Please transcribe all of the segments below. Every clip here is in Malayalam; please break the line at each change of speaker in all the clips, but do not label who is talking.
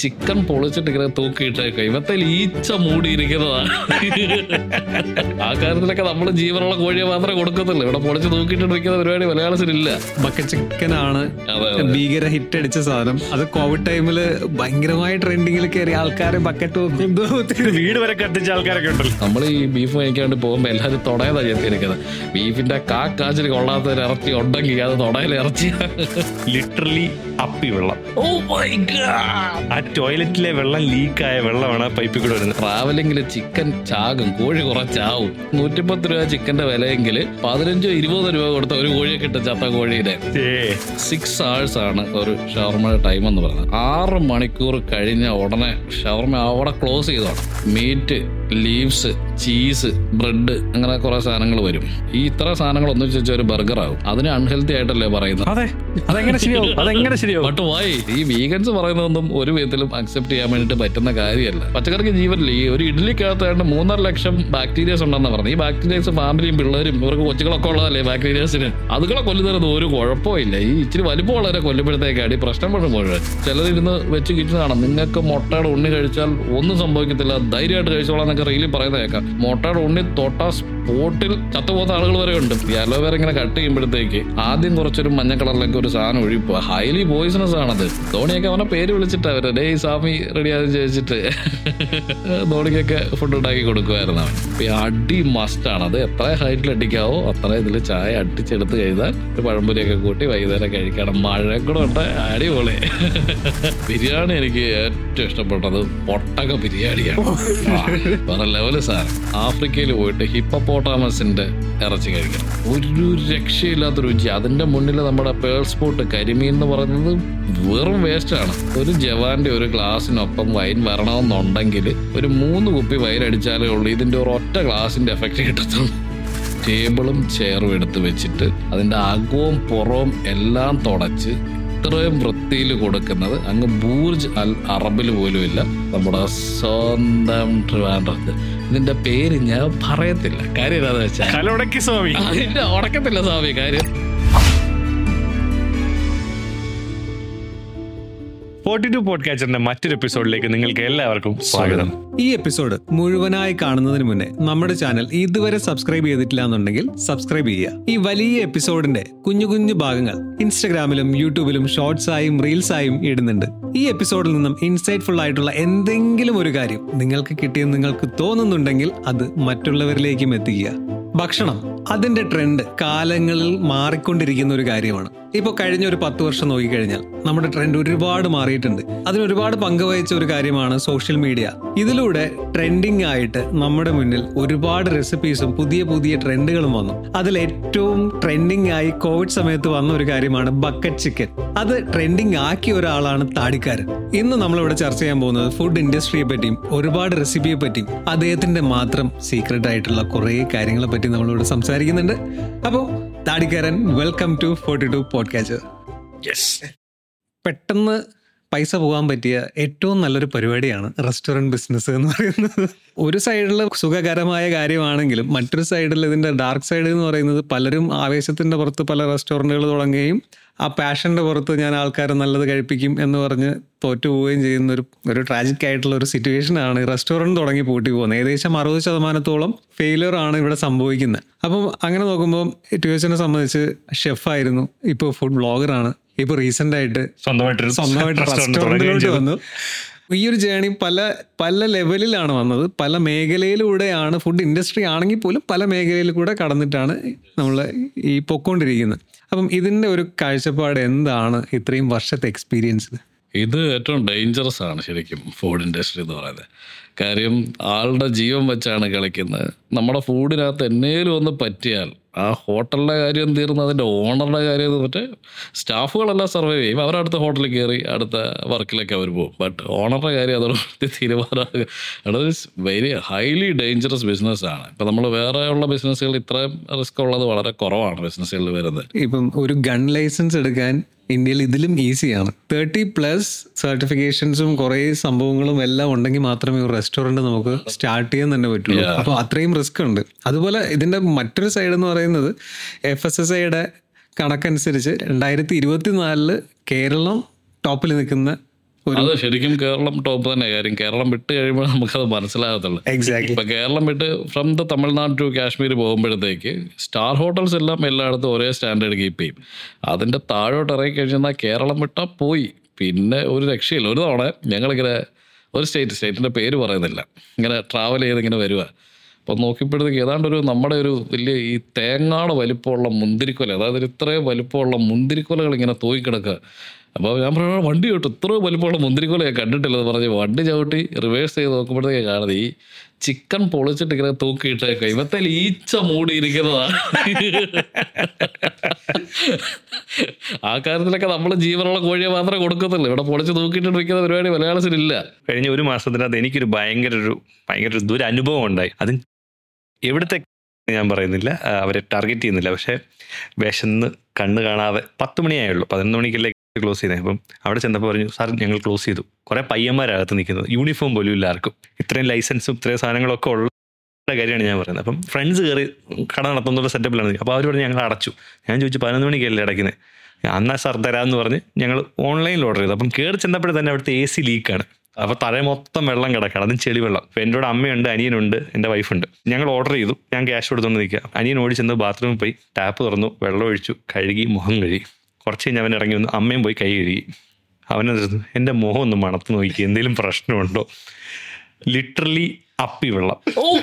ചിക്കൻ പൊളിച്ചിട്ട് ഇങ്ങനെ തൂക്കിയിട്ടേക്കുക ഇവത്തെ ഈച്ച മൂടിയിരിക്കുന്നതാണ് ആ കാര്യത്തിലൊക്കെ നമ്മൾ ജീവനുള്ള കോഴിയെ മാത്രമേ കൊടുക്കത്തുള്ളൂ ഇവിടെ പൊളിച്ച് തൂക്കിയിട്ട് വെക്കുന്ന പരിപാടി മലയാളത്തിലില്ല
ബക്കറ്റ് ചിക്കൻ ആണ്
അതെ അതെ
ഭീകര ഹിറ്റ് അടിച്ച സാധനം അത് കോവിഡ് ടൈമില് ഭയങ്കരമായ ട്രെൻഡിങ്ങിൽ കയറി ആൾക്കാരെ ബക്കറ്റ് വെക്കുന്നു
വീട് വരെ കത്തിച്ച ആൾക്കാരൊക്കെ ഉണ്ടല്ലോ
നമ്മൾ ഈ ബീഫ് വാങ്ങിക്കാണ്ട് പോകുമ്പോൾ എല്ലാവരും തുടയതാ ചെത്തിയിരിക്കുന്നത് ബീഫിന്റെ കാ കാച്ചിൽ കൊള്ളാത്ത ഒരു ഇറച്ചി ഉണ്ടെങ്കിൽ അത് തുടയിൽ ഇറച്ചി
ലിറ്ററലി അപ്പി വെള്ളം
ഓ മൈ ഗാഡ്
ആ ടോയ്ലറ്റിലെ വെള്ളം ലീക്കായ വെള്ളമാണ് ആ പൈപ്പിൽ കൂടെ വരുന്നത്
ട്രാവലിംഗിൽ ചിക്കൻ ചാകും കോഴി കുറച്ചാവും നൂറ്റിപ്പത്ത് രൂപ ചിക്കന്റെ വിലയെങ്കിൽ പതിനഞ്ചോ ഇരുപതോ രൂപ കൊടുത്ത ഒരു കോഴിയെ കിട്ടും ചത്ത കോഴിയുടെ
ഏ
സിക്സ് hours ആണ് ഒരു ഷവർമയുടെ ടൈം എന്ന് പറയുന്നത് ആറ് മണിക്കൂർ കഴിഞ്ഞ ഉടനെ ഷവർമ അവിടെ ക്ലോസ് ചെയ്തോണം മീറ്റ് ലീവ്സ് ചീസ് ബ്രെഡ് അങ്ങനെ കുറെ സാധനങ്ങൾ വരും ഈ ഇത്ര സാധനങ്ങൾ ഒന്നിച്ച് വെച്ച ഒരു ബർഗർ ആവും അതിന് അൺഹെൽത്തി ആയിട്ടല്ലേ പറയുന്നത്
അതെ അതെങ്ങനെ ശരിയാവും അതെങ്ങനെ ശരിയാവും
ബട്ട് വൈ ഈ വീഗൻസ് പറയുന്നതൊന്നും ഒരു വിധത്തിലും അക്സെപ്റ്റ് ചെയ്യാൻ വേണ്ടിയിട്ട് പറ്റുന്ന കാര്യമല്ല പച്ചക്കറിക്ക് ജീവനില്ല ഈ ഒരു ഇഡ്ഡലിക്കകത്ത് ഏതാണ്ട് മൂന്നര ലക്ഷം ബാക്ടീരിയസ് ഉണ്ടെന്ന് പറഞ്ഞു ഈ ബാക്ടീരിയസ് ഫാമിലിയും പിള്ളേരും ഇവർക്ക് കൊച്ചുകളൊക്കെ ഉള്ളതല്ലേ ബാക്ടീരിയസിന് അതുകളെ കൊല്ലുന്നത് ഒരു കുഴപ്പമില്ല ഈ ഇച്ചിരി വലിപ്പമുള്ളവരെ കൊല്ലുമ്പോഴത്തേക്കാടി പ്രശ്നം പെടുമ്പോൾ ചിലരിരുന്ന് വെച്ച് കിട്ടുന്നതാണ് നിങ്ങൾക്ക് മുട്ടയുടെ ഉണ്ണി കഴിച്ചാൽ ഒന്നും സംഭവിക്കത്തില്ല ധൈര്യമായിട്ട് കഴിച്ചോളാം എന്നൊക്കെ റീലിൽ പറയുന്ന കേൾക്കാം മുട്ടയുടെ ഉണ്ണി തൊട്ട സ്പോട്ടിൽ ചത്തുപോകുന്ന ആളുകൾ വരെ ഉണ്ട് ഈ അലോവേര ഇങ്ങനെ കട്ട് ചെയ്യുമ്പോഴത്തേക്ക് ആദ്യം കുറച്ചൊരു മഞ്ഞ കളറിലേക്ക് ഒരു സാധനം ഒഴിപ്പോ ഹൈലി പോയിസണസ് ആണത് ധോണിയൊക്കെ അവനെ പേര് വിളിച്ചിട്ട് അവര് ഡേ സ്വാമി റെഡി ആണെന്ന് ചോദിച്ചിട്ട് ധോണിക്കൊക്കെ ഫുഡ് ഉണ്ടാക്കി കൊടുക്കുമായിരുന്നു അവൻ അപ്പൊ ഈ അടി മസ്റ്റ് ആണ് അത് എത്ര ഹൈറ്റിൽ അടിക്കാവോ അത്ര ഇതിൽ ചായ അടിച്ചെടുത്ത് കഴിഞ്ഞാൽ ഒരു പഴംപൊരിയൊക്കെ കൂട്ടി വൈകുന്നേരം കഴിക്കണം മഴ കൂടെ ഉണ്ട് അടിപൊളി ബിരിയാണി എനിക്ക് ഏറ്റവും ഇഷ്ടപ്പെട്ടത് പൊട്ടക ബിരിയാണിയാണ് ആ, വേറെ ലെവല് സാധനം ആഫ്രിക്കയിൽ പോയിട്ട് ഹിപ്പപ്പോട്ടാമസിന്റെ ഇറച്ചി കഴിക്കണം ഒരു രക്ഷയില്ലാത്ത രുചി അതിന്റെ മുന്നിൽ നമ്മുടെ പേൾ സ്പോട്ട് കരിമീൻ എന്ന് പറയുന്നത് വെറും വേസ്റ്റ് ആണ് ഒരു ജവാന്റെ ഒരു ഗ്ലാസ്സിനൊപ്പം വൈൻ വരണമെന്നുണ്ടെങ്കിൽ ഒരു മൂന്ന് കുപ്പി വൈൻ അടിച്ചാലേ ഉള്ളൂ ഇതിന്റെ ഒരു ഒറ്റ ഗ്ലാസിന്റെ എഫക്റ്റ് കിട്ടത്തുള്ളൂ ടേബിളും ചെയറും എടുത്ത് വെച്ചിട്ട് അതിന്റെ അകവും പുറവും എല്ലാം തുടച്ച് ഇത്രയും വൃത്തിയിൽ കൊടുക്കുന്നത് അങ്ങ് ബൂർജ് അൽ അറബിൽ പോലും ഇല്ല നമ്മുടെ സ്വന്തം ട്രിവാൻഡ്രത്ത് ഇതിന്റെ പേര് ഞാൻ പറയത്തില്ല കാര്യം എന്താണെന്ന് വെച്ചാൽ
കലോടക്കി സ്വാമി
അതിന്റെ ഉടക്കത്തില്ല സ്വാമി കാര്യം
ഫോർട്ടി ടു പോഡ്കാസ്റ്ററിന്റെ മറ്റൊരു എപ്പിസോഡിലേക്ക് നിങ്ങൾക്ക് എല്ലാവർക്കും സ്വാഗതം
ഈ എപ്പിസോഡ് മുഴുവനായി കാണുന്നതിന് മുന്നേ നമ്മുടെ ചാനൽ ഇതുവരെ സബ്സ്ക്രൈബ് ചെയ്തിട്ടില്ല എന്നുണ്ടെങ്കിൽ സബ്സ്ക്രൈബ് ചെയ്യുക ഈ വലിയ എപ്പിസോഡിന്റെ കുഞ്ഞു കുഞ്ഞു ഭാഗങ്ങൾ ഇൻസ്റ്റഗ്രാമിലും യൂട്യൂബിലും ഷോർട്സ് ആയും റീൽസ് ആയും ഇടുന്നുണ്ട് ഈ എപ്പിസോഡിൽ നിന്നും ഇൻസൈറ്റ്ഫുൾ ആയിട്ടുള്ള എന്തെങ്കിലും ഒരു കാര്യം നിങ്ങൾക്ക് കിട്ടിയെന്ന് നിങ്ങൾക്ക് തോന്നുന്നുണ്ടെങ്കിൽ അത് മറ്റുള്ളവരിലേക്കും എത്തിക്കുക ഭക്ഷണം അതിന്റെ ട്രെൻഡ് കാലങ്ങളിൽ മാറിക്കൊണ്ടിരിക്കുന്ന ഒരു കാര്യമാണ് ഇപ്പോൾ കഴിഞ്ഞ ഒരു പത്ത് വർഷം നോക്കിക്കഴിഞ്ഞാൽ നമ്മുടെ ട്രെൻഡ് ഒരുപാട് മാറിയിട്ടുണ്ട് അതിന് ഒരുപാട് പങ്കുവഹിച്ച ഒരു കാര്യമാണ് സോഷ്യൽ മീഡിയ ഇതിലൂടെ ട്രെൻഡിങ് ആയിട്ട് നമ്മുടെ മുന്നിൽ ഒരുപാട് റെസിപ്പീസും പുതിയ പുതിയ ട്രെൻഡുകളും വന്നു അതിൽ ഏറ്റവും ട്രെൻഡിങ് ആയി കോവിഡ് സമയത്ത് വന്ന ഒരു കാര്യമാണ് ബക്കറ്റ് ചിക്കൻ അത് ട്രെൻഡിങ് ആക്കിയ ഒരാളാണ് താടിക്കാരൻ ഇന്ന് നമ്മളിവിടെ ചർച്ച ചെയ്യാൻ പോകുന്നത് ഫുഡ് ഇൻഡസ്ട്രിയെ പറ്റിയും ഒരുപാട് റെസിപ്പിയെ പറ്റിയും അദ്ദേഹത്തിന്റെ മാത്രം സീക്രട്ട് ആയിട്ടുള്ള കുറേ കാര്യങ്ങളെ പറ്റി നമ്മളിവിടെ സംസാരിക്കുന്നുണ്ട് അപ്പോൾ താടിക്കാരൻ welcome to forty two podcast
yes
പെട്ടെന്ന് പൈസ പോകാൻ പറ്റിയ ഏറ്റവും നല്ലൊരു പരിപാടിയാണ് റെസ്റ്റോറൻറ്റ് ബിസിനസ് എന്ന് പറയുന്നത് ഒരു സൈഡിൽ സുഖകരമായ കാര്യമാണെങ്കിലും മറ്റൊരു സൈഡിൽ ഇതിൻ്റെ ഡാർക്ക് സൈഡ് എന്ന് പറയുന്നത് പലരും ആവേശത്തിൻ്റെ പുറത്ത് പല റെസ്റ്റോറൻറ്റുകൾ തുടങ്ങുകയും ആ പാഷൻ്റെ പുറത്ത് ഞാൻ ആൾക്കാരെ നല്ലത് കഴിപ്പിക്കും എന്ന് പറഞ്ഞ് തോറ്റു പോവുകയും ചെയ്യുന്ന ഒരു ഒരു ട്രാജിക് ആയിട്ടുള്ള ഒരു സിറ്റുവേഷൻ ആണ് റെസ്റ്റോറൻറ്റ് തുടങ്ങി പൂട്ടി പോകുന്നത് ഏകദേശം അറുപത് ശതമാനത്തോളം ഫെയിലിയർ ആണ് ഇവിടെ സംഭവിക്കുന്നത് അപ്പം അങ്ങനെ നോക്കുമ്പോൾ ട്യൂഷനെ സംബന്ധിച്ച് ഷെഫായിരുന്നു ഇപ്പോൾ ഫുഡ് ബ്ലോഗറാണ് ഇപ്പോൾ റീസെൻ്റ് ആയിട്ട്
സ്വന്തമായിട്ടൊരു
സ്വന്തമായിട്ട്
restaurant തുടങ്ങുകയും
റെസ്റ്റോറൻറ്റിലോട്ട്
ചെയ്തു.
വന്നു ഈ ഒരു ജേണി പല പല ലെവലിലാണ് വന്നത് പല മേഖലയിലൂടെയാണ് ഫുഡ് ഇൻഡസ്ട്രി ആണെങ്കിൽ പോലും പല മേഖലയിൽ കൂടെ കടന്നിട്ടാണ് നമ്മൾ ഈ പൊക്കോണ്ടിരിക്കുന്നത് അപ്പം ഇതിൻ്റെ ഒരു കാഴ്ചപ്പാട് എന്താണ് ഇത്രയും വർഷത്തെ എക്സ്പീരിയൻസ്
ഇത് ഏറ്റവും ഡേഞ്ചറസ് ആണ് ശരിക്കും ഫുഡ് ഇൻഡസ്ട്രി എന്ന് പറയുന്നത് കാര്യം ആളുടെ ജീവൻ വെച്ചാണ് കളിക്കുന്നത് നമ്മുടെ ഫുഡിനകത്ത് എന്നേലും ഒന്ന് പറ്റിയാൽ ആ ഹോട്ടലിൻ്റെ കാര്യം തീർന്ന് അതിൻ്റെ ഓണറുടെ കാര്യം മറ്റേ സ്റ്റാഫുകളെല്ലാം സർവൈവ് ചെയ്യും അവരടുത്ത ഹോട്ടലിൽ കയറി അടുത്ത വർക്കിലൊക്കെ അവർ പോകും ബട്ട് ഓണറുടെ കാര്യം അതോടൊപ്പം തീരുമാനമാകുക അത് വെരി ഹൈലി ഡേഞ്ചറസ് ബിസിനസ്സാണ് ഇപ്പം നമ്മൾ വേറെ ഉള്ള ബിസിനസ്സുകൾ ഇത്രയും റിസ്ക് ഉള്ളത് വളരെ കുറവാണ് ബിസിനസ്സുകളിൽ വരുന്നത്
ഇപ്പം ഒരു ഗൺ ലൈസൻസ് എടുക്കാൻ ഇന്ത്യയിൽ ഇതിലും ഈസിയാണ് തേർട്ടി പ്ലസ് സർട്ടിഫിക്കേഷൻസും കുറേ സംഭവങ്ങളും എല്ലാം ഉണ്ടെങ്കിൽ മാത്രമേ ഒരു റെസ്റ്റോറൻറ്റ് നമുക്ക് സ്റ്റാർട്ട് ചെയ്യാൻ തന്നെ പറ്റുള്ളൂ അപ്പോൾ അത്രയും റിസ്ക് ഉണ്ട് അതുപോലെ ഇതിൻ്റെ മറ്റൊരു സൈഡ് എന്ന് പറയുന്നത് എഫ് എസ് എസ് ഐയുടെ കണക്കനുസരിച്ച് രണ്ടായിരത്തി ഇരുപത്തി നാലില് കേരളം ടോപ്പിൽ നിൽക്കുന്ന
അത് ശരിക്കും കേരളം ടോപ്പ് തന്നെ കാര്യം കേരളം വിട്ട് കഴിയുമ്പോൾ നമുക്കത് മനസ്സിലാകത്തുള്ളൂ
എക്സാക്ട്ലി
ഇപ്പൊ കേരളം വിട്ട് from the Tamil Nadu to Kashmir പോകുമ്പോഴത്തേക്ക് സ്റ്റാർ ഹോട്ടൽസ് എല്ലാം എല്ലായിടത്തും ഒരേ സ്റ്റാൻഡേർഡ് കീപ്പ് ചെയ്യും അതിന്റെ താഴോട്ട് ഇറങ്ങി കഴിഞ്ഞാൽ കേരളം വിട്ടാൽ പോയി പിന്നെ ഒരു രക്ഷയില്ല ഒരു തവണ ഞങ്ങളിങ്ങനെ ഒരു സ്റ്റേറ്റ് സ്റ്റേറ്റിന്റെ പേര് പറയുന്നില്ല ഇങ്ങനെ ട്രാവൽ ചെയ്ത് ഇങ്ങനെ വരിക അപ്പോൾ നോക്കിയപ്പോഴത്തേക്ക് ഏതാണ്ട് ഒരു നമ്മുടെ ഒരു വലിയ ഈ തേങ്ങാട് വലിപ്പമുള്ള മുന്തിരിക്കൊല അതായത് ഒരു ഇത്രയും വലിപ്പമുള്ള മുന്തിരിക്കൊലകൾ ഇങ്ങനെ തൂക്കിക്കിടക്കുക അപ്പോൾ ഞാൻ പറഞ്ഞു വണ്ടി ചവിട്ടി ഇത്രയും വലിപ്പമുള്ള മുന്തിരിക്കൊല ഞാൻ കണ്ടിട്ടില്ലെന്ന് പറഞ്ഞ് വണ്ടി ചവിട്ടി റിവേഴ്സ് ചെയ്ത് നോക്കുമ്പോഴത്തേക്ക് കാണുന്നത് ഈ ചിക്കൻ പൊളിച്ചിട്ട് ഇങ്ങനെ തൂക്കിയിട്ടേക്കുക ഇവത്തെ ഈച്ച മൂടിയിരിക്കുന്നതാണ് ആ കാര്യത്തിലൊക്കെ നമ്മൾ ജീവനുള്ള കോഴിയെ മാത്രമേ കൊടുക്കത്തുള്ളൂ ഇവിടെ പൊളിച്ച് തൂക്കിയിട്ടിരിക്കുന്ന പരിപാടി മലയാളത്തിലില്ല
കഴിഞ്ഞ ഒരു മാസത്തിനകത്ത് എനിക്കൊരു ഭയങ്കര ഒരു ഭയങ്കര ഒരു ദുരനുഭവം ഉണ്ടായി അത് എവിടുത്തെ ഞാൻ പറയുന്നില്ല ആ, അവരെ ടാർഗറ്റ് ചെയ്യുന്നില്ല പക്ഷേ വിശന്ന് കണ്ണ് കാണാതെ പത്ത് മണിയായുള്ളൂ പതിനൊന്ന് മണിക്കല്ലേ ക്ലോസ് ചെയ്തത് അപ്പം അവിടെ ചെന്നപ്പോൾ പറഞ്ഞു സാർ ഞങ്ങൾ ക്ലോസ് ചെയ്തു കുറേ പയ്യന്മാരകത്ത് നിൽക്കുന്നത് യൂണിഫോം പോലും ഇല്ല ആർക്കും ഇത്രയും ലൈസൻസും ഇത്രയും സാധനങ്ങളൊക്കെ ഉള്ള കാര്യമാണ് ഞാൻ പറയുന്നത് അപ്പം ഫ്രണ്ട്സ് കയറി കട നടത്തുന്നുള്ള സെറ്റപ്പിലാണ് അപ്പോൾ അവർ പറഞ്ഞ് ഞങ്ങൾ അടച്ചു ഞാൻ ചോദിച്ചു പതിനൊന്ന് മണിക്കല്ലേ അടയ്ക്കുന്നത് അന്നാ സാർ തരാമെന്ന് പറഞ്ഞ് ഞങ്ങൾ ഓൺലൈനിൽ ഓർഡർ ചെയ്തു അപ്പം കയറി ചെന്നപ്പോഴേ തന്നെ അവിടുത്തെ എ സി ലീക്കാണ് അപ്പോൾ തറ മൊത്തം വെള്ളം കിടക്കണം അതും ചെളി വെള്ളം അപ്പോൾ എൻ്റെ കൂടെ അമ്മയുണ്ട് അനിയനുണ്ട് എൻ്റെ വൈഫുണ്ട് ഞങ്ങൾ ഓർഡർ ചെയ്തു ഞാൻ ക്യാഷ് കൊടുത്തുകൊണ്ട് നിൽക്കുക അനിയൻ ഓടി ചെന്ന് ബാത്റൂമിൽ പോയി ടാപ്പ് തുറന്നു വെള്ളം ഒഴിച്ചു കഴുകി മുഖം കഴുകി കുറച്ച് കഴിഞ്ഞ് അവൻ ഇറങ്ങി വന്നു അമ്മയും പോയി കൈ കഴുകി അവനത് എൻ്റെ മുഖം ഒന്ന് മണത്ത് നോക്കി എന്തെങ്കിലും പ്രശ്നമുണ്ടോ ലിറ്ററലി അപ്പി വെള്ളം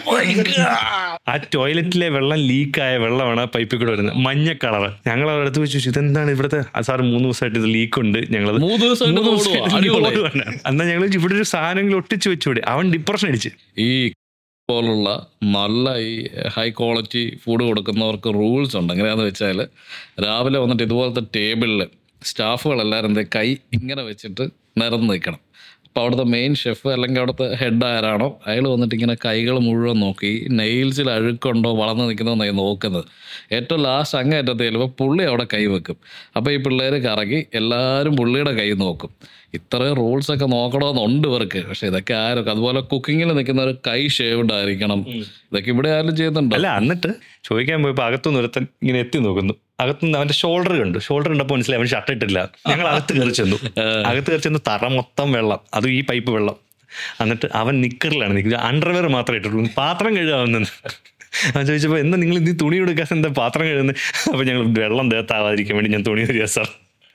ആ ടോയ്ലറ്റിലെ വെള്ളം ലീക്കായ വെള്ളമാണ് ആ പൈപ്പിൽ കൂടെ വരുന്നത് മഞ്ഞ കളറ് ഞങ്ങൾ അവിടെ അടുത്ത് വെച്ച് ചോദിച്ചു ഇതെന്താണ് ഇവിടുത്തെ ആ സാർ മൂന്ന് ദിവസമായിട്ട് ഇത് ലീക്ക് ഉണ്ട് ഞങ്ങളത്
മൂന്ന് ദിവസമായിട്ട്
മൂന്ന്
ഓടുവാ.
ദിവസമായിട്ട്
അടിപൊളി.
ഓടുവാണ്. എന്നാ ഞങ്ങൾ ഇവിടെ ഒരു സാധനങ്ങൾ ഒട്ടിച്ചു വെച്ചൂടെ അവൻ ഡിപ്രഷൻ അടിച്ച്
ഈ പോലുള്ള നല്ല ഈ ഹൈ ക്വാളിറ്റി ഫുഡ് കൊടുക്കുന്നവർക്ക് റൂൾസ് ഉണ്ട് എങ്ങനെയാന്ന് വെച്ചാൽ രാവിലെ വന്നിട്ട് ഇതുപോലത്തെ ടേബിളിൽ സ്റ്റാഫുകളെല്ലാവരും ദേ കൈ ഇങ്ങനെ വെച്ചിട്ട് നിരന്ന് നിൽക്കണം അപ്പോൾ അവിടുത്തെ മെയിൻ ഷെഫ് അല്ലെങ്കിൽ അവിടുത്തെ ഹെഡ് ആരാണോ അയാൾ വന്നിട്ട് ഇങ്ങനെ കൈകൾ മുഴുവൻ നോക്കി നെയിൽസിൽ അഴുക്കുണ്ടോ വളർന്ന് നിൽക്കുന്നതെന്നായി നോക്കുന്നത് ഏറ്റവും ലാസ്റ്റ് അങ്ങേറ്റത്ത് ചെല്ലുമ്പോൾ പുള്ളി അവിടെ കൈ വെക്കും അപ്പോൾ ഈ പിള്ളേർ കറങ്ങി എല്ലാവരും പുള്ളിയുടെ കൈ നോക്കും ഇത്രയും റൂൾസ് ഒക്കെ നോക്കണമെന്നുണ്ട് ഇവർക്ക് പക്ഷെ ഇതൊക്കെ ആരും അതുപോലെ കുക്കിങ്ങിൽ നിൽക്കുന്നവർ കൈ ഷേവ്ഡ് ആയിരിക്കണം ഇതൊക്കെ ഇവിടെ ആരും ചെയ്യുന്നുണ്ടോ
അല്ല എന്നിട്ട് ചോദിക്കാൻ പോയപ്പോൾ അകത്തുനിന്ന് ഒരുത്തൻ ഇങ്ങനെ എത്തി നോക്കുന്നു അകത്തുനിന്ന് അവന്റെ ഷോൾഡർ കണ്ടു ഷോൾഡർ കണ്ടപ്പോൾ മനസ്സിലായി അവൻ ഷർട്ട് ഇട്ടില്ല ഞങ്ങൾ അകത്ത് കയറി ചെന്നു അകത്ത് കയറി ചെന്ന് തറ മൊത്തം വെള്ളം അതും ഈ പൈപ്പ് വെള്ളം എന്നിട്ട് അവൻ നിക്കറിലാണ് നിൽക്കുന്നത് അണ്ടർവെയർ മാത്രമേ ഇട്ടിട്ടുള്ളൂ പാത്രം കഴുകാവുന്ന ഞാൻ ചോദിച്ചപ്പോൾ എന്താ നിങ്ങൾ ഇന്ന് തുണി എടുക്കാൻ എന്താ പാത്രം കഴുകുന്നത് അപ്പോൾ ഞങ്ങൾ വെള്ളം ദേഹത്താവാതിരിക്കാൻ വേണ്ടി ഞാൻ തുണി കഴുകിയ സാർ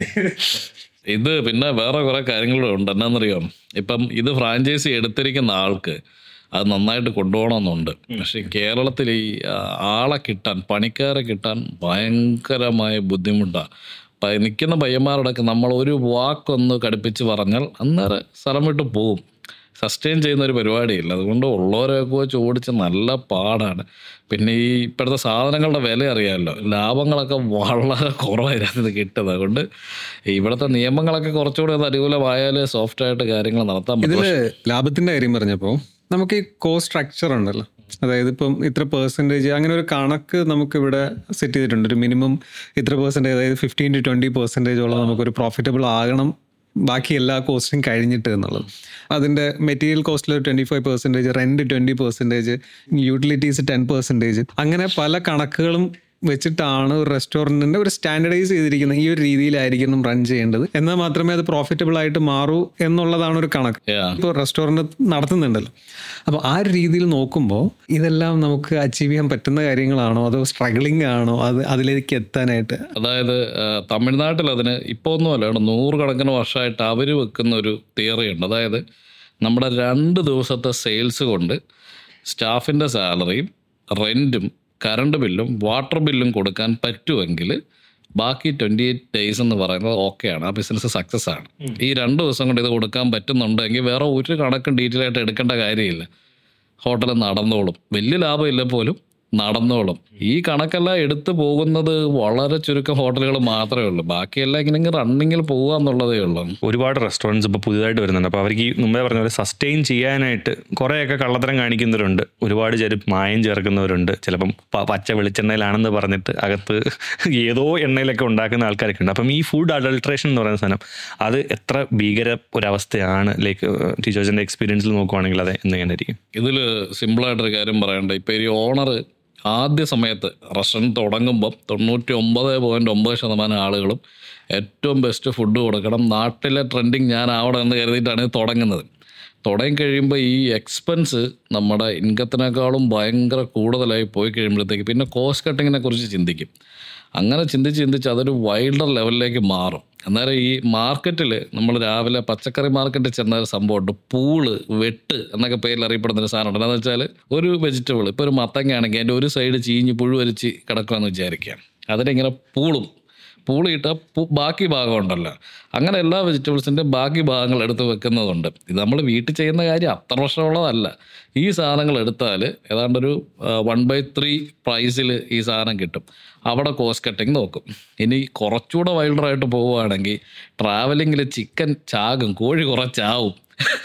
ഇത് പിന്നെ വേറെ കുറെ കാര്യങ്ങളും ഉണ്ട് എന്നാന്നറിയാം ഇപ്പം ഇത് ഫ്രാഞ്ചൈസി എടുത്തിരിക്കുന്ന ആൾക്ക് അത് നന്നായിട്ട് കൊണ്ടുപോകണമെന്നുണ്ട് പക്ഷെ കേരളത്തിൽ ഈ ആ, ആളെ കിട്ടാൻ പണിക്കാരെ കിട്ടാൻ ഭയങ്കരമായ ബുദ്ധിമുട്ടാണ് നിൽക്കുന്ന പയ്യന്മാരോടൊക്കെ നമ്മൾ ഒരു വാക്കൊന്ന് കടുപ്പിച്ച് പറഞ്ഞാൽ അന്നേരം സ്ഥലം വിട്ട് പോവും സസ്റ്റെയിൻ ചെയ്യുന്ന ഒരു പരിപാടിയില്ല അതുകൊണ്ട് ഉള്ളവരെയൊക്കെ വെച്ച് ഓടിച്ച് നല്ല പാടാണ് പിന്നെ ഈ ഇപ്പോഴത്തെ സാധനങ്ങളുടെ വില അറിയാമല്ലോ ലാഭങ്ങളൊക്കെ വളരെ കുറവായിരുന്നു കിട്ടുന്നത് അതുകൊണ്ട് ഇവിടുത്തെ നിയമങ്ങളൊക്കെ കുറച്ചുകൂടി ഒന്ന് അനുകൂലമായാൽ സോഫ്റ്റ് ആയിട്ട് കാര്യങ്ങൾ നടത്താൻ പറ്റും
ഇതില് ലാഭത്തിന്റെ കാര്യം പറഞ്ഞപ്പോൾ നമുക്ക് ഈ കോസ്റ്റ് സ്ട്രക്ചർ ഉണ്ടല്ലോ അതായത് ഇപ്പം ഇത്ര പെർസെൻറ്റേജ് അങ്ങനെ ഒരു കണക്ക് നമുക്ക് ഇവിടെ സെറ്റ് ചെയ്തിട്ടുണ്ട് ഒരു മിനിമം ഇത്ര പെർസെൻറ്റേജ് അതായത് ഫിഫ്റ്റീൻ ടു ട്വൻറ്റി പെർസെൻറ്റേജോളം നമുക്കൊരു പ്രോഫിറ്റബിൾ ആകണം ബാക്കി എല്ലാ കോസ്റ്റും കഴിഞ്ഞിട്ട് എന്നുള്ളത് അതിൻ്റെ മെറ്റീരിയൽ കോസ്റ്റിൽ twenty five percentage rent twenty percentage utilities ten percentage അങ്ങനെ പല കണക്കുകളും വെച്ചിട്ടാണ് ഒരു റെസ്റ്റോറൻറ്റിൻ്റെ ഒരു സ്റ്റാൻഡർഡൈസ് ചെയ്തിരിക്കുന്ന ഈ ഒരു രീതിയിലായിരിക്കണം റൺ ചെയ്യേണ്ടത് എന്നാൽ മാത്രമേ അത് പ്രോഫിറ്റബിൾ ആയിട്ട് മാറൂ എന്നുള്ളതാണ് ഒരു കണക്ക്
Yeah.
ഇപ്പോൾ റെസ്റ്റോറൻറ്റ് നടത്തുന്നുണ്ടല്ലോ അപ്പോൾ ആ ഒരു രീതിയിൽ നോക്കുമ്പോൾ ഇതെല്ലാം നമുക്ക് അച്ചീവ് ചെയ്യാൻ പറ്റുന്ന കാര്യങ്ങളാണോ അതോ സ്ട്രഗിളിംഗ് ആണോ അത് അതിലേക്ക് എത്താനായിട്ട്
അതായത് ആ, തമിഴ്നാട്ടിൽ അതിന് ഇപ്പോൾ ഒന്നുമല്ല കേട്ടോ നൂറുകണക്കിന് വർഷമായിട്ട് അവർ വെക്കുന്ന ഒരു തിയറി ഉണ്ട് അതായത് നമ്മുടെ രണ്ട് ദിവസത്തെ സെയിൽസ് കൊണ്ട് സ്റ്റാഫിൻ്റെ സാലറിയും റെൻറ്റും കറണ്ട് ബില്ലും വാട്ടർ ബില്ലും കൊടുക്കാൻ പറ്റുമെങ്കിൽ ബാക്കി ട്വൻറ്റി എയ്റ്റ് ഡേയ്സ് എന്ന് പറയുന്നത് ഓക്കെയാണ് ആ ബിസിനസ് സക്സസ് ആണ് ഈ രണ്ട് ദിവസം കൊണ്ട് ഇത് കൊടുക്കാൻ പറ്റുന്നുണ്ടെങ്കിൽ വേറെ ഒരു കണക്കും ഡീറ്റെയിൽ ആയിട്ട് എടുക്കേണ്ട കാര്യമില്ല ഹോട്ടൽ നടന്നോളും വലിയ ലാഭമില്ല പോലും നടന്നോളും ഈ കണക്കെല്ലാം എടുത്തു പോകുന്നത് വളരെ ചുരുക്കം ഹോട്ടലുകൾ മാത്രമേ ഉള്ളൂ ബാക്കിയെല്ലാം ഇങ്ങനെ റണ്ണിങ്ങിൽ പോകുക എന്നുള്ളതേ ഉള്ളൂ
ഒരുപാട് റെസ്റ്റോറൻറ്റ്സ് ഇപ്പോൾ പുതുതായിട്ട് വരുന്നുണ്ട് അപ്പോൾ അവർക്ക് ഈ മുമ്പേ പറഞ്ഞ പോലെ സസ്റ്റെയിൻ ചെയ്യാനായിട്ട് കുറേയൊക്കെ കള്ളത്തരം കാണിക്കുന്നവരുണ്ട് ഒരുപാട് ചേര് മായം ചേർക്കുന്നവരുണ്ട് ചിലപ്പം പ- പച്ച വെളിച്ചെണ്ണയിലാണെന്ന് പറഞ്ഞിട്ട് അകത്ത് ഏതോ എണ്ണയിലൊക്കെ ഉണ്ടാക്കുന്ന ആൾക്കാരൊക്കെ ഉണ്ട് അപ്പം ഈ ഫുഡ് അഡൾട്രേഷൻ എന്ന് പറയുന്ന സാധനം അത് എത്ര ഭീകര ഒരവസ്ഥയാണ് ലൈക്ക് ടീച്ചേഴ്സിൻ്റെ എക്സ്പീരിയൻസിൽ നോക്കുവാണെങ്കിൽ അത് എങ്ങനെയായിരിക്കും
ഇതിൽ സിമ്പിളായിട്ടൊരു കാര്യം പറയണ്ട ഇപ്പം ഈ ഓണർ ആദ്യ സമയത്ത് റെസ്റ്റോറൻറ്റ് തുടങ്ങുമ്പം തൊണ്ണൂറ്റി ഒമ്പത് പോയിൻറ്റ് ഒമ്പത് ശതമാനം ആളുകളും ഏറ്റവും ബെസ്റ്റ് ഫുഡ് കൊടുക്കണം നാട്ടിലെ ട്രെൻഡിങ് ഞാൻ ആവണം എന്ന് കരുതിയിട്ടാണ് ഇത് തുടങ്ങുന്നത് തുടങ്ങി കഴിയുമ്പോൾ ഈ എക്സ്പെൻസ് നമ്മുടെ ഇൻകത്തിനേക്കാളും ഭയങ്കര കൂടുതലായി പോയി കഴിയുമ്പോഴത്തേക്ക് പിന്നെ കോസ്റ്റ് കട്ടിങ്ങിനെ കുറിച്ച് ചിന്തിക്കും അങ്ങനെ ചിന്തിച്ച് ചിന്തിച്ച് അതൊരു വൈൽഡർ ലെവലിലേക്ക് മാറും അന്നേരം ഈ മാർക്കറ്റിൽ നമ്മൾ രാവിലെ പച്ചക്കറി മാർക്കറ്റിൽ ചെന്ന ഒരു സംഭവമുണ്ട് പൂള് വെട്ട് എന്നൊക്കെ പേരിൽ അറിയപ്പെടുന്ന ഒരു സാധനമുണ്ട് എന്താണെന്ന് വെച്ചാൽ ഒരു വെജിറ്റബിൾ ഇപ്പോൾ ഒരു മത്തങ്ങയാണെങ്കിൽ അതിൻ്റെ ഒരു സൈഡ് ചീഞ്ഞ് പുഴു വരിച്ച് കിടക്കുമെന്ന് വിചാരിക്കുക അതിനിങ്ങനെ പൂളും പൂളിയിട്ട പൂ ബാക്കി ഭാഗം ഉണ്ടല്ലോ അങ്ങനെ എല്ലാ വെജിറ്റബിൾസിൻ്റെ ബാക്കി ഭാഗങ്ങൾ എടുത്ത് വെക്കുന്നതുണ്ട് ഇത് നമ്മൾ വീട്ടിൽ ചെയ്യുന്ന കാര്യം അത്ര വർഷമുള്ളതല്ല ഈ സാധനങ്ങൾ എടുത്താൽ ഏതാണ്ടൊരു വൺ ബൈ ത്രീ പ്രൈസിൽ ഈ സാധനം കിട്ടും അവിടെ കോസ്റ്റ് കട്ടിങ് നോക്കും ഇനി കുറച്ചുകൂടെ വൈൽഡറായിട്ട് പോവുകയാണെങ്കിൽ ട്രാവലിങ്ങിൽ ചിക്കൻ ചാകും കോഴി കുറച്ചാവും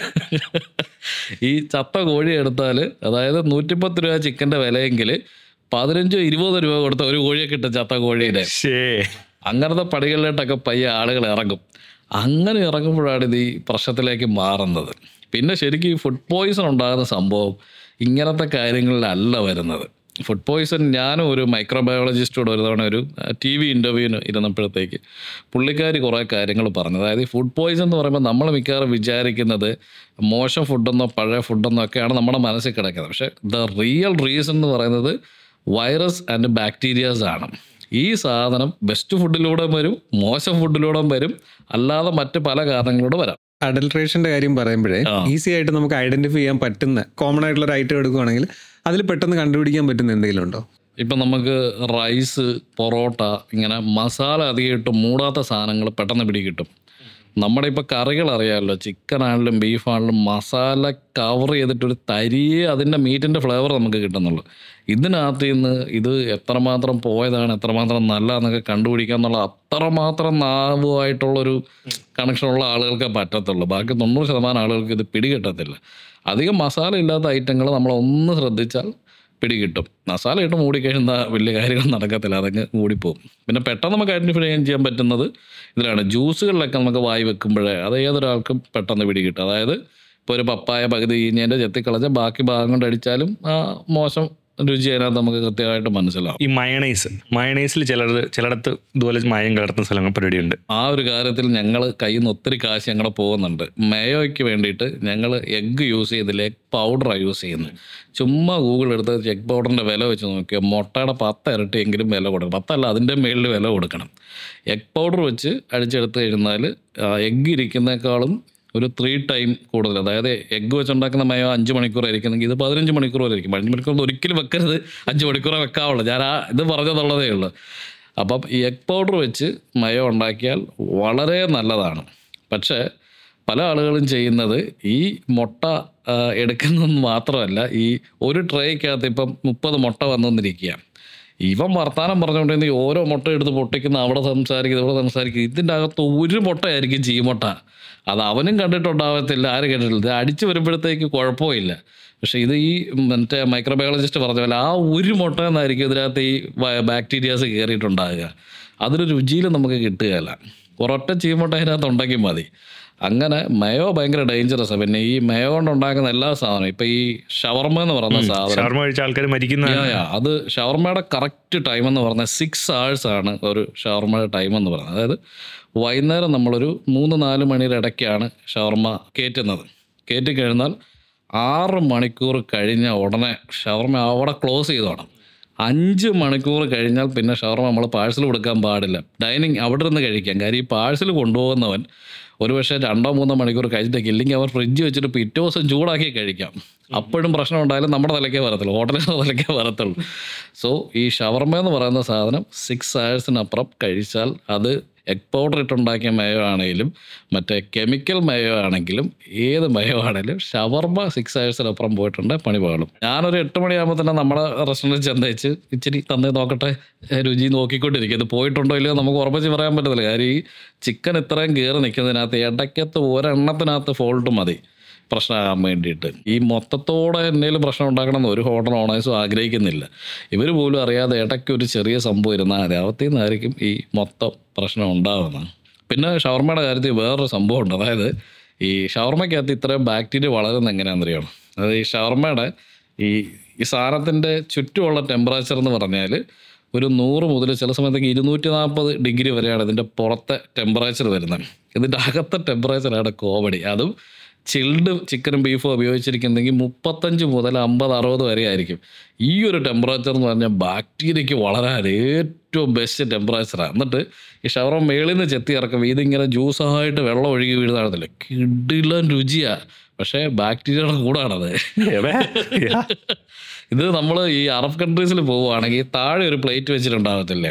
ഈ ചത്ത കോഴി എടുത്താൽ അതായത് നൂറ്റിപ്പത്ത് രൂപ ചിക്കൻ്റെ വിലയെങ്കിൽ പതിനഞ്ചോ ഇരുപതോ രൂപ കൊടുത്ത ഒരു കോഴിയെ കിട്ടും ചത്ത കോഴീനെ
ശേ
അങ്ങനത്തെ പടികളിലോട്ടൊക്കെ പയ്യെ ആളുകൾ ഇറങ്ങും അങ്ങനെ ഇറങ്ങുമ്പോഴാണ് ഇത് ഈ പ്രശ്നത്തിലേക്ക് മാറുന്നത് പിന്നെ ശരിക്കും ഈ ഫുഡ് പോയിസൺ ഉണ്ടാകുന്ന സംഭവം ഇങ്ങനത്തെ കാര്യങ്ങളിലല്ല വരുന്നത് ഫുഡ് പോയിസൺ ഞാനും ഒരു മൈക്രോബയോളജിസ്റ്റോട് ഒരു തവണ ഒരു ടി വി ഇൻ്റർവ്യൂവിന് ഇരുന്നപ്പോഴത്തേക്ക് പുള്ളിക്കാരി കുറേ കാര്യങ്ങൾ പറഞ്ഞു അതായത് ഈ ഫുഡ് പോയിസൺ എന്ന് പറയുമ്പോൾ നമ്മൾ മിക്കവാറും വിചാരിക്കുന്നത് മോശം ഫുഡെന്നോ പഴയ ഫുഡെന്നോ ഒക്കെയാണ് നമ്മുടെ മനസ്സിൽ കിടക്കുന്നത് പക്ഷേ ദ റിയൽ റീസൺ എന്ന് പറയുന്നത് വൈറസ് ആൻഡ് ബാക്ടീരിയാസ് ആണ് ഈ സാധനം ബെസ്റ്റ് ഫുഡിലൂടെ വരും മോശം ഫുഡിലൂടെ വരും അല്ലാതെ മറ്റ് പല കാരണങ്ങളിലൂടെ വരാം
അഡൽട്രേഷന്റെ കാര്യം പറയുമ്പോഴേ
ആ.
ഈസി ആയിട്ട് നമുക്ക് ഐഡന്റിഫൈ ചെയ്യാൻ പറ്റുന്ന കോമൺ ആയിട്ടുള്ള ഒരു ഐറ്റം എടുക്കുവാണെങ്കിൽ അതിൽ പെട്ടെന്ന് കണ്ടുപിടിക്കാൻ പറ്റുന്ന എന്തെങ്കിലും ഉണ്ടോ
ഇപ്പം നമുക്ക് റൈസ് പൊറോട്ട ഇങ്ങനെ മസാല അധികം ഇട്ട് മൂടാത്ത സാധനങ്ങൾ പെട്ടെന്ന് പിടികിട്ടും നമ്മുടെ ഇപ്പോൾ കറികൾ അറിയാമല്ലോ ചിക്കൻ ആണെങ്കിലും ബീഫ് ആണെങ്കിലും മസാല കവർ ചെയ്തിട്ടൊരു തരിയെ അതിൻ്റെ മീറ്റിൻ്റെ ഫ്ലേവർ നമുക്ക് കിട്ടുന്നുള്ളൂ ഇതിനകത്ത് നിന്ന് ഇത് എത്രമാത്രം പോയതാണ് എത്രമാത്രം നല്ലതെന്നൊക്കെ കണ്ടുപിടിക്കുക എന്നുള്ള അത്രമാത്രം നാവുമായിട്ടുള്ളൊരു കണക്ഷനുള്ള ആളുകൾക്കേ പറ്റത്തുള്ളൂ ബാക്കി തൊണ്ണൂറ് ശതമാനം ആളുകൾക്ക് ഇത് പിടികിട്ടത്തില്ല അധികം മസാല ഇല്ലാത്ത ഐറ്റങ്ങൾ നമ്മളൊന്ന് ശ്രദ്ധിച്ചാൽ പിടികിട്ടും മസാല ഇട്ട് മൂടിക്കഴിഞ്ഞാൽ വലിയ കാര്യങ്ങൾ നടക്കത്തില്ല അതങ്ങ് മൂടിപ്പോവും പിന്നെ പെട്ടെന്ന് നമുക്ക് ഐഡൻറ്റിഫൈ ചെയ്യാൻ പറ്റുന്നത് ഇതിലാണ് ജ്യൂസുകളിലൊക്കെ നമുക്ക് വായി വെക്കുമ്പോഴേ അത് ഏതൊരാൾക്കും പെട്ടെന്ന് പിടികിട്ടും അതായത് ഇപ്പോൾ ഒരു പപ്പായ പകുതി ഈഞ്ഞതിൻ്റെ ചെത്തിക്കളഞ്ഞ ബാക്കി ഭാഗം കൊണ്ട് അടിച്ചാലും ആ മോശം രുചി അതിനകത്ത് നമുക്ക് കൃത്യമായിട്ട് മനസ്സിലാവും
ഈ മയണൈസ് മയണൈസിൽ ചിലർ ചിലയിടത്ത് ഇതുപോലെ മായം കലർത്തുന്ന സ്ഥലങ്ങൾ പരിപാടിയുണ്ട്
ആ ഒരു കാര്യത്തിൽ ഞങ്ങൾ കയ്യിൽ നിന്ന് ഒത്തിരി കാശ് ഞങ്ങൾ പോകുന്നുണ്ട് മേയോയ്ക്ക് വേണ്ടിയിട്ട് ഞങ്ങൾ എഗ്ഗ് യൂസ് ചെയ്തില്ല എഗ് പൗഡറാണ് യൂസ് ചെയ്യുന്നത് ചുമ്മാ ഗൂഗിൾ എടുത്ത് എഗ് പൗഡറിൻ്റെ വില വെച്ച് നോക്കിയാൽ മുട്ടയുടെ പത്ത് ഇരട്ടിയെങ്കിലും വില കൊടുക്കണം പത്തല്ല അതിൻ്റെ മേളിൽ വില കൊടുക്കണം എഗ് പൗഡർ വെച്ച് അടിച്ചെടുത്ത് കഴിഞ്ഞാൽ എഗ്ഗ് ഇരിക്കുന്നേക്കാളും ഒരു ത്രീ ടൈം കൂടുതൽ അതായത് എഗ്ഗ് വെച്ചുണ്ടാക്കുന്ന മയോ അഞ്ച് മണിക്കൂർ ആയിരിക്കുന്നെങ്കിൽ ഇത് പതിനഞ്ച് മണിക്കൂർ വരെ ഇരിക്കും അഞ്ച് മണിക്കൂർ ഒരിക്കലും വെക്കരുത് അഞ്ച് മണിക്കൂറേ വെക്കാവുള്ളൂ ഞാൻ ആ ഇത് പറഞ്ഞതെന്നുള്ളതേ ഉള്ളൂ അപ്പം ഈ എഗ് പൗഡർ വെച്ച് മയോ ഉണ്ടാക്കിയാൽ വളരെ നല്ലതാണ് പക്ഷേ പല ആളുകളും ചെയ്യുന്നത് ഈ മുട്ട ആ, എടുക്കുന്നത് മാത്രമല്ല ഈ ഒരു ട്രേക്കകത്ത് ഇപ്പം മുപ്പത് മുട്ട വന്നുകൊണ്ടിരിക്കുക ഇവൻ വർത്താനം പറഞ്ഞുകൊണ്ടിരുന്ന ഈ ഓരോ മുട്ട എടുത്ത് പൊട്ടിക്കുന്ന അവിടെ സംസാരിക്കുന്നത് ഇവിടെ സംസാരിക്കുന്നത് ഇതിൻ്റെ അകത്ത് ഒരു മുട്ടയായിരിക്കും ചീമുട്ട അത് അവനും കണ്ടിട്ടുണ്ടാവത്തില്ല ആരും കണ്ടിട്ടില്ല ഇത് അടിച്ചു വരുമ്പോഴത്തേക്ക് കുഴപ്പമില്ല പക്ഷേ ഇത് ഈ മറ്റേ മൈക്രോബയോളജിസ്റ്റ് പറഞ്ഞ പോലെ ആ ഒരു മുട്ട എന്നായിരിക്കും ഇതിനകത്ത് ഈ ബാക്ടീരിയാസ് കയറിയിട്ടുണ്ടാകുക അതൊരു രുചിയിൽ നമുക്ക് കിട്ടുകയില്ല ഒരൊറ്റ ചീമുട്ട അതിനകത്ത് ഉണ്ടെങ്കിൽ മതി അങ്ങനെ മയോ ഭയങ്കര ഡേഞ്ചറസ് പിന്നെ ഈ മയോ കൊണ്ട് ഉണ്ടാക്കുന്ന എല്ലാ സാധനവും ഇപ്പം ഈ ഷവർമ എന്ന് പറയുന്ന സാധനം
ഷവർമ കഴിച്ച ആൾക്കാർ മരിക്കുന്ന
യാ, യാ. അത് ഷവർമയുടെ കറക്റ്റ് ടൈം എന്ന് പറഞ്ഞാൽ സിക്സ് hours ആണ് ഒരു ഷവർമയുടെ ടൈം എന്ന് പറയുന്നത് അതായത് വൈകുന്നേരം നമ്മളൊരു മൂന്ന് നാല് മണിയുടെ ഇടയ്ക്കാണ് ഷവർമ കയറ്റുന്നത് കയറ്റി കഴിഞ്ഞാൽ ആറ് മണിക്കൂർ കഴിഞ്ഞ ഉടനെ ഷവർമ അവിടെ ക്ലോസ് ചെയ്തോണം അഞ്ച് മണിക്കൂർ കഴിഞ്ഞാൽ പിന്നെ ഷവർമ നമ്മൾ പാഴ്സൽ കൊടുക്കാൻ പാടില്ല ഡൈനിങ് അവിടെ നിന്ന് കഴിക്കാം കാര്യം ഈ പാഴ്സൽ കൊണ്ടുപോകുന്നവൻ ഒരു പക്ഷേ രണ്ടോ മൂന്നോ മണിക്കൂർ കഴിച്ചിട്ടേക്ക് ഇല്ലെങ്കിൽ അവർ ഫ്രിഡ്ജ് വെച്ചിട്ട് പിറ്റേ ദിവസം ചൂടാക്കി കഴിക്കാം അപ്പോഴും പ്രശ്നം ഉണ്ടായാലും നമ്മുടെ തലക്കേ വരത്തുള്ളൂ ഹോട്ടലിൻ്റെ തലക്കേ വരത്തുള്ളൂ സോ ഈ ഷവർമ എന്ന് പറയുന്ന സാധനം സിക്സ് ഹവേഴ്സിനപ്പുറം കഴിച്ചാൽ അത് എഗ് പൗഡർ ഇട്ടുണ്ടാക്കിയ മയോ ആണെങ്കിലും മറ്റേ കെമിക്കൽ മയോ ആണെങ്കിലും ഏത് മയോ ആണെങ്കിലും ഷവർമ സിക്സ് ഹവേഴ്സിനപ്പുറം പോയിട്ടുണ്ട് പണി പാളും ഞാനൊരു എട്ട് മണിയാകുമ്പോൾ തന്നെ നമ്മുടെ റെസ്റ്റോറൻറ്റിൽ ചെന്നേച്ച് ഇച്ചിരി തന്നെ നോക്കട്ടെ ഏ, രുചി നോക്കിക്കൊണ്ടിരിക്കും ഇത് പോയിട്ടുണ്ടോ ഇല്ലയോ നമുക്ക് ഉറപ്പിച്ച് പറയാൻ പറ്റത്തില്ല കാര്യം ഈ ചിക്കൻ ഇത്രയും കയറി നിൽക്കുന്നതിനകത്ത് ഇടയ്ക്കത്ത് ഒരെണ്ണത്തിനകത്ത് ഫോൾട്ട് മതി പ്രശ്നമാകാൻ വേണ്ടിയിട്ട് ഈ മൊത്തത്തോടെ എന്തെങ്കിലും പ്രശ്നം ഉണ്ടാക്കണമെന്ന് ഒരു ഹോട്ടൽ ഓണേഴ്സും ആഗ്രഹിക്കുന്നില്ല ഇവർ പോലും അറിയാതെ ഇടയ്ക്ക് ഒരു ചെറിയ സംഭവം ഇരുന്നാൽ മതി അകത്തു നിന്നായിരിക്കും ഈ മൊത്തം പ്രശ്നം ഉണ്ടാകുന്നത് പിന്നെ ഷവർമയുടെ കാര്യത്തിൽ വേറൊരു സംഭവമുണ്ട് അതായത് ഈ ഷവർമയ്ക്കകത്ത് ഇത്രയും ബാക്ടീരിയ വളരുന്നത് എങ്ങനെയാണെന്നറിയണം അതായത് ഈ ഷവർമയുടെ ഈ ഈ സാധനത്തിൻ്റെ ചുറ്റുമുള്ള ടെമ്പറേച്ചർ എന്ന് പറഞ്ഞാൽ ഒരു നൂറ് മുതൽ ചില സമയത്തൊക്കെ ഇരുന്നൂറ്റി നാൽപ്പത് ഡിഗ്രി വരെയാണ് ഇതിൻ്റെ പുറത്തെ ടെമ്പറേച്ചർ വരുന്നത് ഇതിൻ്റെ അകത്തെ ടെമ്പറേച്ചറാണ് കോമഡി അതും ചിൽഡ് ചിക്കനും ബീഫും ഉപയോഗിച്ചിരിക്കുന്നെങ്കിൽ മുപ്പത്തഞ്ച് മുതൽ അമ്പത് അറുപത് വരെ ആയിരിക്കും ഈ ഒരു ടെമ്പറേച്ചർ എന്ന് പറഞ്ഞാൽ ബാക്ടീരിയയ്ക്ക് വളരാൻ ഏറ്റവും ബെസ്റ്റ് ടെമ്പറേച്ചറാണ് എന്നിട്ട് ഈ ഷവറ മേളിൽ നിന്ന് ചെത്തി ഇറക്കുമ്പോൾ ഇതിങ്ങനെ ജ്യൂസായിട്ട് വെള്ളം ഒഴുകി വീഴുന്നതാണല്ലേ കിടിലൻ രുചിയാണ് പക്ഷേ ബാക്ടീരിയയുടെ കൂടാണത് ഇത് നമ്മൾ ഈ അറബ് കൺട്രീസിൽ പോവുകയാണെങ്കിൽ താഴെ ഒരു പ്ലേറ്റ് വെച്ചിട്ടുണ്ടാകത്തില്ലേ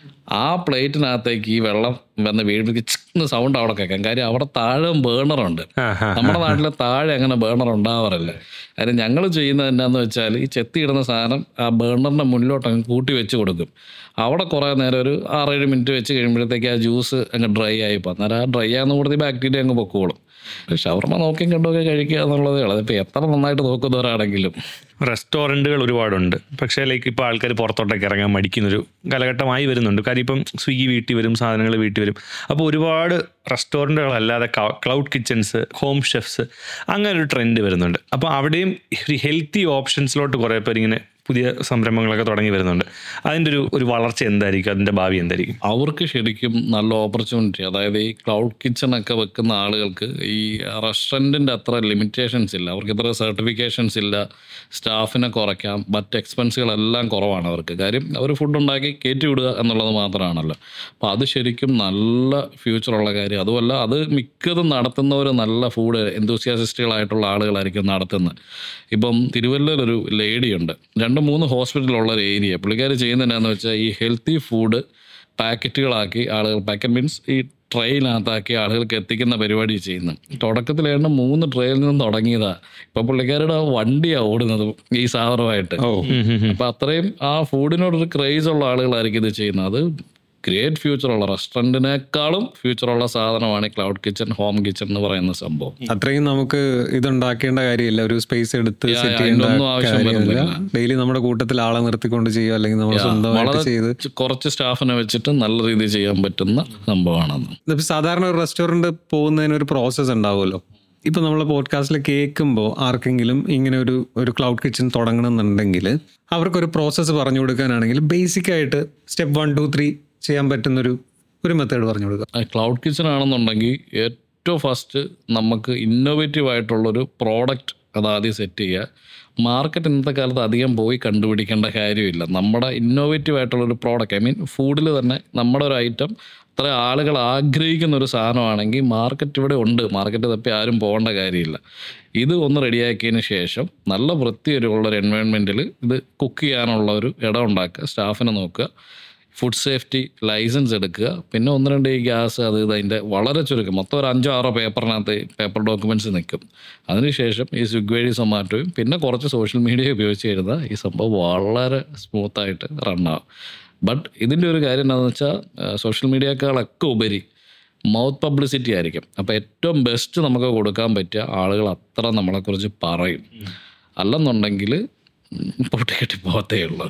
ആ പ്ലേറ്റിനകത്തേക്ക് ഈ വെള്ളം വന്ന് വീഴുമ്പോൾ ചിക്കുന്ന സൗണ്ട് അവിടെ കേൾക്കാം കാര്യം അവിടെ താഴെ ബേണറുണ്ട് നമ്മുടെ നാട്ടിലെ താഴെ അങ്ങനെ ബേണർ ഉണ്ടാവാറില്ല കാര്യം ഞങ്ങൾ ചെയ്യുന്നത് എന്നാന്ന് വെച്ചാൽ ഈ ചെത്തിയിടുന്ന സാധനം ആ ബേണറിൻ്റെ മുന്നിലോട്ട് അങ്ങ് കൂട്ടി വെച്ച് കൊടുക്കും അവിടെ കുറേ നേരം ഒരു ആറേഴ് മിനിറ്റ് വെച്ച് കഴിയുമ്പോഴത്തേക്ക് ആ ജ്യൂസ് അങ്ങ് ഡ്രൈ ആയി പോകും അന്നേരം ആ ഡ്രൈ ആകുന്ന കൂടുതൽ ബാക്ടീരിയ അങ്ങ് പൊക്കോളും ഷവർമ നോക്കിയും കണ്ടുമൊക്കെ കഴിക്കുക എന്നുള്ളതേ ഉള്ളൂ അതിപ്പോൾ എത്ര നന്നായിട്ട് നോക്കുന്നവരാണെങ്കിലും
റെസ്റ്റോറൻറ്റുകൾ ഒരുപാടുണ്ട് പക്ഷേ ലൈക്ക് ഇപ്പോൾ ആൾക്കാർ പുറത്തോട്ടൊക്കെ ഇറങ്ങാൻ മടിക്കുന്നൊരു കാലഘട്ടമായി വരുന്നുണ്ട് കാര്യം ഇപ്പം സ്വിഗ്ഗി വീട്ടിൽ വരും സാധനങ്ങൾ വീട്ടിൽ വരും അപ്പോൾ ഒരുപാട് റെസ്റ്റോറൻറ്റുകളല്ലാതെ ക്ലൗഡ് കിച്ചൺസ് ഹോം ഷെഫ്സ് അങ്ങനെ ഒരു ട്രെൻഡ് വരുന്നുണ്ട് അപ്പോൾ അവിടെയും ഒരു ഹെൽത്തി ഓപ്ഷൻസിലോട്ട് കുറേ പേർ ഇങ്ങനെ പുതിയ സംരംഭങ്ങളൊക്കെ തുടങ്ങി വരുന്നുണ്ട് അതിൻ്റെ ഒരു ഒരു വളർച്ച എന്തായിരിക്കും അതിൻ്റെ ഭാവി എന്തായിരിക്കും
അവർക്ക് ശരിക്കും നല്ല ഓപ്പർച്യൂണിറ്റി അതായത് ഈ ക്ലൗഡ് കിച്ചൺ ഒക്കെ വെക്കുന്ന ആളുകൾക്ക് ഈ റെസ്റ്റോറൻറ്റിൻ്റെ അത്ര ലിമിറ്റേഷൻസ് ഇല്ല അവർക്ക് ഇത്ര സർട്ടിഫിക്കേഷൻസ് ഇല്ല സ്റ്റാഫിനെ കുറയ്ക്കാം മറ്റ് എക്സ്പെൻസുകളെല്ലാം കുറവാണ് അവർക്ക് കാര്യം അവർ ഫുഡ് ഉണ്ടാക്കി കയറ്റി വിടുക എന്നുള്ളത് മാത്രമാണല്ലോ അപ്പോൾ അത് ശരിക്കും നല്ല ഫ്യൂച്ചറുള്ള കാര്യം അതുമല്ല അത് മിക്കതും നടത്തുന്നവർ നല്ല ഫുഡ് എന്തൂസിയാസിസ്റ്റുകളായിട്ടുള്ള ആളുകളായിരിക്കും നടത്തുന്നത് ഇപ്പം തിരുവല്ലയിലൊരു ലേഡിയുണ്ട് രണ്ട് മൂന്ന് ഹോസ്പിറ്റലുള്ള ഒരു ഏരിയ പുള്ളിക്കാർ ചെയ്യുന്നത് എന്നാന്ന് വെച്ചാൽ ഈ ഹെൽത്തി ഫുഡ് പാക്കറ്റുകളാക്കി ആളുകൾ പാക്കറ്റ് മീൻസ് ഈ ട്രെയിനകത്താക്കി ആളുകൾക്ക് എത്തിക്കുന്ന പരിപാടി ചെയ്യുന്നു തുടക്കത്തിലേണ്ട മൂന്ന് ട്രെയിൽ നിന്നും തുടങ്ങിയതാ ഇപ്പൊ പുള്ളിക്കാരുടെ വണ്ടിയാണ് ഓടുന്നത് ഈ സാധനമായിട്ട്
ഓ
അപ്പൊ അത്രയും ആ ഫുഡിനോടൊരു ക്രേസ് ഉള്ള ആളുകളായിരിക്കും ഇത് ചെയ്യുന്നത് അത് ഗ്രേറ്റ് ഫ്യൂച്ചറുള്ള റെസ്റ്റോറൻറ്റിനേക്കാളും ഫ്യൂച്ചറുള്ള സാധനമാണ് ഈ ക്ലൗഡ് കിച്ചൺ ഹോം കിച്ചൺ എന്ന് പറയുന്ന സംഭവം
അത്രയും നമുക്ക് ഇതുണ്ടാക്കേണ്ട കാര്യമില്ല ഒരു സ്പേസ് എടുത്ത്
യാ,
സെറ്റ്
യാ,
ചെയ്യേണ്ട
അതിന്റെ ഒന്നും ആവശ്യം
കാര്യമില്ല
വരുന്നില്ല.
ഡെയിലി നമ്മുടെ കൂട്ടത്തിൽ ആളെ നിർത്തിക്കൊണ്ട് ചെയ്യുക അല്ലെങ്കിൽ നമ്മൾ സ്വന്തമായിട്ട്
വളരെ
ചെയ്ത്
ച് കുറച്ച് സ്റ്റാഫിനെ വെച്ചിട്ട് നല്ല രീതിയിൽ ചെയ്യാൻ പറ്റുന്ന സംഭവമാണെന്ന്
ഇപ്പൊ സാധാരണ ഒരു റെസ്റ്റോറന്റ് പോകുന്നതിന് ഒരു പ്രോസസ്സ് ഉണ്ടാവുമല്ലോ ഇപ്പൊ നമ്മൾ പോഡ്കാസ്റ്റിൽ കേൾക്കുമ്പോൾ ആർക്കെങ്കിലും ഇങ്ങനെ ഒരു ഒരു ക്ലൗഡ് കിച്ചൺ തുടങ്ങണമെന്നുണ്ടെങ്കിൽ അവർക്കൊരു പ്രോസസ്സ് പറഞ്ഞു കൊടുക്കാനാണെങ്കിൽ ബേസിക് ആയിട്ട് സ്റ്റെപ്പ് വൺ ടു ത്രീ ചെയ്യാൻ പറ്റുന്നൊരു ഒരു മെത്തേഡ് പറഞ്ഞു കൊടുക്കുക
ക്ലൗഡ് കിച്ചൺ ആണെന്നുണ്ടെങ്കിൽ ഏറ്റവും ഫസ്റ്റ് നമുക്ക് ഇന്നോവേറ്റീവ് ആയിട്ടുള്ളൊരു പ്രോഡക്റ്റ് അത് ആദ്യം സെറ്റ് ചെയ്യുക മാർക്കറ്റ് ഇന്നത്തെ കാലത്ത് അധികം പോയി കണ്ടുപിടിക്കേണ്ട കാര്യമില്ല നമ്മുടെ ഇന്നോവേറ്റീവ് ആയിട്ടുള്ളൊരു പ്രോഡക്റ്റ് ഐ മീൻ ഫുഡിൽ തന്നെ നമ്മുടെ ഒരു ഐറ്റം അത്ര ആളുകൾ ആഗ്രഹിക്കുന്ന ഒരു സാധനമാണെങ്കിൽ മാർക്കറ്റ് ഇവിടെ ഉണ്ട് മാർക്കറ്റ് തപ്പി ആരും പോകേണ്ട കാര്യമില്ല ഇത് ഒന്ന് റെഡിയാക്കിയതിന് ശേഷം നല്ല വൃത്തിയുള്ള ഒരു എൻവയോൺമെൻറ്റിൽ ഇത് കുക്ക് ചെയ്യാനുള്ള ഒരു ഇടം ഉണ്ടാക്കുക സ്റ്റാഫിനെ നോക്കുക ഫുഡ് സേഫ്റ്റി ലൈസൻസ് എടുക്കുക പിന്നെ ഒന്ന് രണ്ട് ഈ ഗ്യാസ് അത് ഇത് അതിൻ്റെ വളരെ ചുരുക്കം മൊത്തം ഒരു അഞ്ചോ ആറോ പേപ്പറിനകത്ത് പേപ്പർ ഡോക്യുമെൻറ്റ്സ് നിൽക്കും അതിനുശേഷം ഈ സ്വിഗ് വഴി സൊമാറ്റോയും പിന്നെ കുറച്ച് സോഷ്യൽ മീഡിയ ഉപയോഗിച്ച് കഴിഞ്ഞാൽ ഈ സംഭവം വളരെ സ്മൂത്തായിട്ട് റണ്ണാവും ബട്ട് ഇതിൻ്റെ ഒരു കാര്യം എന്താണെന്ന് വെച്ചാൽ സോഷ്യൽ മീഡിയക്കാളൊക്കെ ഉപരി മൗത്ത് പബ്ലിസിറ്റി ആയിരിക്കും അപ്പോൾ ഏറ്റവും ബെസ്റ്റ് നമുക്ക് കൊടുക്കാൻ പറ്റിയ ആളുകൾ അത്ര നമ്മളെക്കുറിച്ച് പറയും അല്ലെന്നുണ്ടെങ്കിൽ പൊട്ടിക്കെട്ടി പോകത്തേ ഉള്ളൂ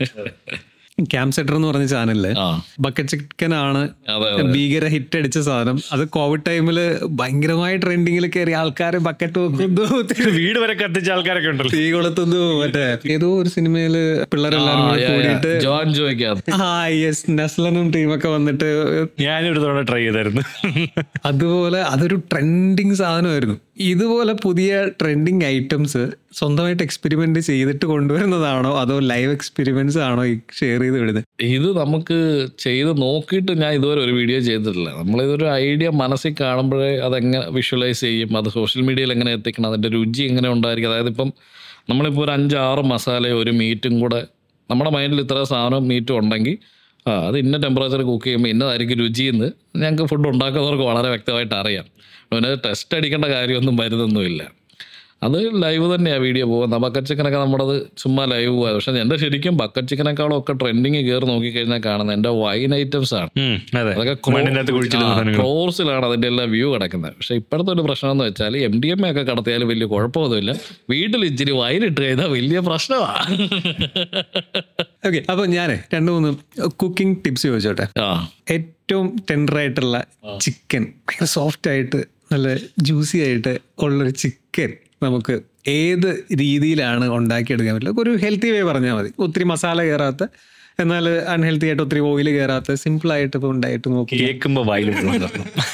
ക്യാമ്പ് സെറ്റർ എന്ന് പറഞ്ഞ ചാനലില്
ആ
ബക്കറ്റ് ചിക്കൻ ആണ്
അതെ
ഭീകര ഹിറ്റ് അടിച്ച സാധനം അത് കോവിഡ് ടൈമില് ഭയങ്കരമായ ട്രെൻഡിങ്ങിൽ കയറി ആൾക്കാർ ബക്കറ്റ് വെക്കുന്നു
വീട് വരെ കത്തിച്ച ആൾക്കാരൊക്കെ ഉണ്ടല്ലോ
തീ കൊളുത്തുന്നു മറ്റേ ഏതോ ഒരു സിനിമയില് പിള്ളേരെല്ലാരും കൂടി കൂടിയിട്ട്
ജോൺ ജോയ്ക്കകത്ത്
ആ യെസ് നെസ്ലനും ടീമൊക്കെ വന്നിട്ട്
ഞാനൊരു തവണ ട്രൈ ചെയ്തായിരുന്നു
അതുപോലെ അതൊരു ട്രെൻഡിങ് സാധനമായിരുന്നു ഇതുപോലെ പുതിയ ട്രെൻഡിങ് ഐറ്റംസ് സ്വന്തമായിട്ട് എക്സ്പെരിമെന്റ് ചെയ്തിട്ട് കൊണ്ടുവരുന്നതാണോ അതോ ലൈവ് എക്സ്പെരിമെന്റ്സ് ആണോ ഈ ഷെയർ ചെയ്ത് വിടുന്നത്
ഇത് നമുക്ക് ചെയ്ത് നോക്കിയിട്ട് ഞാൻ ഇതുവരെ ഒരു വീഡിയോ ചെയ്തിട്ടില്ല നമ്മളിതൊരു ഐഡിയ മനസ്സിൽ കാണുമ്പോഴേ അതെങ്ങനെ വിഷ്വലൈസ് ചെയ്യും അത് സോഷ്യൽ മീഡിയയിൽ എങ്ങനെ എത്തിക്കണം അതിൻ്റെ രുചി എങ്ങനെ ഉണ്ടായിരിക്കും അതായത് ഇപ്പം നമ്മളിപ്പോൾ ഒരു അഞ്ചാറ് മസാലയും ഒരു മീറ്റും കൂടെ നമ്മുടെ മൈൻഡിൽ ഇത്ര സാധനം മീറ്റും ഉണ്ടെങ്കിൽ ആ അത് ഇന്ന ടെമ്പറേച്ചർ കുക്ക് ചെയ്യുമ്പോൾ ഇന്നതായിരിക്കും രുചിയെന്ന് ഞങ്ങൾക്ക് ഫുഡ് ഉണ്ടാക്കുന്നവർക്ക് വളരെ വ്യക്തമായിട്ട് അറിയാം പിന്നെ ടെസ്റ്റ് അടിക്കേണ്ട കാര്യമൊന്നും വരുന്നൊന്നുമില്ല അത് ലൈവ് തന്നെയാണ് വീഡിയോ പോകുന്നത് ബക്കറ്റ് ചിക്കനൊക്കെ നമ്മുടേത് ചുമ്മാ ലൈവ് പോയത് പക്ഷെ എൻ്റെ ശരിക്കും ബക്കറ്റ് ചിക്കനേക്കാളും ഒക്കെ ട്രെൻഡിങ് കയറി നോക്കിക്കഴിഞ്ഞാൽ കാണുന്നത് എൻ്റെ വൈൻ ഐറ്റംസ് ആണ്
ഉം, അതെ
അതൊക്കെ
മണ്ണിനകത്ത് കുഴിച്ചിടുന്ന സാധനങ്ങൾ
ക്രോസിലാണ് അതിൻ്റെ എല്ലാം വ്യൂ കിടക്കുന്നത് പക്ഷെ ഇപ്പോഴത്തെ ഒരു പ്രശ്നം എന്ന് വെച്ചാൽ എം ഡി എം എ ഒക്കെ കടത്തിയാലും വലിയ കുഴപ്പമൊന്നുമില്ല വീട്ടിൽ ഇച്ചിരി വൈനിട്ട് കഴിഞ്ഞാൽ വലിയ പ്രശ്നമാണ്
ഓക്കെ അപ്പൊ ഞാനേ രണ്ട് മൂന്ന് കുക്കിംഗ് ടിപ്സ് ചോദിച്ചോട്ടെ
ആ
ഏറ്റവും ടെൻഡർ ആയിട്ടുള്ള ചിക്കൻ ഭയങ്കര സോഫ്റ്റ് ആയിട്ട് നല്ല ജ്യൂസി ആയിട്ട് ഉള്ളൊരു ചിക്കൻ നമുക്ക് ഏത് രീതിയിലാണ് ഉണ്ടാക്കിയെടുക്കാൻ പറ്റില്ല ഒരു ഹെൽത്തി വേ പറഞ്ഞാൽ മതി ഒത്തിരി മസാല കയറാത്ത എന്നാൽ അൺഹെൽത്തി ആയിട്ട് ഒത്തിരി ഓയിൽ കയറാത്ത സിമ്പിൾ ആയിട്ട് ഇപ്പോൾ ഉണ്ടായിട്ട് നോക്കി
കേൾക്കുമ്പോൾ വായിലും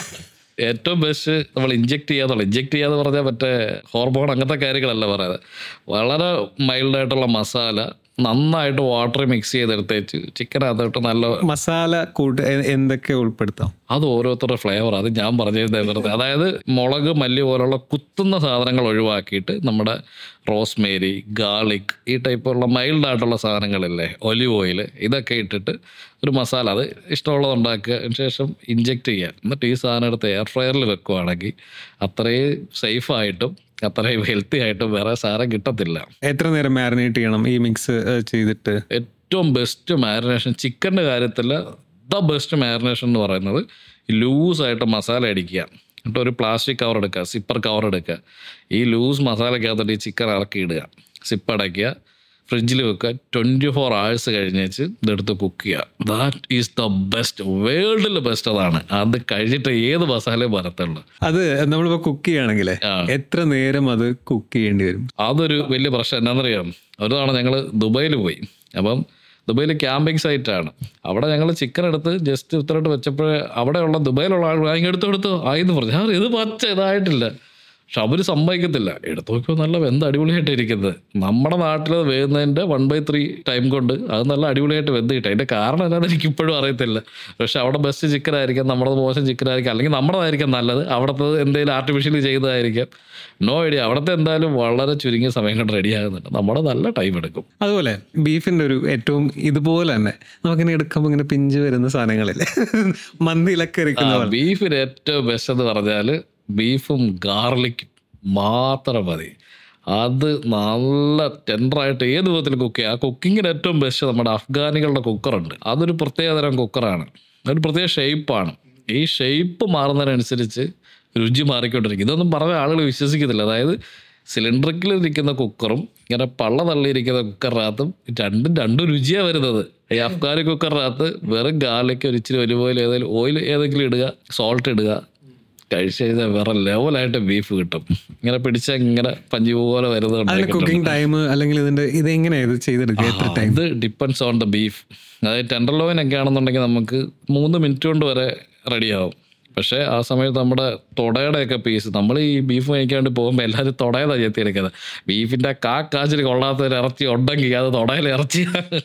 ഏറ്റവും ബെസ്റ്റ് നമ്മൾ ഇഞ്ചെക്ട് ചെയ്യാതുള്ള ഇഞ്ചെക്ട് ചെയ്യാതെ പറഞ്ഞാൽ മറ്റേ ഹോർമോൺ അങ്ങനത്തെ കാര്യങ്ങളല്ല പറയുന്നത് വളരെ മൈൽഡായിട്ടുള്ള മസാല നന്നായിട്ട് വാട്ടർ മിക്സ് ചെയ്തെടുത്തേച്ച് ചിക്കനകത്തോട്ട് നല്ല
മസാല കൂട്ട് എ- എന്തൊക്കെ ഉൾപ്പെടുത്താം
അത് ഓരോരുത്തരുടെ ഫ്ലേവർ അത് ഞാൻ പറഞ്ഞിരുന്നത് വെറുതെ അതായത് മുളക് മല്ലി പോലുള്ള കുത്തുന്ന സാധനങ്ങൾ ഒഴിവാക്കിയിട്ട് നമ്മുടെ റോസ്മേരി ഗാർലിക് ഈ ടൈപ്പുള്ള മൈൽഡ് ആയിട്ടുള്ള സാധനങ്ങളില്ലേ ഒലിവ് ഓയിൽ ഇതൊക്കെ ഇട്ടിട്ട് ഒരു മസാല അത് ഇഷ്ടമുള്ളത് ഉണ്ടാക്കുക അതിന് ശേഷം ഇഞ്ചെക്ട് ചെയ്യുക എന്നിട്ട് ഈ സാധനം എടുത്ത് എയർ ഫ്രയറിൽ വെക്കുവാണെങ്കിൽ അത്രയും സേഫായിട്ടും അത്രയും ഹെൽത്തി ആയിട്ടും വേറെ സാധനം കിട്ടത്തില്ല
എത്ര നേരം മാരിനേറ്റ് ചെയ്യണം ഈ മിക്സ് ചെയ്തിട്ട്
ഏറ്റവും ബെസ്റ്റ് മാരിനേഷൻ ചിക്കൻ്റെ കാര്യത്തിൽ ദ ബെസ്റ്റ് മാരിനേഷൻ എന്ന് പറയുന്നത് ലൂസായിട്ട് മസാല അടിക്കുക എന്നിട്ട് ഒരു പ്ലാസ്റ്റിക് കവർ എടുക്കുക സിപ്പർ കവർ എടുക്കുക ഈ ലൂസ് മസാലക്കകത്തോട്ട് ഈ ചിക്കൻ ഇറക്കി ഇടുക സിപ്പ് അടയ്ക്കുക ഫ്രിഡ്ജിൽ വെക്കുക ട്വൻറ്റി ഫോർ അവേഴ്സ് കഴിഞ്ഞേച്ച് ഇതെടുത്ത് കുക്ക് ചെയ്യുക ദാറ്റ് ഈസ് ദ ബെസ്റ്റ് വേൾഡിൽ ബെസ്റ്റ് അതാണ് അത് കഴിഞ്ഞിട്ട് ഏത് മസാലയും വരത്തുള്ളൂ
അത് നമ്മളിപ്പോ കുക്ക് ചെയ്യുകയാണെങ്കിലേ
ആ.
എത്ര നേരം അത് കുക്ക് ചെയ്യേണ്ടി വരും
അതൊരു വലിയ പ്രശ്നം എന്നാണെന്നറിയാം ഒരു തവണ ഞങ്ങൾ ദുബൈയിൽ പോയി അപ്പം ദുബൈയിൽ ക്യാമ്പിംഗ് സൈറ്റാണ് അവിടെ ഞങ്ങൾ ചിക്കൻ എടുത്ത് ജസ്റ്റ് ഉത്തരട്ട് വെച്ചപ്പോൾ അവിടെയുള്ള ദുബൈയിലുള്ള ആൾ വാങ്ങി എടുത്തു എടുത്തു ആയിന്ന് പറഞ്ഞു ഞാൻ ഇത് പച്ച ഇതായിട്ടില്ല പക്ഷെ അവർ സമ്മതിക്കത്തില്ല എടുത്തു നോക്കിയപ്പോൾ നല്ല വെന്ത് അടിപൊളിയായിട്ട് ഇരിക്കുന്നത് നമ്മുടെ നാട്ടിൽ വേകുന്നതിൻ്റെ വൺ ബൈ ത്രീ ടൈം കൊണ്ട് അത് നല്ല അടിപൊളിയായിട്ട് വെന്ത് കിട്ടും അതിൻ്റെ കാരണം എന്താണെന്ന് എനിക്ക് ഇപ്പോഴും അറിയത്തില്ല പക്ഷെ അവിടെ ബെസ്റ്റ് ചിക്കൻ ആയിരിക്കാം നമ്മുടെ മോശം ചിക്കൻ ആയിരിക്കാം അല്ലെങ്കിൽ നമ്മുടേതായിരിക്കാം നല്ലത് അവിടുത്തെ എന്തെങ്കിലും ആർട്ടിഫിഷ്യലി ചെയ്തതായിരിക്കാം നോ ഐഡിയ അവിടുത്തെ എന്തായാലും വളരെ ചുരുങ്ങിയ സമയം കൊണ്ട് റെഡി ആകുന്നുണ്ട് നമ്മുടെ നല്ല ടൈം എടുക്കും
അതുപോലെ ബീഫിന്റെ ഒരു ഏറ്റവും ഇതുപോലെ തന്നെ നമുക്കിങ്ങനെ എടുക്കുമ്പോൾ ഇങ്ങനെ പിഞ്ച് വരുന്ന സാധനങ്ങളില്ലേ മന്തിയിലൊക്കെ ഇരിക്കുന്ന പോലെ
ബീഫിന് ഏറ്റവും ബെസ്റ്റ് എന്ന് പറഞ്ഞാൽ ബീഫും ഗാർലിക്കും മാത്രം മതി അത് നല്ല ടെൻഡറായിട്ട് ഏത് വിധത്തിൽ കുക്ക് ചെയ്യുക ആ കുക്കിങ്ങിന് ഏറ്റവും ബെസ്റ്റ് നമ്മുടെ അഫ്ഗാനികളുടെ കുക്കറുണ്ട് അതൊരു പ്രത്യേകതരം കുക്കറാണ് ഒരു പ്രത്യേക ഷേപ്പാണ് ഈ ഷേപ്പ് മാറുന്നതിനനുസരിച്ച് രുചി മാറിക്കൊണ്ടിരിക്കും ഇതൊന്നും പറഞ്ഞ ആളുകൾ വിശ്വസിക്കത്തില്ല അതായത് സിലിണ്ടറിൽ ഇരിക്കുന്ന കുക്കറും ഇങ്ങനെ പള്ള തള്ളിയിരിക്കുന്ന കുക്കറിനകത്തും രണ്ടും രണ്ടും രുചിയാണ് വരുന്നത് ഈ അഫ്ഗാനി കുക്കറിനകത്ത് വെറും ഗാർലിക്ക് ഒരു ഇച്ചിരി ഒരു ഓയിൽ ഏതെങ്കിലും ഓയിൽ ഏതെങ്കിലും ഇടുക സോൾട്ട് ഇടുക കഴിച്ച് കഴിഞ്ഞാൽ വേറെ ലെവലായിട്ട് ബീഫ് കിട്ടും ഇങ്ങനെ പിടിച്ച ഇങ്ങനെ പഞ്ചി പോലെ വരുന്നത്
അതിന് കുക്കിംഗ് ടൈം അല്ലെങ്കിൽ ഇതിന്റെ ഇത് എങ്ങനെയാ ഇത് ചെയ്തെടുക്കുക എത്ര ടൈം
ഇത് ഡിപ്പെൻസ് ഓൺ ദ ബീഫ് അതായത് ടെൻഡർ ലോയിൻ ഒക്കെ ആണെന്നുണ്ടെങ്കിൽ നമുക്ക് മൂന്ന് മിനിറ്റ് കൊണ്ട് വരെ റെഡിയാവും പക്ഷേ ആ സമയത്ത് നമ്മുടെ തുടയുടെ ഒക്കെ പീസ് നമ്മൾ ഈ ബീഫ് കഴിക്കാണ്ട് പോകുമ്പോൾ എല്ലാവരും തുടയതാണ് ചെത്തിയെടുക്കുന്നത് ബീഫിൻ്റെ കാ കാച്ചിൽ കൊള്ളാത്ത ഒരു ഇറച്ചി ഉണ്ടെങ്കിൽ അത് തുടയിൽ ഇറച്ചി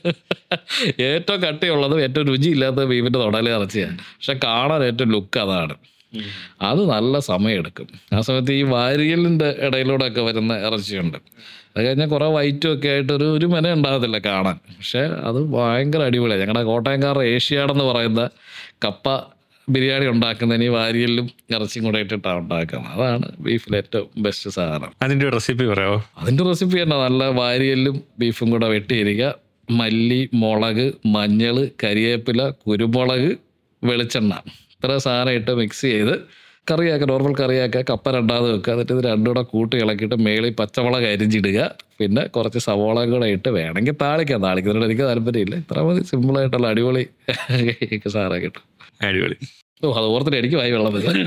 ഏറ്റവും കട്ടിയുള്ളതും ഏറ്റവും രുചിയില്ലാത്ത ബീഫിൻ്റെ തുടയിൽ ഇറച്ചിയാണ് പക്ഷെ കാണാൻ ഏറ്റവും ലുക്ക് അതാണ് അത് നല്ല സമയമെടുക്കും ആ സമയത്ത് ഈ വാരിയലിൻ്റെ ഇടയിലൂടെ ഒക്കെ വരുന്ന ഇറച്ചിയുണ്ട് അത് കഴിഞ്ഞാൽ കുറേ വൈറ്റും ഒക്കെ ആയിട്ട് ഒരു ഒരു മെന ഉണ്ടാകത്തില്ല കാണാൻ പക്ഷേ അത് ഭയങ്കര അടിപൊളിയാണ് ഞങ്ങളുടെ കോട്ടയംകാർ ഏഷ്യാടെന്ന് പറയുന്ന കപ്പ ബിരിയാണി ഉണ്ടാക്കുന്നതിന് ഈ വാരിയലിലും ഇറച്ചിയും കൂടെ ഇട്ടിട്ടാണ് ഉണ്ടാക്കുന്നത് അതാണ് ബീഫിലെ ഏറ്റവും ബെസ്റ്റ് സാധനം
അതിന്റെ ഒരു റെസിപ്പി പറയാമോ
അതിൻ്റെ റെസിപ്പി തന്നെ നല്ല വാരിയലും ബീഫും കൂടെ വെട്ടിയിരിക്കുക മല്ലി മുളക് മഞ്ഞൾ കരിവേപ്പില കുരുമുളക് വെളിച്ചെണ്ണ ഇത്ര സാധനം ഇട്ട് മിക്സ് ചെയ്ത് കറിയാക്കുക നോർമൽ കറിയാക്കുക കപ്പ രണ്ടാമത് വെക്കുക എന്നിട്ട് ഇത് രണ്ടും കൂടെ കൂട്ടി ഇളക്കിയിട്ട് മേളിൽ പച്ചമുളക് അരിഞ്ഞിടുക പിന്നെ കുറച്ച് സവോള കൂടെ ഇട്ട് വേണമെങ്കിൽ താളിക്കാം താളിക്കുന്നതിനോട് എനിക്ക് താല്പര്യമില്ല ഇത്ര മതി സിമ്പിളായിട്ടുള്ള അടിപൊളി സാധനം കിട്ടും
അടിപൊളി
ഓ അത് ഓർത്തിട്ട് എനിക്ക് വായി വെള്ളം വരും.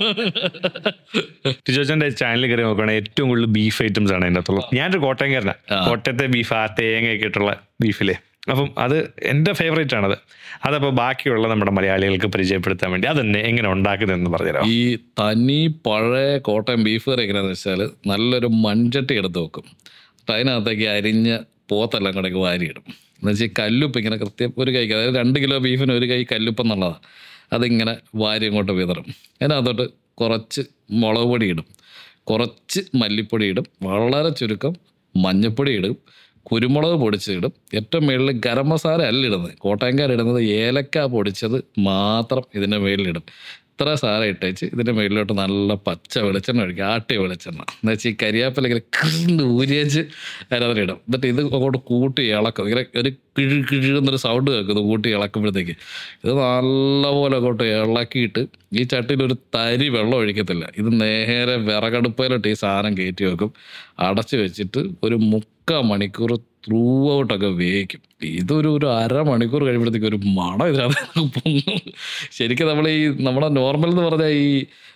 ടിജോച്ചന്റെ ചാനലിൽ കയറി നോക്കുകയാണെങ്കിൽ ഏറ്റവും കൂടുതൽ ബീഫ് ഐറ്റംസ് ആണ് അതിൻ്റെ അകത്തുള്ളത് ഞാനൊരു കോട്ടയംകാരനാണ് കോട്ടയത്തെ ബീഫ് ആ തേങ്ങയൊക്കെ ഇട്ടുള്ള ബീഫിലെ അപ്പം അത് എൻ്റെ ഫേവറേറ്റ് ആണത് അതപ്പോൾ ബാക്കിയുള്ള നമ്മുടെ മലയാളികൾക്ക് പരിചയപ്പെടുത്താൻ വേണ്ടി അതെന്നെ എങ്ങനെ ഉണ്ടാക്കുന്നതെന്ന് പറഞ്ഞുതരാം
ഈ തനി പഴയ കോട്ടയം ബീഫ് കറി എങ്ങനെയാന്ന് വെച്ചാൽ നല്ലൊരു മൺചട്ടി എടുത്ത് വെക്കും എന്നിട്ട് അതിനകത്തേക്ക് അരിഞ്ഞ പോത്തെല്ലാം കൂടെ വാരിയിടും എന്ന് വെച്ചാൽ ഈ കല്ലുപ്പ് ഇങ്ങനെ കൃത്യം ഒരു കൈക്ക് അതായത് രണ്ട് കിലോ ബീഫിന് ഒരു കൈ കല്ലുപ്പ് എന്നുള്ളതാണ് അതിങ്ങനെ വാരി അങ്ങോട്ട് വിതറും അതിനകത്തോട്ട് കുറച്ച് മുളക് പൊടി ഇടും കുറച്ച് മല്ലിപ്പൊടി ഇടും വളരെ ചുരുക്കം മഞ്ഞൾപ്പൊടി ഇടും കുരുമുളക് പൊടിച്ചിടും ഏറ്റവും മുകളിൽ ഗരം മസാല അല്ല ഇടുന്നത് കോട്ടയംകാരിടുന്നത് ഏലക്ക പൊടിച്ചത് മാത്രം ഇതിൻ്റെ മുകളിലിടും ഇത്ര സാധനം ഇട്ടേച്ച് ഇതിൻ്റെ മുകളിലോട്ട് നല്ല പച്ച വെളിച്ചെണ്ണ ഒഴിക്കുക ആട്ടിയ വെളിച്ചെണ്ണ എന്ന് വെച്ചാൽ ഈ കരിയാപ്പില ഇങ്ങനെ കിഴിന്ന് ഊരിയച്ച് അതിനകത്തിടും എന്നിട്ട് ഇത് അങ്ങോട്ട് കൂട്ടി ഇളക്കും ഇങ്ങനെ ഒരു കിഴി കിഴുന്നൊരു സൗണ്ട് കേൾക്കും ഇത് കൂട്ടി ഇളക്കുമ്പോഴത്തേക്ക് ഇത് നല്ലപോലെ അങ്ങോട്ട് ഇളക്കിയിട്ട് ഈ ചട്ടിയിൽ ഒരു തരി വെള്ളം ഒഴിക്കത്തില്ല ഇത് നേരെ വിറകടുപ്പയിലോട്ട് ഈ സാധനം കയറ്റി വെക്കും അടച്ചു വെച്ചിട്ട് ഒരു മുക്കാൽ മണിക്കൂർ ത്രൂ ഔട്ടൊക്കെ വേവിക്കും ഇതൊരു ഒരു അരമണിക്കൂർ കഴിയുമ്പോഴത്തേക്ക് ഒരു മണം ഇതിനകത്ത് പൊങ്ങും ശരിക്കും നമ്മൾ ഈ നമ്മുടെ നോർമൽ എന്ന് പറഞ്ഞാൽ ഈ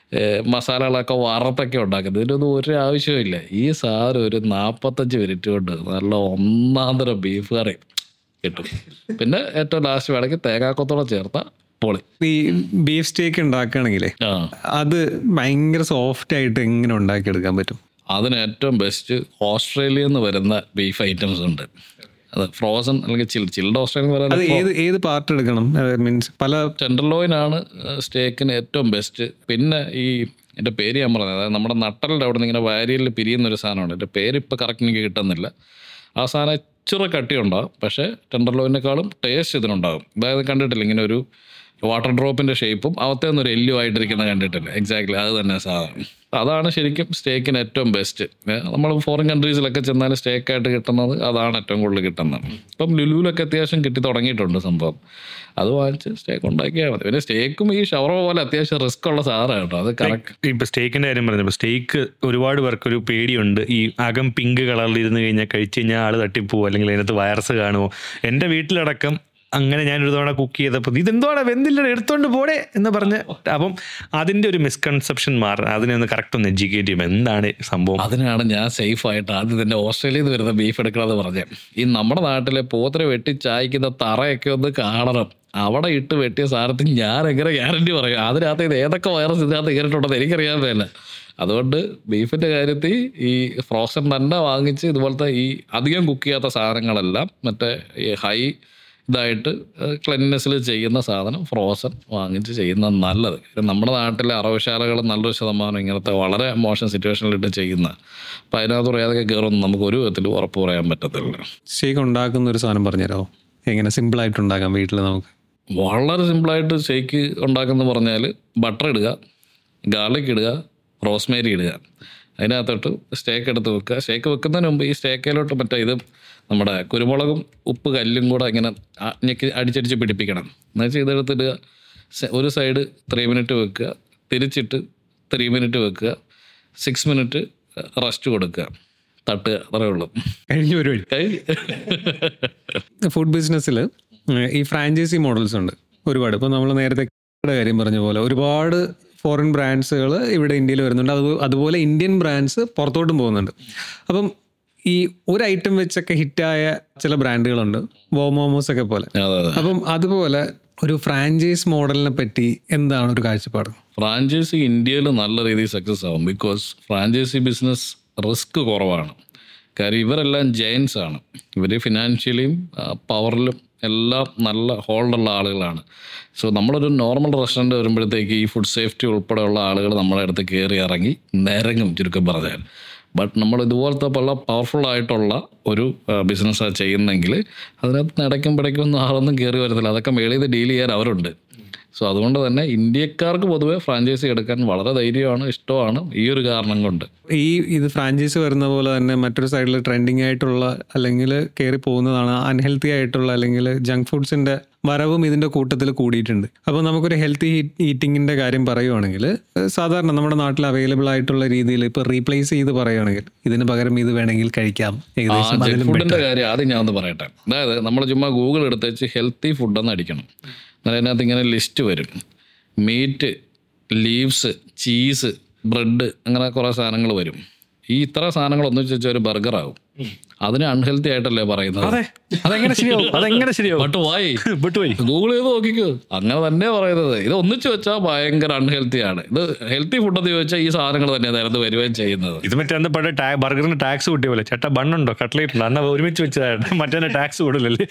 ഏഹ്, മസാലകളൊക്കെ വറുത്തൊക്കെ ഉണ്ടാക്കുന്നത് ഇതിനൊന്നും ഒരു ആവശ്യമില്ല ഈ സാധനം ഒരു നാൽപ്പത്തഞ്ച് മിനിറ്റ് കൊണ്ട് നല്ല ഒന്നാന്തരം ബീഫ് കറി കിട്ടും പിന്നെ ഏറ്റവും ലാസ്റ്റ് വേണമെങ്കിൽ തേങ്ങാക്കൊത്തോളം ചേർത്ത പൊളി
ഈ ബീഫ് സ്റ്റേക്ക് ഉണ്ടാക്കുകയാണെങ്കിലേ
ആ
അത് ഭയങ്കര സോഫ്റ്റ് ആയിട്ട് എങ്ങനെ ഉണ്ടാക്കിയെടുക്കാൻ പറ്റും
അതിന് ഏറ്റവും ബെസ്റ്റ് ഓസ്ട്രേലിയയിൽ നിന്ന് വരുന്ന ബീഫ് ഐറ്റംസ് ഉണ്ട് അത് ഫ്രോസൺ അല്ലെങ്കിൽ ചിൽ ചിൽഡ് ഓസ്ട്രേലിയ എന്ന്
അത്
പറയുന്നത്
ഏത് ഏത് പാർട്ട് എടുക്കണം മീൻസ് പല
ടെൻഡർലോയിനാണ് സ്റ്റേക്കിന് ഏറ്റവും ബെസ്റ്റ് പിന്നെ ഈ എൻ്റെ പേര് ഞാൻ പറഞ്ഞത് അതായത് നമ്മുടെ നട്ടലിൻ്റെ അവിടെ നിന്ന് ഇങ്ങനെ വാരിയലിൽ പിരിയുന്ന ഒരു സാധനമുണ്ട് എൻ്റെ പേര് ഇപ്പോൾ കറക്റ്റ് എനിക്ക് കിട്ടുന്നില്ല ആ സാധനം ഇച്ചിരി കട്ടി ഉണ്ടാകും പക്ഷേ ടെൻഡർലോയിനേക്കാളും ടേസ്റ്റ് ഇതിനുണ്ടാകും അതായത് കണ്ടിട്ടില്ല ഇങ്ങനെ ഒരു വാട്ടർ ഡ്രോപ്പിൻ്റെ ഷേപ്പും അവത്തെ ഒരു എല്ലു ആയിട്ടിരിക്കുന്ന കണ്ടിട്ടില്ല എക്സാക്ട്ലി അത് തന്നെ സാധനം അതാണ് ശരിക്കും സ്റ്റേക്കിന് ഏറ്റവും ബെസ്റ്റ് നമ്മൾ ഫോറിൻ കൺട്രീസിലൊക്കെ ചെന്നാൽ സ്റ്റേക്കായിട്ട് കിട്ടുന്നത് അതാണ് ഏറ്റവും കൂടുതൽ കിട്ടുന്നത് ഇപ്പം ലുലുവിലൊക്കെ അത്യാവശ്യം കിട്ടി തുടങ്ങിയിട്ടുണ്ട് സംഭവം അത് വാങ്ങിച്ച് സ്റ്റേക്ക് ഉണ്ടാക്കിയാൽ മതി പിന്നെ സ്റ്റേക്കും ഈ ഷവറ പോലെ അത്യാവശ്യം റിസ്ക് ഉള്ള സാധനം കേട്ടോ അത് കറക്റ്റ്
ഇപ്പൊ സ്റ്റേക്കിന്റെ കാര്യം പറഞ്ഞപ്പോൾ സ്റ്റേക്ക് ഒരുപാട് പേർക്ക് ഒരു പേടിയുണ്ട് ഈ അകം പിങ്ക് കളറിൽ ഇരുന്ന് കഴിഞ്ഞാൽ കഴിച്ചു കഴിഞ്ഞാൽ ആള് തട്ടിപ്പോവോ അല്ലെങ്കിൽ അതിനകത്ത് വൈറസ് കാണുമോ എൻ്റെ വീട്ടിലടക്കം അങ്ങനെ ഞാൻ ഒരു തവണ കുക്ക് ചെയ്തപ്പോൾ ഇതെന്തോടെ വെന്തില്ല എടുത്തോണ്ട് പോടെ എന്ന് പറഞ്ഞ് അപ്പം അതിന്റെ ഒരു മിസ്കൺസെപ്ഷൻ മാറാൻ അതിനെ ഒന്ന് കറക്റ്റ് ഒന്ന് എഡ്യൂക്കേറ്റ് ചെയ്യും എന്താണ് സംഭവം
അതിനാണ് ഞാൻ സേഫ് ആയിട്ട് ആദ്യം തന്നെ ഓസ്ട്രേലിയയിൽ നിന്ന് വരുന്ന ബീഫ് എടുക്കണമെന്ന് പറഞ്ഞത് ഈ നമ്മുടെ നാട്ടിലെ പോത്തിനെ വെട്ടി ചായക്കുന്ന തറയൊക്കെ ഒന്ന് കാണണം അവിടെ ഇട്ട് വെട്ടിയ സാധനത്തിന് ഞാൻ എങ്ങനെ ഗ്യാരണ്ടി പറയും അതിനകത്ത് ഇത് ഏതൊക്കെ വൈറസ് ഇതിനകത്ത് കയറിയിട്ടുണ്ടെന്ന് എനിക്കറിയാൻ പറ്റില്ല അതുകൊണ്ട് ബീഫിൻ്റെ കാര്യത്തിൽ ഈ ഫ്രോസൺ തന്നെ വാങ്ങിച്ച് ഇതുപോലത്തെ ഈ അധികം കുക്ക് ചെയ്യാത്ത സാധനങ്ങളെല്ലാം മറ്റേ ഈ ഹൈ ഇതായിട്ട് ക്ലെൻനെസ്സിൽ ചെയ്യുന്ന സാധനം ഫ്രോസൺ വാങ്ങിച്ച് ചെയ്യുന്നത് നല്ലത് ഇത് നമ്മുടെ നാട്ടിലെ അറവശാലകൾ നല്ലൊരു ശതമാനം ഇങ്ങനത്തെ വളരെ മോശം സിറ്റുവേഷനിലിട്ട് ചെയ്യുന്ന അപ്പം അതിനകത്ത് ഏതൊക്കെ കയറുമെന്ന് നമുക്ക് ഒരു വിധത്തിലും ഉറപ്പ് പറയാൻ പറ്റത്തില്ല
ഷേക്ക് ഉണ്ടാക്കുന്ന ഒരു സാധനം പറഞ്ഞുതരാമോ എങ്ങനെ സിമ്പിൾ ആയിട്ട് ഉണ്ടാക്കാം വീട്ടിൽ നമുക്ക്
വളരെ സിമ്പിളായിട്ട് ഷേക്ക് ഉണ്ടാക്കുന്ന പറഞ്ഞാൽ ബട്ടർ ഇടുക ഗാർലിക് ഇടുക റോസ്മേരി ഇടുക അതിനകത്തോട്ട് സ്റ്റേക്ക് എടുത്ത് വെക്കുക സ്റ്റേക്ക് വെക്കുന്നതിന് മുമ്പ് ഈ സ്റ്റേക്കയിലോട്ട് മറ്റേ ഇത് നമ്മുടെ കുരുമുളകും ഉപ്പ് കല്ലും കൂടെ ഇങ്ങനെ ആ- ഞെക്കി അടിച്ചടിച്ച് പിടിപ്പിക്കണം എന്നുവെച്ചാൽ ഇതെടുത്തിടുക സെ- ഒരു സൈഡ് ത്രീ മിനിറ്റ് വെക്കുക തിരിച്ചിട്ട് ത്രീ മിനിറ്റ് വെക്കുക സിക്സ് മിനിറ്റ് റെസ്റ്റ് കൊടുക്കുക തട്ടുക അത്രേ ഉള്ളൂ
കഴിഞ്ഞ പരിപാടി
കഴിഞ്ഞ്.
ഫുഡ് ബിസിനസ്സിൽ ഈ ഫ്രാഞ്ചൈസി മോഡൽസ് ഉണ്ട് ഒരുപാട് ഇപ്പോൾ നമ്മൾ നേരത്തെ യുടെ കാര്യം പറഞ്ഞ പോലെ ഒരുപാട് ഫോറിൻ ബ്രാൻഡ്സുകൾ ഇവിടെ ഇന്ത്യയിൽ വരുന്നുണ്ട് അത് അതുപോലെ ഇന്ത്യൻ ബ്രാൻഡ്സ് പുറത്തോട്ടും പോകുന്നുണ്ട് അപ്പം ഈ ഒരു ഐറ്റം വെച്ചൊക്കെ ഹിറ്റായ ചില ബ്രാൻഡുകളുണ്ട് വോമോമോസ് ഒക്കെ പോലെ
അതെ അതെ
അപ്പം അതുപോലെ ഒരു ഫ്രാഞ്ചൈസ് മോഡലിനെ പറ്റി എന്താണ് ഒരു കാഴ്ചപ്പാട്
ഫ്രാഞ്ചൈസി ഇന്ത്യയിൽ നല്ല രീതിയിൽ സക്സസ് ആവും ബിക്കോസ് ഫ്രാഞ്ചൈസി ബിസിനസ് റിസ്ക് കുറവാണ് കാര്യം ഇവരെല്ലാം ജെയിൻസ് ആണ് ഇവർ ഫിനാൻഷ്യലിയും പവറിലും എല്ലാം നല്ല ഹോൾഡുള്ള ആളുകളാണ് സോ നമ്മളൊരു നോർമൽ റെസ്റ്റോറൻറ്റ് വരുമ്പോഴത്തേക്ക് ഈ ഫുഡ് സേഫ്റ്റി ഉൾപ്പെടെയുള്ള ആളുകൾ നമ്മുടെ അടുത്ത് കയറി ഇറങ്ങി നിരങ്ങും ചുരുക്കം പറഞ്ഞാൽ ബട്ട് നമ്മൾ ഇതുപോലത്തെ പല പവർഫുൾ ആയിട്ടുള്ള ഒരു ബിസിനസ്സാണ് ചെയ്യുന്നെങ്കിൽ അതിനകത്ത് ഇടയ്ക്കും പിടയ്ക്കും ഒന്നും ആളൊന്നും കയറി വരത്തില്ല അതൊക്കെ മേളിൽ നിന്ന് ഡീൽ ചെയ്യാൻ അവരുണ്ട് സോ അതുകൊണ്ട് തന്നെ ഇന്ത്യക്കാർക്ക് പൊതുവെ ഫ്രാഞ്ചൈസി എടുക്കാൻ വളരെ ധൈര്യമാണ് ഇഷ്ടമാണ് ഈ ഒരു കാരണം കൊണ്ട്
ഈ ഇത് ഫ്രാഞ്ചൈസ് വരുന്ന പോലെ തന്നെ മറ്റൊരു സൈഡിൽ ട്രെൻഡിങ് ആയിട്ടുള്ള അല്ലെങ്കിൽ കയറി പോകുന്നതാണ് അൺഹെൽത്തി ആയിട്ടുള്ള അല്ലെങ്കിൽ ജങ്ക് ഫുഡ്സിന്റെ വരവും ഇതിന്റെ കൂട്ടത്തിൽ കൂടിയിട്ടുണ്ട് അപ്പോൾ നമുക്കൊരു ഹെൽത്തി ഈറ്റിങ്ങിന്റെ കാര്യം പറയുവാണെങ്കിൽ ഏഹ് സാധാരണ നമ്മുടെ നാട്ടിൽ അവൈലബിൾ ആയിട്ടുള്ള രീതിയിൽ ഇപ്പോൾ റീപ്ലേസ് ചെയ്ത് പറയുവാണെങ്കിൽ ഇതിന് പകരം ഇത് വേണമെങ്കിൽ കഴിക്കാം
ആ
ഏകദേശം
ജങ്ക്
അതിലും
ഫുഡിന്റെ കാര്യം ആദ്യം ഞാൻ ഒന്ന് പറയട്ടെ അതായത് നമ്മൾ ചുമ്മാ ഗൂഗിൾ എടുത്ത് വെച്ച് ഹെൽത്തി ഫുഡെന്ന് അടിക്കണം എന്നാൽ അതിനകത്ത് ഇങ്ങനെ ലിസ്റ്റ് വരും മീറ്റ് ലീവ്സ് ചീസ് ബ്രെഡ് അങ്ങനെ കുറേ സാധനങ്ങൾ വരും ഈ ഇത്ര സാധനങ്ങൾ ഒന്നിച്ച് വെച്ചാൽ ഒരു ബർഗർ ആവും അതിന് അൺഹെൽത്തി ആയിട്ടല്ലേ പറയുന്നത്
അതെങ്ങനെ ശരിയാവും അതെങ്ങനെ ശരിയാവും
ബട്ട് വായി
വിട്ടുപോയി
ഗൂഗിൾ ചെയ്ത് നോക്കിക്കോ അങ്ങനെ തന്നെ പറയുന്നത് ഇത് ഒന്നിച്ച് വെച്ചാൽ ഭയങ്കര അൺഹെൽത്തി ആണ് ഇത് ഹെൽത്തി ഫുഡ് എന്ന് ചോദിച്ചാൽ ഈ സാധനങ്ങൾ തന്നെ നേരത്തെ വരികയും ചെയ്യുന്നത്
ഇത് മറ്റേ അന്ന് പണ്ട് ടാ ബർഗറിന് ടാക്സ് കൂട്ടിയ പോലെ ചേട്ടാ ബണ്ണുണ്ടോ കട്ട്ലേറ്റ് ഉണ്ടോ അന്ന് ഒരുമിച്ച് വെച്ചതാണ് മറ്റേ ടാക്സ് കൂടുതലല്ലേ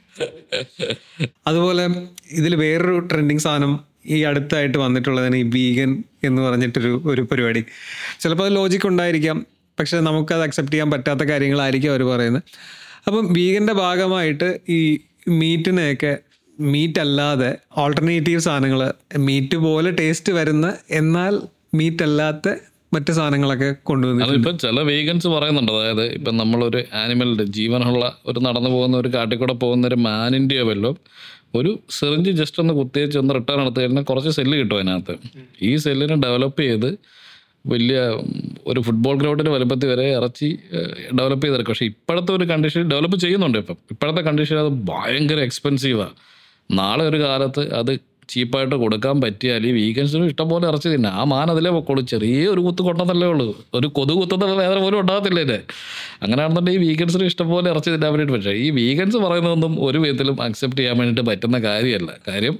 അതുപോലെ ഇതിൽ വേറൊരു ട്രെൻഡിങ് സാധനം ഈ അടുത്തായിട്ട് വന്നിട്ടുള്ളതാണ് ഈ വീഗൻ എന്ന് പറഞ്ഞിട്ടൊരു ഒരു പരിപാടി ചിലപ്പോൾ അത് ലോജിക്ക് ഉണ്ടായിരിക്കാം പക്ഷെ നമുക്കത് അക്സെപ്റ്റ് ചെയ്യാൻ പറ്റാത്ത കാര്യങ്ങളായിരിക്കും അവർ പറയുന്നത് അപ്പം വീഗൻ്റെ ഭാഗമായിട്ട് ഈ മീറ്റിനെയൊക്കെ മീറ്റ് അല്ലാതെ ഓൾട്ടർനേറ്റീവ് സാധനങ്ങൾ മീറ്റ് പോലെ ടേസ്റ്റ് വരുന്ന എന്നാൽ മീറ്റ് അല്ലാത്ത മറ്റ് സാധനങ്ങളൊക്കെ കൊണ്ടുവന്നു
അതിപ്പം ചില വേഗൻസ് പറയുന്നുണ്ട് അതായത് ഇപ്പം നമ്മളൊരു ആനിമലിൻ്റെ ജീവനുള്ള ഒരു നടന്നു പോകുന്ന ഒരു കാട്ടിക്കൂടെ പോകുന്ന ഒരു മാനിൻ്റെയോ വല്ലതും ഒരു സിറിഞ്ച് ജസ്റ്റ് ഒന്ന് കുത്തിയേച്ച് ഒന്ന് റിട്ടേൺ എടുത്ത് കഴിഞ്ഞാൽ കുറച്ച് സെല്ല് കിട്ടും അതിനകത്ത് ഈ സെല്ലിനെ ഡെവലപ്പ് ചെയ്ത് വലിയ ഉം, ഒരു ഫുട്ബോൾ ഗ്രൗണ്ടിന് വലുപ്പത്തിൽ വരെ ഇറച്ചി ഡെവലപ്പ് ചെയ്തെടുക്കും പക്ഷേ ഇപ്പോഴത്തെ ഒരു കണ്ടീഷൻ ഡെവലപ്പ് ചെയ്യുന്നുണ്ട് ഇപ്പം ഇപ്പോഴത്തെ കണ്ടീഷൻ അത് ഭയങ്കര എക്സ്പെൻസീവാണ് നാളെ ഒരു കാലത്ത് അത് ചീപ്പായിട്ട് കൊടുക്കാൻ പറ്റിയാൽ ഈ വീഗൻസിനും ഇഷ്ടംപോലെ ഇറച്ചി തിന്നെ ആ മാൻ അതിലേ പൊക്കോളൂ ചെറിയ ഒരു കുത്ത് കൊണ്ടതല്ലേ ഉള്ളൂ ഒരു കൊതു കുത്തുന്ന വേദന പോലും ഉണ്ടാകത്തില്ല ഇതിന് അങ്ങനെയാണെന്നുണ്ടെങ്കിൽ ഈ വീഗൻസിനും ഇഷ്ടംപോലെ ഇറച്ചി തിന്നാൻ വേണ്ടിയിട്ട് പക്ഷേ ഈ വീഗൻസ് പറയുന്നതൊന്നും ഒരു വിധത്തിലും അക്സെപ്റ്റ് ചെയ്യാൻ വേണ്ടിയിട്ട് പറ്റുന്ന കാര്യമല്ല കാര്യം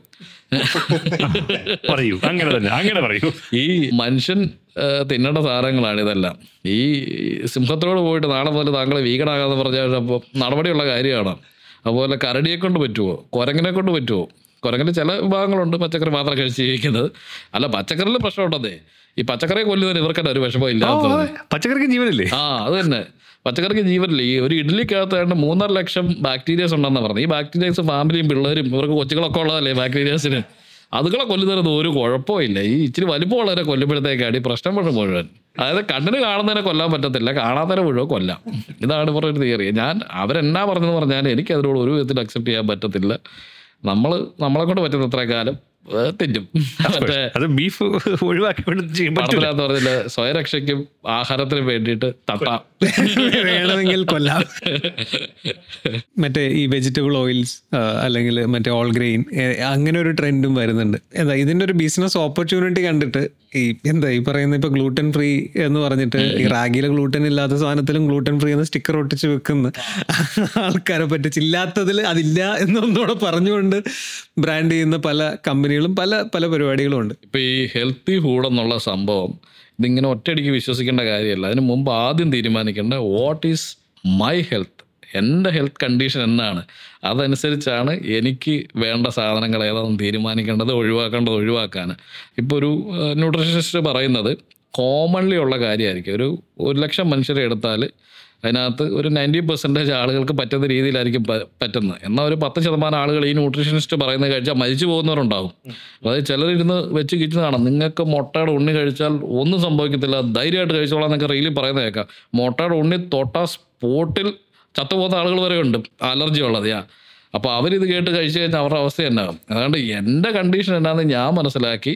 പറയൂ അങ്ങനെ തന്നെ അങ്ങനെ പറയൂ
ഈ മനുഷ്യൻ ആ, തിന്നേണ്ട സാധനങ്ങളാണ് ഇതെല്ലാം ഈ സിംഹത്തിനോട് പോയിട്ട് നാളെ മുതൽ താങ്കൾ വീഗണാകാന്ന് പറഞ്ഞാൽ അപ്പോൾ നടപടിയുള്ള കാര്യമാണ് അതുപോലെ കരടിയെ കൊണ്ട് പറ്റുമോ കുരങ്ങിനെ കൊണ്ട് പറ്റുമോ കുരങ്ങിന് ചില വിഭാഗങ്ങളുണ്ട് പച്ചക്കറി മാത്രം കഴിച്ച് ജീവിക്കുന്നത് അല്ല പച്ചക്കറിയിൽ പ്രശ്നമുണ്ടെന്നേ ഈ പച്ചക്കറിയെ കൊല്ലുന്നതിന് ഇവർക്കല്ല ഒരു വിഷമം ഇല്ലാത്തത്
പച്ചക്കറിക്ക് ജീവനല്ലേ
ആ അത് തന്നെ പച്ചക്കറിക്ക് ജീവനില്ല ഈ ഒരു ഇഡ്ഡലിക്കകത്ത് ഏതാണ്ട് മൂന്നര ലക്ഷം ബാക്ടീരിയസ് ഉണ്ടെന്ന് പറഞ്ഞു ഈ ബാക്ടീരിയസ് ഫാമിലിയും പിള്ളേരും ഇവർക്ക് കൊച്ചുകളൊക്കെ ഉള്ളതല്ലേ ബാക്ടീരിയസിന് അതുകളെ കൊല്ലുന്നതിന് ഒരു കുഴപ്പമില്ല ഈ ഇച്ചിരി വലിപ്പമുള്ളവരെ കൊല്ലുമ്പോഴത്തേക്കാണ് ഈ പ്രശ്നം മുഴുവൻ മുഴുവൻ അതായത് കണ്ണിന് കാണുന്നതിനെ കൊല്ലാൻ പറ്റത്തില്ല കാണാത്തതിനെ മുഴുവൻ കൊല്ലാം ഇതാണ് ഇവരുടെ ഒരു തിയറി ഞാൻ അവരെന്നാ പറഞ്ഞെന്ന് പറഞ്ഞാൽ എനിക്ക് അതിനോട് ഒരു വിധത്തിൽ അക്സെപ്റ്റ് ചെയ്യാൻ പറ്റത്തില്ല നമ്മൾ നമ്മളെ കൊണ്ട് പറ്റുന്ന അത്ര കാലം ഏ, തെറ്റും മറ്റേ
അത് ബീഫ് ഒഴിവാക്കി ചെയ്യാൻ പറ്റില്ല
പടത്തിനകത്ത് പറഞ്ഞില്ല സ്വയരക്ഷയ്ക്കും ആഹാരത്തിനും വേണ്ടിയിട്ട് തട്ടാം
വേണമെങ്കിൽ കൊല്ലാം മറ്റേ ഈ വെജിറ്റബിൾ ഓയിൽസ് അല്ലെങ്കിൽ മറ്റേ ഓൾ ഗ്രെയിൻ അങ്ങനെ ഒരു ട്രെൻഡും വരുന്നുണ്ട് എന്താ ഇതിന്റെ ഒരു ബിസിനസ് ഓപ്പർച്യൂണിറ്റി കണ്ടിട്ട് ഈ എന്താ ഈ പറയുന്ന ഇപ്പൊ ഗ്ലൂട്ടൻ ഫ്രീ എന്ന് പറഞ്ഞിട്ട് ഈ റാഗിയിലെ ഗ്ലൂട്ടൻ ഇല്ലാത്ത സാധനത്തിലും ഗ്ലൂട്ടൻ ഫ്രീ എന്ന് സ്റ്റിക്കർ ഒട്ടിച്ച് വെക്കുന്ന ആൾക്കാരെ പറ്റിച്ച് ഇല്ലാത്തതിൽ അതില്ല എന്നൊന്നുകൂടെ പറഞ്ഞുകൊണ്ട് ബ്രാൻഡ് ചെയ്യുന്ന പല കമ്പനികളും പല പല പരിപാടികളും ഉണ്ട്
ഇപ്പൊ ഈ ഹെൽത്തി ഫുഡ് എന്നുള്ള സംഭവം ഇതിങ്ങനെ ഒറ്റയടിക്ക് വിശ്വസിക്കേണ്ട കാര്യമല്ല അതിന് മുമ്പ് ആദ്യം തീരുമാനിക്കേണ്ട വാട്ട് ഈസ് മൈ ഹെൽത്ത് എൻ്റെ ഹെൽത്ത് കണ്ടീഷൻ എന്നാണ് അതനുസരിച്ചാണ് എനിക്ക് വേണ്ട സാധനങ്ങൾ ഏതാണെന്ന് തീരുമാനിക്കേണ്ടത് ഒഴിവാക്കേണ്ടത് ഒഴിവാക്കാൻ ഇപ്പോൾ ഒരു ന്യൂട്രീഷനിസ്റ്റ് പറയുന്നത് കോമൺലി ഉള്ള കാര്യമായിരിക്കും ഒരു ഒരു ലക്ഷം മനുഷ്യരെ എടുത്താൽ അതിനകത്ത് ഒരു നയൻറ്റി പെർസെൻറ്റേജ് ആളുകൾക്ക് പറ്റുന്ന രീതിയിലായിരിക്കും പ- പറ്റുന്നത് എന്നാൽ ഒരു പത്ത് ശതമാനം ആളുകൾ ഈ ന്യൂട്രീഷനിസ്റ്റ് പറയുന്നത് കഴിച്ചാൽ മരിച്ചു പോകുന്നവരുണ്ടാവും അതായത് ചിലരിരുന്ന് വെച്ച് കിച്ചു കാണാം നിങ്ങൾക്ക് മുട്ടയുടെ ഉണ്ണി കഴിച്ചാൽ ഒന്നും സംഭവിക്കത്തില്ല ധൈര്യമായിട്ട് കഴിച്ചോളാം എന്നൊക്കെ റീലിൽ പറയുന്നത് കേൾക്കാം മുട്ടയുടെ ഉണ്ണി തൊട്ട സ്പോട്ടിൽ ചത്തുപോകുന്ന ആളുകൾ വരെ ഉണ്ട് അലർജി ഉള്ളത് യാ അപ്പോൾ അവരിത് കേട്ട് കഴിച്ചു കഴിഞ്ഞാൽ അവരുടെ അവസ്ഥ എന്നാകും അതുകൊണ്ട് എൻ്റെ കണ്ടീഷൻ എന്നാന്ന് ഞാൻ മനസ്സിലാക്കി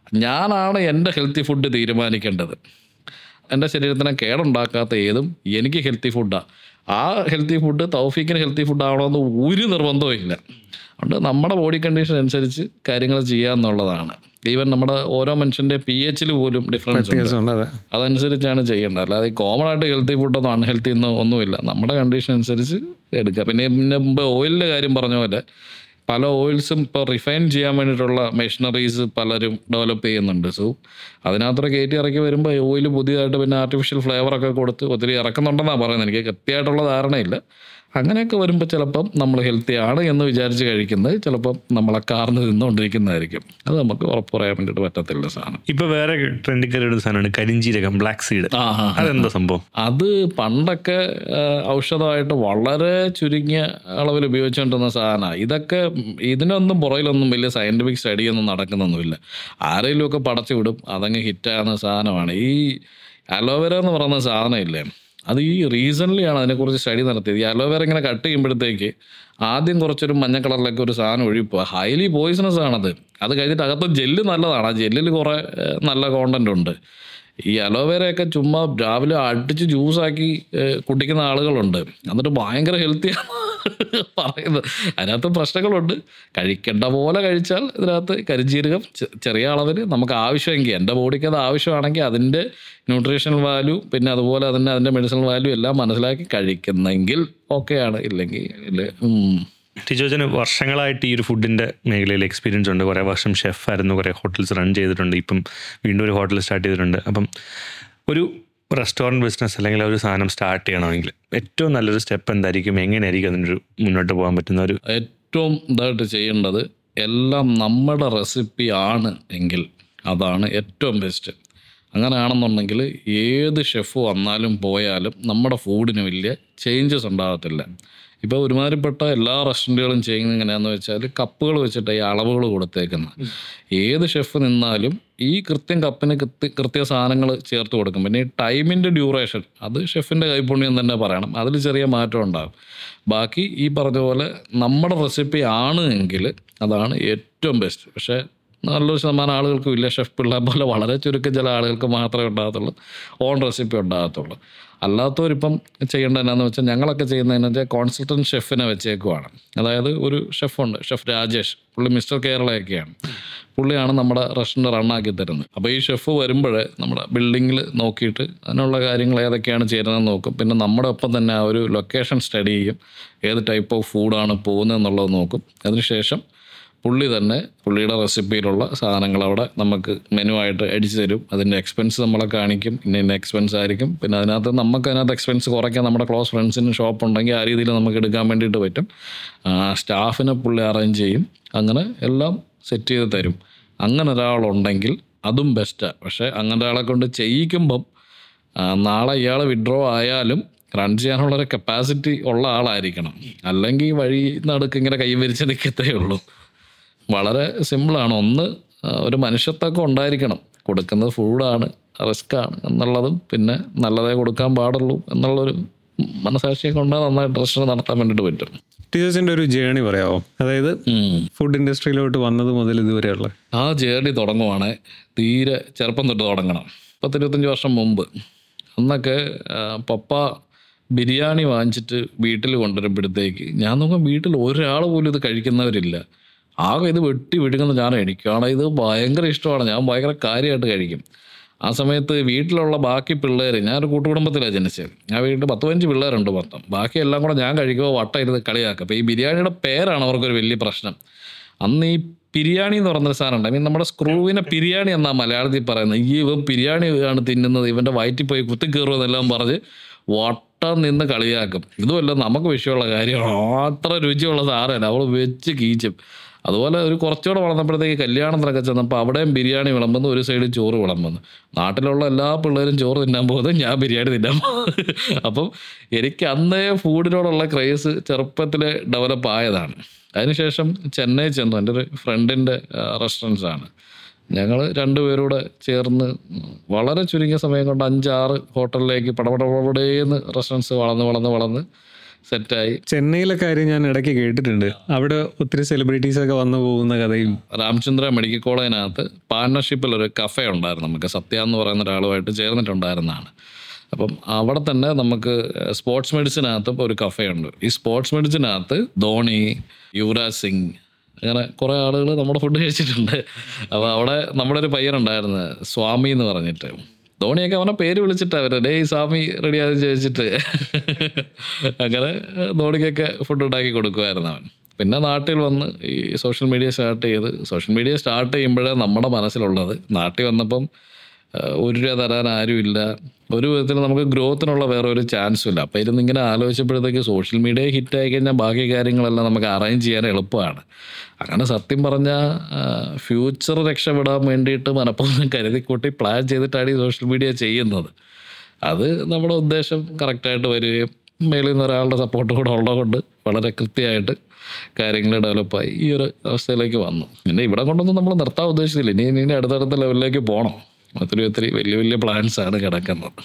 ഞാനാണ് എൻ്റെ ഹെൽത്തി ഫുഡ് തീരുമാനിക്കേണ്ടത് എൻ്റെ ശരീരത്തിന് കേടുണ്ടാക്കാത്ത ഏതും എനിക്ക് ഹെൽത്തി ഫുഡാണ് ആ ഹെൽത്തി ഫുഡ് തൗഫീക്കിന് ഹെൽത്തി ഫുഡ് ആവണമെന്ന് ഒരു നിർബന്ധവും ഇല്ല അതുകൊണ്ട് നമ്മുടെ ബോഡി കണ്ടീഷൻ അനുസരിച്ച് കാര്യങ്ങൾ ചെയ്യാന്നുള്ളതാണ് ഈവൻ നമ്മുടെ ഓരോ മനുഷ്യൻ്റെ പി എച്ചിൽ പോലും ഡിഫറൻസ് ഉണ്ട്
വ്യത്യാസമുണ്ട് അതെ
അതനുസരിച്ചാണ് ചെയ്യേണ്ടത് അല്ലാതെ ഈ കോമൺ ആയിട്ട് ഹെൽത്തി ഫുഡൊന്നും അൺഹെൽത്തി എന്നോ ഒന്നുമില്ല നമ്മുടെ കണ്ടീഷൻ അനുസരിച്ച് എടുക്കുക പിന്നെ പിന്നെ മുമ്പ് ഓയിലിൻ്റെ കാര്യം പറഞ്ഞ പോലെ പല ഓയിൽസും ഇപ്പോൾ റിഫൈൻ ചെയ്യാൻ വേണ്ടിയിട്ടുള്ള മെഷീനറീസ് പലരും ഡെവലപ്പ് ചെയ്യുന്നുണ്ട് സോ അതിനകത്തൊക്കെ കയറ്റി ഇറക്കി വരുമ്പോൾ ഓയിൽ പുതിയതായിട്ട് പിന്നെ ആർട്ടിഫിഷ്യൽ ഫ്ലേവറൊക്കെ കൊടുത്ത് ഒത്തിരി ഇറക്കുന്നുണ്ടെന്നാണ് പറയുന്നത് എനിക്ക് കൃത്യമായിട്ടുള്ള ധാരണയില്ല അങ്ങനെയൊക്കെ വരുമ്പോൾ ചിലപ്പം നമ്മൾ ഹെൽത്തി ആണ് എന്ന് വിചാരിച്ച് കഴിക്കുന്നത് ചിലപ്പം നമ്മളെ കാർന്ന് തിന്നുകൊണ്ടിരിക്കുന്നതായിരിക്കും അത് നമുക്ക് ഉറപ്പ് പറയാൻ വേണ്ടിയിട്ട് പറ്റത്തില്ല സാധനം
ഇപ്പൊ വേറെ ട്രെൻഡിൽ കയറിയ ഒരു സാധനമാണ് കരിഞ്ചീരകം ബ്ലാക്ക് സീഡ്
ആ ആ
അതെന്താ സംഭവം
അത് പണ്ടൊക്കെ ആ, ഔഷധമായിട്ട് വളരെ ചുരുങ്ങിയ അളവിൽ ഉപയോഗിച്ചുകൊണ്ടിരുന്ന സാധനമാണ് ഇതൊക്കെ ഇതിനൊന്നും പുറകിലൊന്നും വലിയ സയൻറ്റിഫിക് സ്റ്റഡിയൊന്നും നടക്കുന്നൊന്നുമില്ല ആരെങ്കിലുമൊക്കെ പടച്ചു വിടും അതങ്ങ് ഹിറ്റാകുന്ന സാധനമാണ് ഈ അലോവേര എന്ന് പറയുന്ന സാധനം ഇല്ലേ അത് ഈ റീസൺലി ആണ് അതിനെക്കുറിച്ച് സ്റ്റഡി നടത്തിയത് ഈ അലോവേര ഇങ്ങനെ കട്ട് ചെയ്യുമ്പോഴത്തേക്ക് ആദ്യം കുറച്ചൊരു മഞ്ഞ കളറിലൊക്കെ ഒരു സാധനം ഒഴിപ്പോൾ ഹൈലി പോയിസണസ് ആണത് അത് കഴിഞ്ഞിട്ട് അകത്ത് ജെല്ല് നല്ലതാണ് ആ ജെല്ലിൽ കുറേ ഏഹ്, നല്ല കോണ്ടന്റ് ഉണ്ട് ഈ അലോവേരയൊക്കെ ചുമ്മാ രാവിലെ അടിച്ച് ജ്യൂസാക്കി ഏഹ്, കുടിക്കുന്ന ആളുകളുണ്ട് എന്നിട്ട് ഭയങ്കര ഹെൽത്തിയാണ് പറയുന്നത് അതിനകത്ത് പ്രശ്നങ്ങളുണ്ട് കഴിക്കേണ്ട പോലെ കഴിച്ചാൽ ഇതിനകത്ത് കരിഞ്ജീരകം ചെ- ചെറിയ അളവിൽ നമുക്ക് ആവശ്യമെങ്കിൽ എൻ്റെ ബോഡിക്ക് അത് ആവശ്യമാണെങ്കിൽ അതിൻ്റെ ന്യൂട്രീഷണൽ വാല്യൂ പിന്നെ അതുപോലെ തന്നെ അതിൻ്റെ മെഡിസിനൽ വാല്യൂ എല്ലാം മനസ്സിലാക്കി കഴിക്കുന്നെങ്കിൽ ഓക്കെയാണ് ഇല്ലെങ്കിൽ ഇല്ല ഉം.
ടിജോജന് വർഷങ്ങളായിട്ട് ഈ ഒരു ഫുഡിന്റെ മേഖലയിൽ എക്സ്പീരിയൻസ് ഉണ്ട് കുറേ വർഷം ഷെഫായിരുന്നു കുറേ ഹോട്ടൽസ് റൺ ചെയ്തിട്ടുണ്ട് ഇപ്പം വീണ്ടും ഒരു ഹോട്ടൽ സ്റ്റാർട്ട് ചെയ്തിട്ടുണ്ട് അപ്പം ഒരു റെസ്റ്റോറൻറ്റ് ബിസിനസ് അല്ലെങ്കിൽ ഒരു സാധനം സ്റ്റാർട്ട് ചെയ്യണമെങ്കിൽ ഏറ്റവും നല്ലൊരു സ്റ്റെപ്പ് എന്തായിരിക്കും എങ്ങനെയായിരിക്കും അതിനൊരു മുന്നോട്ട് പോകാൻ പറ്റുന്ന ഒരു
ഏറ്റവും ഇതായിട്ട് ചെയ്യേണ്ടത് എല്ലാം നമ്മുടെ റെസിപ്പി ആണ് എങ്കിൽ അതാണ് ഏറ്റവും ബെസ്റ്റ് അങ്ങനെയാണെന്നുണ്ടെങ്കിൽ ഏത് ഷെഫ് വന്നാലും പോയാലും നമ്മുടെ ഫുഡിന് വലിയ ചേഞ്ചസ് ഉണ്ടാകത്തില്ല ഇപ്പോൾ ഒരുമാതിരിപ്പെട്ട എല്ലാ റെസ്റ്റോറൻറ്റുകളും ചെയ്യുന്നത് എങ്ങനെയാണെന്ന് വെച്ചാൽ കപ്പുകൾ വെച്ചിട്ട് ഈ അളവുകൾ കൊടുത്തേക്കുന്നത് ഏത് ഷെഫ് നിന്നാലും ഈ കൃത്യം കപ്പിന് കൃത്യ കൃത്യ സാധനങ്ങൾ ചേർത്ത് കൊടുക്കും പിന്നെ ഈ ടൈമിൻ്റെ ഡ്യൂറേഷൻ അത് ഷെഫിൻ്റെ കൈപുണ്യം തന്നെ പറയണം അതിൽ ചെറിയ മാറ്റം ഉണ്ടാകും ബാക്കി ഈ പറഞ്ഞ പോലെ നമ്മുടെ റെസിപ്പി ആണ് എങ്കിൽ അതാണ് ഏറ്റവും ബെസ്റ്റ് പക്ഷേ നല്ലൊരു ശതമാനം ആളുകൾക്കും ഇല്ല ഷെഫ് പിള്ളേർ പോലെ വളരെ ചുരുക്കം ചില ആളുകൾക്ക് മാത്രമേ ഉണ്ടാകത്തുള്ളൂ ഓൺ റെസിപ്പി ഉണ്ടാകത്തുള്ളൂ അല്ലാത്തവരിപ്പം ചെയ്യേണ്ടത് എന്നാന്ന് വെച്ചാൽ ഞങ്ങളൊക്കെ ചെയ്യുന്നതെന്ന് വെച്ചാൽ കോൺസൾട്ടൻറ്റ് ഷെഫിനെ വെച്ചേക്കുവാണ് അതായത് ഒരു ഷെഫുണ്ട് ഷെഫ് രാജേഷ് പുള്ളി മിസ്റ്റർ കേരളയൊക്കെയാണ് പുള്ളിയാണ് നമ്മുടെ റെസ്റ്റോറൻറ്റ് റണ്ണാക്കി തരുന്നത് അപ്പോൾ ഈ ഷെഫ് വരുമ്പോഴേ നമ്മുടെ ബിൽഡിങ്ങിൽ നോക്കിയിട്ട് അതിനുള്ള കാര്യങ്ങൾ ഏതൊക്കെയാണ് ചേരുന്നതെന്ന് നോക്കും പിന്നെ നമ്മുടെ ഒപ്പം തന്നെ ആ ഒരു ലൊക്കേഷൻ സ്റ്റഡി ചെയ്യും ഏത് ടൈപ്പ് ഓഫ് ഫുഡാണ് പോകുന്നത് എന്നുള്ളത് നോക്കും അതിനുശേഷം പുള്ളി തന്നെ പുള്ളിയുടെ റെസിപ്പിയിലുള്ള സാധനങ്ങൾ അവിടെ നമുക്ക് മെനു ആയിട്ട് അടിച്ചു തരും അതിൻ്റെ എക്സ്പെൻസ് നമ്മളെ കാണിക്കും ഇന്ന ഇന്ന എക്സ്പെൻസ് ആയിരിക്കും പിന്നെ അതിനകത്ത് നമുക്ക് അതിനകത്ത് എക്സ്പെൻസ് കുറയ്ക്കാൻ നമ്മുടെ ക്ലോസ് ഫ്രണ്ട്സിന് ഷോപ്പ് ഉണ്ടെങ്കിൽ ആ രീതിയിൽ നമുക്ക് എടുക്കാൻ വേണ്ടിയിട്ട് പറ്റും സ്റ്റാഫിനെ പുള്ളി അറേഞ്ച് ചെയ്യും അങ്ങനെ എല്ലാം സെറ്റ് ചെയ്ത് തരും അങ്ങനെ ഒരാളുണ്ടെങ്കിൽ അതും ബെസ്റ്റാണ് പക്ഷേ അങ്ങനെ ഒരാളെ കൊണ്ട് ചെയ്യിക്കുമ്പം ആ, നാളെ ഇയാൾ വിഡ്രോ ആയാലും റൺ ചെയ്യാനുള്ളൊരു കപ്പാസിറ്റി ഉള്ള ആളായിരിക്കണം അല്ലെങ്കിൽ വഴി നടുക്ക് ഇങ്ങനെ കൈ വിരിച്ച് നിൽക്കത്തേ ഉള്ളൂ വളരെ സിമ്പിളാണ് ഒന്ന് ആ, ഒരു മനുഷ്യത്വമൊക്കെ ഉണ്ടായിരിക്കണം കൊടുക്കുന്നത് ഫുഡാണ് റിസ്ക്കാണ് എന്നുള്ളതും പിന്നെ നല്ലതേ കൊടുക്കാൻ പാടുള്ളൂ എന്നുള്ളൊരു മനസാക്ഷിയൊക്കെ ഉണ്ടാകും നന്നായിട്ട് റെസ്റ്റോറൻറ്റ് നടത്താൻ വേണ്ടിയിട്ട് പറ്റും
ടീച്ചേഴ്സിന്റെ ഒരു ജേണി പറയാമോ അതായത്
ഉം.
ഫുഡ് ഇൻഡസ്ട്രിയിലോട്ട് വന്നത് മുതൽ ഇതുവരെയുള്ള
ആ ജേർണി തുടങ്ങുവാണ് തീരെ ചെറുപ്പം തൊട്ട് തുടങ്ങണം പത്തിരുപത്തഞ്ച് വർഷം മുമ്പ് അന്നൊക്കെ ആ, പപ്പ ബിരിയാണി വാങ്ങിച്ചിട്ട് വീട്ടിൽ കൊണ്ടുവരുമ്പോഴത്തേക്ക് ഞാൻ നോക്കാം വീട്ടിൽ ഒരാൾ പോലും ഇത് കഴിക്കുന്നവരില്ല ആകെ ഇത് വെട്ടി വിഴുങ്ങുന്ന ഞാൻ എനിക്കാണ് ഇത് ഭയങ്കര ഇഷ്ടമാണ് ഞാൻ ഭയങ്കര കാര്യമായിട്ട് കഴിക്കും ആ സമയത്ത് വീട്ടിലുള്ള ബാക്കി പിള്ളേർ ഞാനൊരു കൂട്ടുകുടുംബത്തിലാണ് ജനിച്ചത് ഞാൻ വീട്ടിൽ പത്ത് പതിനഞ്ച് പിള്ളേരുണ്ട് മൊത്തം ബാക്കി എല്ലാം കൂടെ ഞാൻ കഴിക്കുമ്പോൾ വട്ടം ഇരുന്ന് കളിയാക്കുക അപ്പോൾ ഈ ബിരിയാണിയുടെ പേരാണ് അവർക്കൊരു വലിയ പ്രശ്നം അന്ന് ഈ ബിരിയാണി എന്ന് പറയുന്നൊരു സാധനം ഉണ്ട് ഐ മീൻ നമ്മുടെ സ്ക്രൂവിനെ ബിരിയാണി എന്നാ മലയാളത്തിൽ പറയുന്നത് ഈ ഇവൻ ബിരിയാണി ആണ് തിന്നുന്നത് ഇവൻ്റെ വയറ്റിൽ പോയി കുത്തി കയറുമെന്നെല്ലാം പറഞ്ഞ് വട്ടം നിന്ന് കളിയാക്കും ഇതുമല്ല നമുക്ക് വിഷയമുള്ള കാര്യമാണ് അത്ര രുചിയുള്ള സാധനമല്ല അവൾ വെച്ച് കീച്ചും അതുപോലെ ഒരു കുറച്ചുകൂടെ വളർന്നപ്പോഴത്തേക്ക് കല്യാണത്തിനൊക്കെ ചെന്നപ്പോൾ അവിടെയും ബിരിയാണി വിളമ്പുന്നു ഒരു സൈഡിൽ ചോറ് വിളമ്പുന്നു നാട്ടിലുള്ള എല്ലാ പിള്ളേരും ചോറ് തിന്നാൻ പോകുന്നത് ഞാൻ ബിരിയാണി തിന്നാൻ പോകുന്നത് അപ്പം എനിക്ക് അന്നേ ഫുഡിനോടുള്ള ക്രേസ് ചെറുപ്പത്തിൽ ഡെവലപ്പ് ആയതാണ് അതിനുശേഷം ചെന്നൈ ചെന്നു എൻ്റെ ഒരു ഫ്രണ്ടിൻ്റെ റെസ്റ്റോറൻറ്റ്സ് ആണ് ഞങ്ങൾ രണ്ടുപേരൂടെ ചേർന്ന് വളരെ ചുരുങ്ങിയ സമയം കൊണ്ട് അഞ്ചാറ് ഹോട്ടലിലേക്ക് പടപടപടേന്ന് റെസ്റ്റോറൻറ്റ്സ് വളർന്ന് വളർന്ന് വളർന്ന് സെറ്റായി
ചെന്നൈയിലെ കാര്യം ഞാൻ ഇടയ്ക്ക് കേട്ടിട്ടുണ്ട് അവിടെ ഒത്തിരി സെലിബ്രിറ്റീസ് ഒക്കെ വന്നു പോകുന്ന കഥയും
രാമചന്ദ്ര മെഡിക്കൽ കോളേജിനകത്ത് പാർട്ണർഷിപ്പിൽ ഒരു കഫേ ഉണ്ടായിരുന്നു നമുക്ക് സത്യ എന്ന് പറയുന്ന ഒരാളുമായിട്ട് ചേർന്നിട്ടുണ്ടായിരുന്നതാണ് അപ്പം അവിടെ തന്നെ നമുക്ക് സ്പോർട്സ് മെഡിസിനകത്തും ഒരു കഫേ ഉണ്ട് ഈ സ്പോർട്സ് മെഡിസിനകത്ത് ധോണി യുവരാജ് സിംഗ് അങ്ങനെ കുറേ ആളുകൾ നമ്മുടെ ഫുഡ് കഴിച്ചിട്ടുണ്ട് അപ്പോൾ അവിടെ നമ്മുടെ ഒരു പയ്യനുണ്ടായിരുന്നു സ്വാമി എന്ന് പറഞ്ഞിട്ട് ധോണിയൊക്കെ അവനെ പേര് വിളിച്ചിട്ട് അവർ ഡേ സ്വാമി റെഡിയാകും ചോദിച്ചിട്ട് അങ്ങനെ ധോണിക്കൊക്കെ ഫുഡ് ഉണ്ടാക്കി കൊടുക്കുമായിരുന്നു അവൻ പിന്നെ നാട്ടിൽ വന്ന് ഈ സോഷ്യൽ മീഡിയ സ്റ്റാർട്ട് ചെയ്ത് സോഷ്യൽ മീഡിയ സ്റ്റാർട്ട് ചെയ്യുമ്പോഴേ നമ്മുടെ മനസ്സിലുള്ളത് നാട്ടിൽ വന്നപ്പം ആ, ഒരു രൂപ തരാൻ ആരുമില്ല ഒരു വിധത്തിൽ നമുക്ക് ഗ്രോത്തിനുള്ള വേറെ ഒരു ചാൻസും ഇല്ല അപ്പോൾ ഇരുന്ന് ഇങ്ങനെ ആലോചിച്ചപ്പോഴത്തേക്ക് സോഷ്യൽ മീഡിയ ഹിറ്റ് ആയി കഴിഞ്ഞാൽ ബാക്കി കാര്യങ്ങളെല്ലാം നമുക്ക് അറേഞ്ച് ചെയ്യാൻ എളുപ്പമാണ് അങ്ങനെ സത്യം പറഞ്ഞാൽ ഫ്യൂച്ചർ രക്ഷപ്പെടാൻ വേണ്ടിയിട്ട് മനഃപൂർവ്വം കരുതിക്കൂട്ടി പ്ലാൻ ചെയ്തിട്ടാണ് ഈ സോഷ്യൽ മീഡിയ ചെയ്യുന്നത് അത് നമ്മുടെ ഉദ്ദേശം കറക്റ്റായിട്ട് വരികയും മേളിൽ നിന്ന് ഒരാളുടെ സപ്പോർട്ട് കൂടെ ഉള്ളതുകൊണ്ട് വളരെ കൃത്യമായിട്ട് കാര്യങ്ങൾ ഡെവലപ്പായി ഈ ഒരു അവസ്ഥയിലേക്ക് വന്നു പിന്നെ ഇവിടെ കൊണ്ടൊന്നും നമ്മൾ നിർത്താൻ ഉദ്ദേശിച്ചില്ല ഇനി ഇനി അടുത്തടുത്ത ലെവലിലേക്ക് പോകണം ഒത്തിരി ഒത്തിരി വലിയ വലിയ പ്ലാൻസ് ആണ് കിടക്കുന്നത്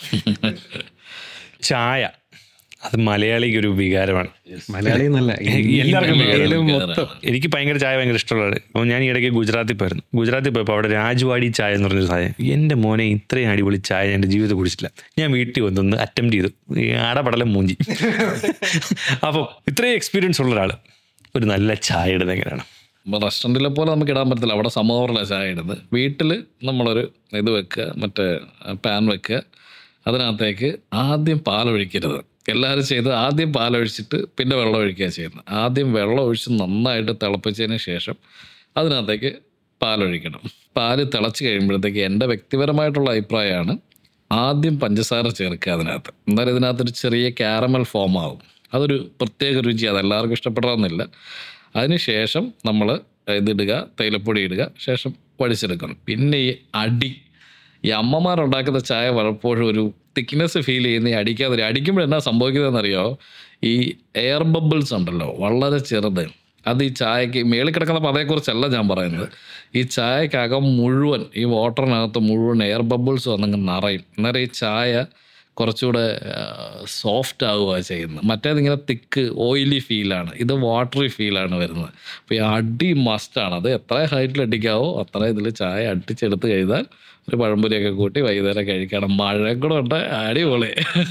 ചായ അത് മലയാളിക്ക് ഒരു വികാരമാണ്
മലയാളി എന്നല്ല
എല്ലാവർക്കും
ഇന്ത്യയിലും
വികാരം.
മൊത്തം
എനിക്ക് ഭയങ്കര ചായ ഭയങ്കര ഇഷ്ടമുള്ളതാണ് അപ്പോൾ ഞാൻ ഈ ഇടയ്ക്ക് ഗുജറാത്തിൽ പോയിരുന്നു ഗുജറാത്തിൽ പോയപ്പോൾ അവിടെ രാജവാടി ചായ എന്ന് പറഞ്ഞൊരു സാധനം എൻ്റെ മോനെ ഇത്രയും അടിപൊളി ചായ ഞാൻ എൻ്റെ ജീവിതത്തിൽ കുടിച്ചിട്ടില്ല ഞാൻ വീട്ടിൽ വന്നൊന്ന് അറ്റംപ്റ്റ് ചെയ്തു ഈ ആടപടലം മൂഞ്ചി അപ്പോൾ ഇത്രയും എക്സ്പീരിയൻസ് ഉള്ള ഒരാൾ ഒരു നല്ല ചായ ഇടുന്നത് എങ്ങനെയാണ്
റെസ്റ്റോറൻറ്റിലെ പോലെ നമുക്ക് ഇടാൻ പറ്റത്തില്ല അവിടെ സമോറിലെ ചായ ഇടുന്നത് വീട്ടിൽ നമ്മളൊരു ഇത് വെക്കുക മറ്റേ പാൻ വെക്കുക അതിനകത്തേക്ക് ആദ്യം പാലൊഴിക്കരുത് എല്ലാവരും ചെയ്ത് ആദ്യം പാലൊഴിച്ചിട്ട് പിന്നെ വെള്ളം ഒഴിക്കുക ചെയ്യുന്നത് ആദ്യം വെള്ളം ഒഴിച്ച് നന്നായിട്ട് തിളപ്പിച്ചതിന് ശേഷം അതിനകത്തേക്ക് പാലൊഴിക്കണം പാല് തിളച്ച് കഴിയുമ്പോഴത്തേക്ക് എൻ്റെ വ്യക്തിപരമായിട്ടുള്ള അഭിപ്രായമാണ് ആദ്യം പഞ്ചസാര ചേർക്കുക അതിനകത്ത് എന്നാലും ഇതിനകത്തൊരു ചെറിയ ക്യാരമൽ ഫോം ആവും അതൊരു പ്രത്യേക രുചി അത് എല്ലാവർക്കും ഇഷ്ടപ്പെടണമെന്നില്ല അതിനുശേഷം നമ്മൾ ഇതിടുക തേയിലപ്പൊടി ഇടുക ശേഷം വടിച്ചെടുക്കണം പിന്നെ ഈ അടി ഈ അമ്മമാരുണ്ടാക്കുന്ന ചായ പലപ്പോഴും ഒരു തിക്നെസ് ഫീൽ ചെയ്യുന്ന ഈ അടിക്കാതെ അടിക്കുമ്പോൾ എന്നാ സംഭവിക്കുന്നതെന്നറിയോ ഈ എയർ ബബിൾസ് ഉണ്ടല്ലോ വളരെ ചെറുത് അത് ഈ ചായക്ക് മേളിൽ കിടക്കുന്ന പതയെക്കുറിച്ചല്ല ഞാൻ പറയുന്നത് ഈ ചായക്കകം മുഴുവൻ ഈ വാട്ടറിനകത്ത് മുഴുവൻ എയർ ബബിൾസ് വന്നങ്ങ് നിറയും അന്നേരം ഈ ചായ കുറച്ചുകൂടെ സോഫ്റ്റ് ആവുക ചെയ്യുന്നത് മറ്റേത് ഇങ്ങനെ തിക്ക് ഓയിലി ഫീലാണ് ഇത് വാട്ടറി ഫീലാണ് വരുന്നത് അപ്പോൾ ഈ അടി മസ്റ്റാണ് അത് എത്ര ഹൈറ്റിൽ അടിക്കാവോ അത്ര ഇതിൽ ചായ അടിച്ചെടുത്ത് കഴിഞ്ഞാൽ ഒരു പഴംപൊരിയൊക്കെ കൂട്ടി വൈകുന്നേരം കഴിക്കണം മഴ കൂടെ ഉണ്ട് അടിപൊളി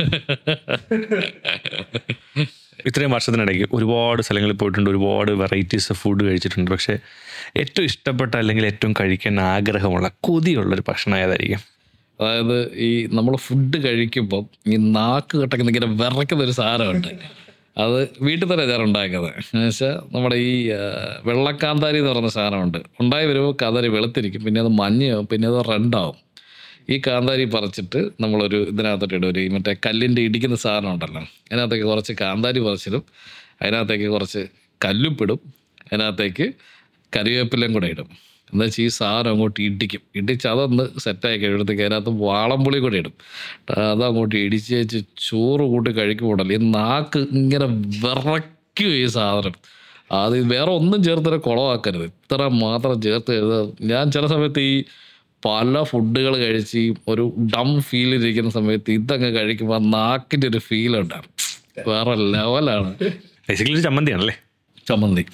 ഇത്രയും വർഷത്തിനിടയ്ക്ക് ഒരുപാട് സ്ഥലങ്ങളിൽ പോയിട്ടുണ്ട് ഒരുപാട് വെറൈറ്റീസ് ഓഫ് ഫുഡ് കഴിച്ചിട്ടുണ്ട് പക്ഷേ ഏറ്റവും ഇഷ്ടപ്പെട്ട അല്ലെങ്കിൽ ഏറ്റവും കഴിക്കാൻ ആഗ്രഹമുള്ള കൊതിയുള്ളൊരു ഭക്ഷണം ഏതായിരിക്കും
അതായത് ഈ നമ്മൾ ഫുഡ് കഴിക്കുമ്പോൾ ഈ നാക്ക് കെട്ടൊക്കെ ഇങ്ങനെ വിറയ്ക്കുന്ന ഒരു സാധനമുണ്ട് അത് വീട്ടിൽ തന്നെ ഞാൻ ഉണ്ടാക്കുന്നത് എന്ന് വെച്ചാൽ നമ്മുടെ ഈ ആ, വെള്ളക്കാന്താരി എന്ന് പറയുന്ന സാധനമുണ്ട് ഉണ്ടായി വരുമ്പോൾ കാന്താരി വെളുത്തിരിക്കും പിന്നെ അത് മഞ്ഞയാവും പിന്നെ അത് റെഡാവും ഈ കാന്താരി പറിച്ചിട്ട് നമ്മളൊരു ഇതിനകത്തോട്ട് ഇടും ഒരു ഈ മറ്റേ കല്ലിൻ്റെ ഇടിക്കുന്ന സാധനം ഉണ്ടല്ലോ അതിനകത്തേക്ക് കുറച്ച് കാന്താരി പറിച്ചിടും അതിനകത്തേക്ക് കുറച്ച് കല്ലുപ്പിടും അതിനകത്തേക്ക് കറിവേപ്പിലയും കൂടെ ഇടും എന്താ വെച്ചാൽ ഈ സാധനം അങ്ങോട്ട് ഇടിക്കും ഇടിച്ച് അതൊന്ന് സെറ്റായി കഴിയുമ്പോഴത്തേക്ക് അതിനകത്ത് വാളംപുളി കൂടെ ഇടും അത് അങ്ങോട്ട് ഇടിച്ച് വെച്ച് ചോറ് കൂട്ടി കഴിക്കുമ്പോഴല്ലോ ഈ നാക്ക് ഇങ്ങനെ വിറയ്ക്കും ഈ സാധനം അത് വേറെ ഒന്നും ചേർത്തിട്ട് കുളമാക്കരുത് ഇത്ര മാത്രം ചേർത്ത് എഴുതാ ഞാൻ ചില സമയത്ത് ഈ പല ഫുഡുകൾ കഴിച്ച് ഈ ഒരു ഡം ഫീൽ ഇരിക്കുന്ന സമയത്ത് ഇതങ്ങ് കഴിക്കുമ്പോൾ ആ നാക്കിൻ്റെ ഒരു ഫീൽ ഉണ്ടാകും വേറെ ലെവലാണ്
ബേസിക്കലി ഒരു ചമ്മന്തിയാണല്ലേ
ചമ്മന്തി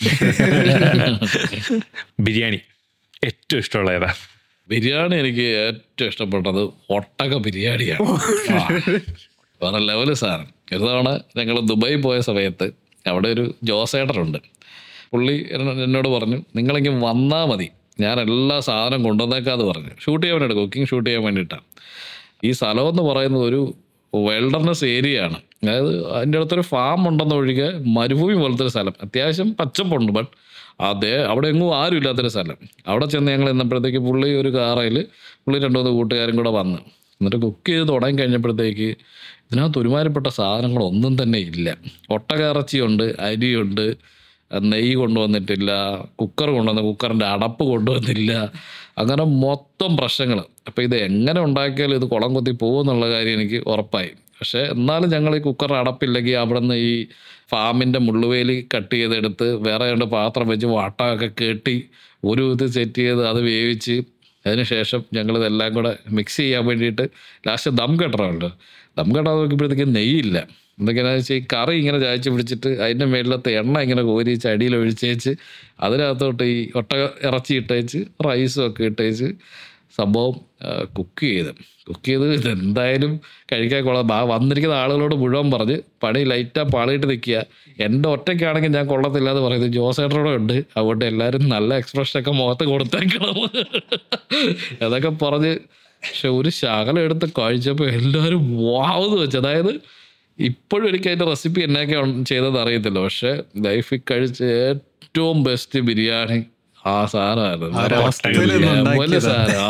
ബിരിയാണി ഏറ്റവും ഇഷ്ടമുള്ള ഏതാ
ബിരിയാണി എനിക്ക് ഏറ്റവും ഇഷ്ടപ്പെട്ടത് ഒട്ടക ബിരിയാണിയാണ് ആ. വേറെ ലെവല് സാധനം ഒരു തവണ ഞങ്ങൾ ദുബായി പോയ സമയത്ത് അവിടെ ഒരു ജോസേട്ടറുണ്ട് പുള്ളി എന്ന- എന്നോട് പറഞ്ഞു നിങ്ങളിങ്ങനെ വന്നാൽ മതി ഞാൻ എല്ലാ സാധനം കൊണ്ടുവന്നേക്കാന്ന് പറഞ്ഞു ഷൂട്ട് ചെയ്യാൻ വേണ്ടിയിട്ട് കുക്കിംഗ് ഷൂട്ട് ചെയ്യാൻ വേണ്ടിയിട്ടാണ് ഈ സ്ഥലം എന്ന് പറയുന്നത് ഒരു വെൽഡർനെസ് ഏരിയ ആണ് അതായത് അതിൻ്റെ അടുത്തൊരു ഫാം ഉണ്ടെന്ന് ഒഴികെ മരുഭൂമി പോലത്തെ ഒരു സ്ഥലം അത്യാവശ്യം പച്ചപ്പുണ്ട് ബട്ട് അതേ അവിടെ എങ്ങും ആരും ഇല്ലാത്തൊരു സ്ഥലം അവിടെ ചെന്ന് ഞങ്ങൾ എന്നപ്പോഴത്തേക്ക് പുള്ളി ഒരു കാറയിൽ പുള്ളി രണ്ടു മൂന്ന് കൂട്ടുകാരും കൂടെ വന്ന് എന്നിട്ട് കുക്ക് ചെയ്ത് തുടങ്ങി കഴിഞ്ഞപ്പോഴത്തേക്ക് ഇതിനകത്ത് ഒരുമാതിരിപ്പെട്ട സാധനങ്ങളൊന്നും തന്നെ ഇല്ല ഒട്ടകയിറച്ചിയുണ്ട് അരിയുണ്ട് നെയ്യ് കൊണ്ടുവന്നിട്ടില്ല കുക്കർ കൊണ്ടുവന്ന് കുക്കറിൻ്റെ അടപ്പ് കൊണ്ടുവന്നില്ല അങ്ങനെ മൊത്തം പ്രശ്നങ്ങൾ അപ്പോൾ ഇത് എങ്ങനെ ഉണ്ടാക്കിയാലും ഇത് കുളം കുത്തി പോകുമെന്നുള്ള കാര്യം എനിക്ക് ഉറപ്പായി പക്ഷേ എന്നാലും ഞങ്ങൾ ഈ കുക്കർ അടപ്പില്ലെങ്കിൽ അവിടെ നിന്ന് ഈ ഫാമിൻ്റെ മുള്ളുവേലി കട്ട് ചെയ്തെടുത്ത് വേറെ രണ്ട് പാത്രം വെച്ച് വട്ടമൊക്കെ കെട്ടി ഒരു ഇത് സെറ്റ് ചെയ്ത് അത് വേവിച്ച് അതിനുശേഷം ഞങ്ങളിതെല്ലാം കൂടെ മിക്സ് ചെയ്യാൻ വേണ്ടിയിട്ട് ലാസ്റ്റ് ദം കെട്ടണമല്ലോ ദം കെട്ടാൻ നോക്കിയപ്പോഴത്തേക്ക് നെയ്യില്ല എന്തൊക്കെയാണെന്ന് വെച്ചാൽ ഈ കറി ഇങ്ങനെ ചായച്ച് പിടിച്ചിട്ട് അതിൻ്റെ മേളിലത്തെ എണ്ണ ഇങ്ങനെ കോരിച്ച് അടിയിൽ ഒഴിച്ചേച്ച് അതിനകത്തോട്ട് ഈ ഒട്ടക ഇറച്ചി ഇട്ടേച്ച് റൈസും ഒക്കെ ഇട്ടേച്ച് സംഭവം കുക്ക് ചെയ്ത് കുക്ക് ചെയ്ത് ഇതെന്തായാലും കഴിക്കാൻ കൊള്ളാം ആ വന്നിരിക്കുന്ന ആളുകളോട് മുഴുവൻ പറഞ്ഞ് പണി ലൈറ്റാ പാളിയിട്ട് നിൽക്കുക എൻ്റെ ഒറ്റയ്ക്കാണെങ്കിൽ ഞാൻ കൊള്ളത്തില്ല എന്ന് പറയുന്നത് ജോസേട്ടനോടെ ഉണ്ട് അതുകൊണ്ട് എല്ലാവരും നല്ല എക്സ്പ്രഷനൊക്കെ മുഖത്ത് കൊടുത്തേക്കണം അതൊക്കെ പറഞ്ഞ് പക്ഷെ ഒരു ശകലം എടുത്ത് കഴിച്ചപ്പോൾ എല്ലാവരും വാവെന്ന് വെച്ചു അതായത് ഇപ്പോഴും എനിക്ക് അതിൻ്റെ റെസിപ്പി എന്നൊക്കെ ചെയ്തത് അറിയത്തില്ല പക്ഷെ ലൈഫിൽ കഴിച്ച ഏറ്റവും ബെസ്റ്റ് ബിരിയാണി ആ സാധനമായിരുന്നു
ആ ഒരു അവസ്ഥയില്
വലിയ
ഉണ്ടാക്കിയതാ.
സാധനം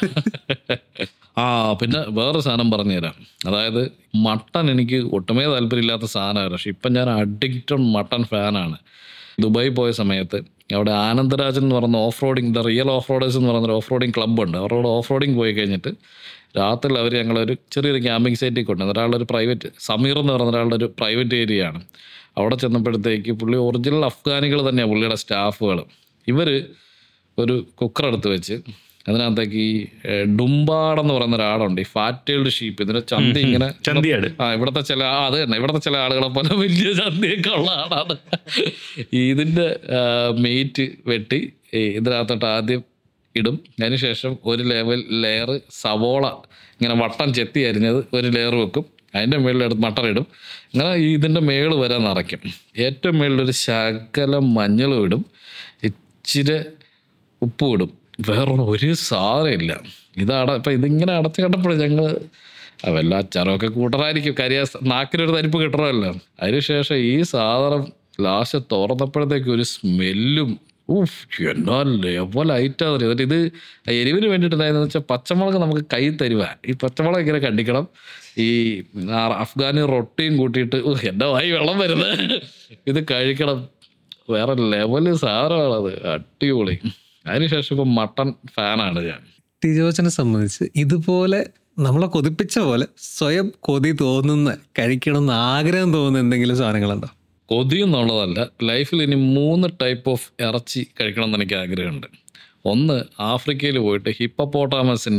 ആ ആ പിന്നെ വേറെ സാധനം പറഞ്ഞുതരാം അതായത് മട്ടൺ എനിക്ക് ഒട്ടുമേ താല്പര്യമില്ലാത്ത സാധനമായിരുന്നു പക്ഷെ ഇപ്പം ഞാൻ അഡിക്റ്റഡ് മട്ടൺ ഫാനാണ് ദുബായി പോയ സമയത്ത് അവിടെ ആനന്ദരാജൻ എന്ന് പറയുന്ന off roading the real off roaders എന്ന് പറയുന്ന ഒരു ഓഫ് റോഡിങ് ക്ലബ്ബുണ്ട് അവരോട് ഓഫ് റോഡിങ് പോയി കഴിഞ്ഞിട്ട് രാത്രി അവർ ഞങ്ങളൊരു ചെറിയൊരു ക്യാമ്പിംഗ് സൈറ്റിൽ കൊണ്ടുവന്നു ഒരാളുടെ ഒരു പ്രൈവറ്റ് സമീർ എന്ന് പറയുന്ന ഒരാളുടെ ഒരു പ്രൈവറ്റ് ഏരിയ ആണ് അവിടെ ചെന്നപ്പോഴത്തേക്ക് പുള്ളി ഒറിജിനൽ അഫ്ഗാനികൾ തന്നെയാണ് പുള്ളിയുടെ സ്റ്റാഫുകൾ ഇവർ ഒരു കുക്കർ എടുത്ത് വെച്ച് അതിനകത്തേക്ക് ഈ ഏഹ്, ഡുംബാടെന്ന് പറയുന്ന ഒരാളുണ്ട് ഈ ഫാറ്റേൾഡ് ഷീപ്പ് ഇതിന്റെ ചന്തി ഇങ്ങനെ
ചന്തിയാട്
ആ ഇവിടുത്തെ ചില ആ, അത് തന്നെ ഇവിടുത്തെ ചില ആളുകളെ പോലെ വലിയ ചന്തയൊക്കെ ഉള്ള ആളാണ് ഈ ഇതിന്റെ മെയ്റ്റ് വെട്ടി ഈ ഇതിനകത്തോട്ട് ആദ്യം ഇടും അതിനുശേഷം ഒരു ലെവൽ ലെയർ സവോള ഇങ്ങനെ വട്ടം ചെത്തി അരിഞ്ഞത് ഒരു ലെയർ വെക്കും അതിൻ്റെ മുകളിലെടുത്ത് മട്ടർ ഇടും അങ്ങനെ ഈ ഇതിൻ്റെ മേള് വരെ നിറയ്ക്കും ഏറ്റവും മുകളിലൊരു ശകലം മഞ്ഞളും ഇടും ഇച്ചിരി ഉപ്പും ഇടും വേറെ ഒരു സാധനമില്ല ഇത് അട ഇപ്പം ഇതിങ്ങനെ അടച്ചു കണ്ടപ്പോഴേ ഞങ്ങൾ വല്ല അച്ചാറൊക്കെ കൂട്ടറായിരിക്കും കരിയ നാക്കിനൊരു തരിപ്പ് കിട്ടണമല്ലോ അതിനുശേഷം ഈ സാധനം ലാസ്റ്റ് തുറന്നപ്പോഴത്തേക്ക് ഒരു സ്മെല്ലും ഊഫ് എന്നാ ലെവലായിട്ടാ എന്നിട്ട് ഇത് എരിവിന് വേണ്ടിയിട്ടുണ്ടായെന്ന് വെച്ചാൽ പച്ചമുളക് നമുക്ക് കൈ തരുക ഈ പച്ചമുളക് ഇങ്ങനെ കണ്ടിക്കണം ഈ ആ അഫ്ഗാനി റൊട്ടിയും കൂട്ടിയിട്ട് ഊഹ് എൻ്റെ വായി വെള്ളം വരുന്നത് ഇത് കഴിക്കണം വേറെ ലെവല് സാധനമാണത് അടിപൊളി അതിനുശേഷം ഇപ്പം മട്ടൺ ഫാനാണ് ഞാൻ
ടിജോച്ചനെ സംബന്ധിച്ച് ഇതുപോലെ നമ്മളെ കൊതിപ്പിച്ച പോലെ സ്വയം കൊതി തോന്നുന്ന കഴിക്കണം എന്ന് ആഗ്രഹം തോന്നുന്ന എന്തെങ്കിലും സാധനങ്ങളുണ്ടോ
കൊതി എന്നുള്ളതല്ല ലൈഫിൽ ഇനി മൂന്ന് ടൈപ്പ് ഓഫ് ഇറച്ചി കഴിക്കണം എന്ന് എനിക്ക് ആഗ്രഹമുണ്ട് ഒന്ന് ആഫ്രിക്കയിൽ പോയിട്ട് ഹിപ്പപ്പോട്ടാമസിൻ്റെ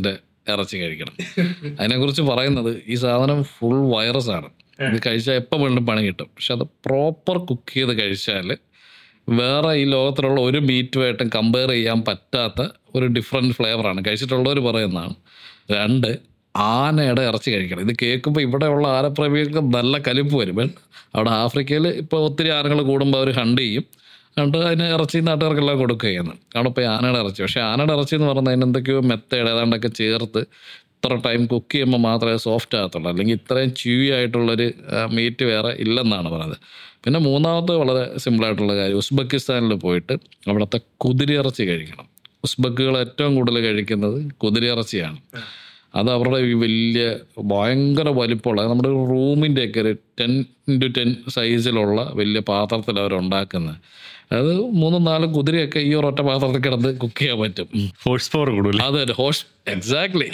ഇറച്ചി കഴിക്കണം അതിനെക്കുറിച്ച് പറയുന്നത് ഈ സാധനം ഫുൾ വൈറസ് ആണ് ഇത് കഴിച്ചാൽ എപ്പോൾ വീണ്ടും പണി കിട്ടും പക്ഷെ അത് പ്രോപ്പർ കുക്ക് ചെയ്ത് കഴിച്ചാൽ വേറെ ഈ ലോകത്തിലുള്ള ഒരു മീറ്റുമായിട്ടും കമ്പയർ ചെയ്യാൻ പറ്റാത്ത ഒരു ഡിഫറെൻറ്റ് ഫ്ലേവറാണ് കഴിച്ചിട്ടുള്ളവർ പറയുന്നതാണ് രണ്ട് ആനയുടെ ഇറച്ചി കഴിക്കണം ഇത് കേൾക്കുമ്പോൾ ഇവിടെയുള്ള ആനപ്രേമികൾക്ക് നല്ല കലിപ്പ് വരും But അവിടെ ആഫ്രിക്കയിൽ ഇപ്പോൾ ഒത്തിരി ആനകൾ കൂടുമ്പോൾ അവർ ഹണ്ട് ചെയ്യും കണ്ട് അതിന് ഇറച്ചി നാട്ടുകാർക്കെല്ലാം കൊടുക്കുകയാണ് അവിടെ പോയി ആനയുടെ ഇറച്ചി പക്ഷേ ആനയുടെ ഇറച്ചി എന്ന് പറഞ്ഞാൽ അതിന് എന്തൊക്കെയോ മെത്തേഡ് ഏതാണ്ടൊക്കെ ചേർത്ത് ഇത്ര ടൈം കുക്ക് ചെയ്യുമ്പോൾ മാത്രമേ സോഫ്റ്റ് ആകത്തുള്ളൂ അല്ലെങ്കിൽ ഇത്രയും ച്യൂയി ആയിട്ടുള്ളൊരു മീറ്റ് വേറെ ഇല്ലെന്നാണ് പറയുന്നത് പിന്നെ മൂന്നാമത്തെ വളരെ സിമ്പിളായിട്ടുള്ള കാര്യം ഉസ്ബെക്കിസ്ഥാനിൽ പോയിട്ട് അവിടുത്തെ കുതിരയിറച്ചി കഴിക്കണം ഉസ്ബക്കുകൾ ഏറ്റവും കൂടുതൽ കഴിക്കുന്നത് കുതിരയിറച്ചിയാണ് അത് അവരുടെ ഈ വലിയ ഭയങ്കര വലിപ്പമുള്ള നമ്മുടെ റൂമിൻ്റെ ഒക്കെ ഒരു ടെൻ ഇൻറ്റു ടെൻ സൈസിലുള്ള വലിയ പാത്രത്തിൽ അവർ ഉണ്ടാക്കുന്നത് അത് മൂന്നും നാലും കുതിരയൊക്കെ ഈ ഒരൊറ്റ പാത്രത്തിൽ കിടന്ന് കുക്ക് ചെയ്യാൻ പറ്റും ഉം.
ഹോഴ്സ് പവർ കൂടുതൽ
അതെ ഹോഷ് എക്സാക്ട്ലി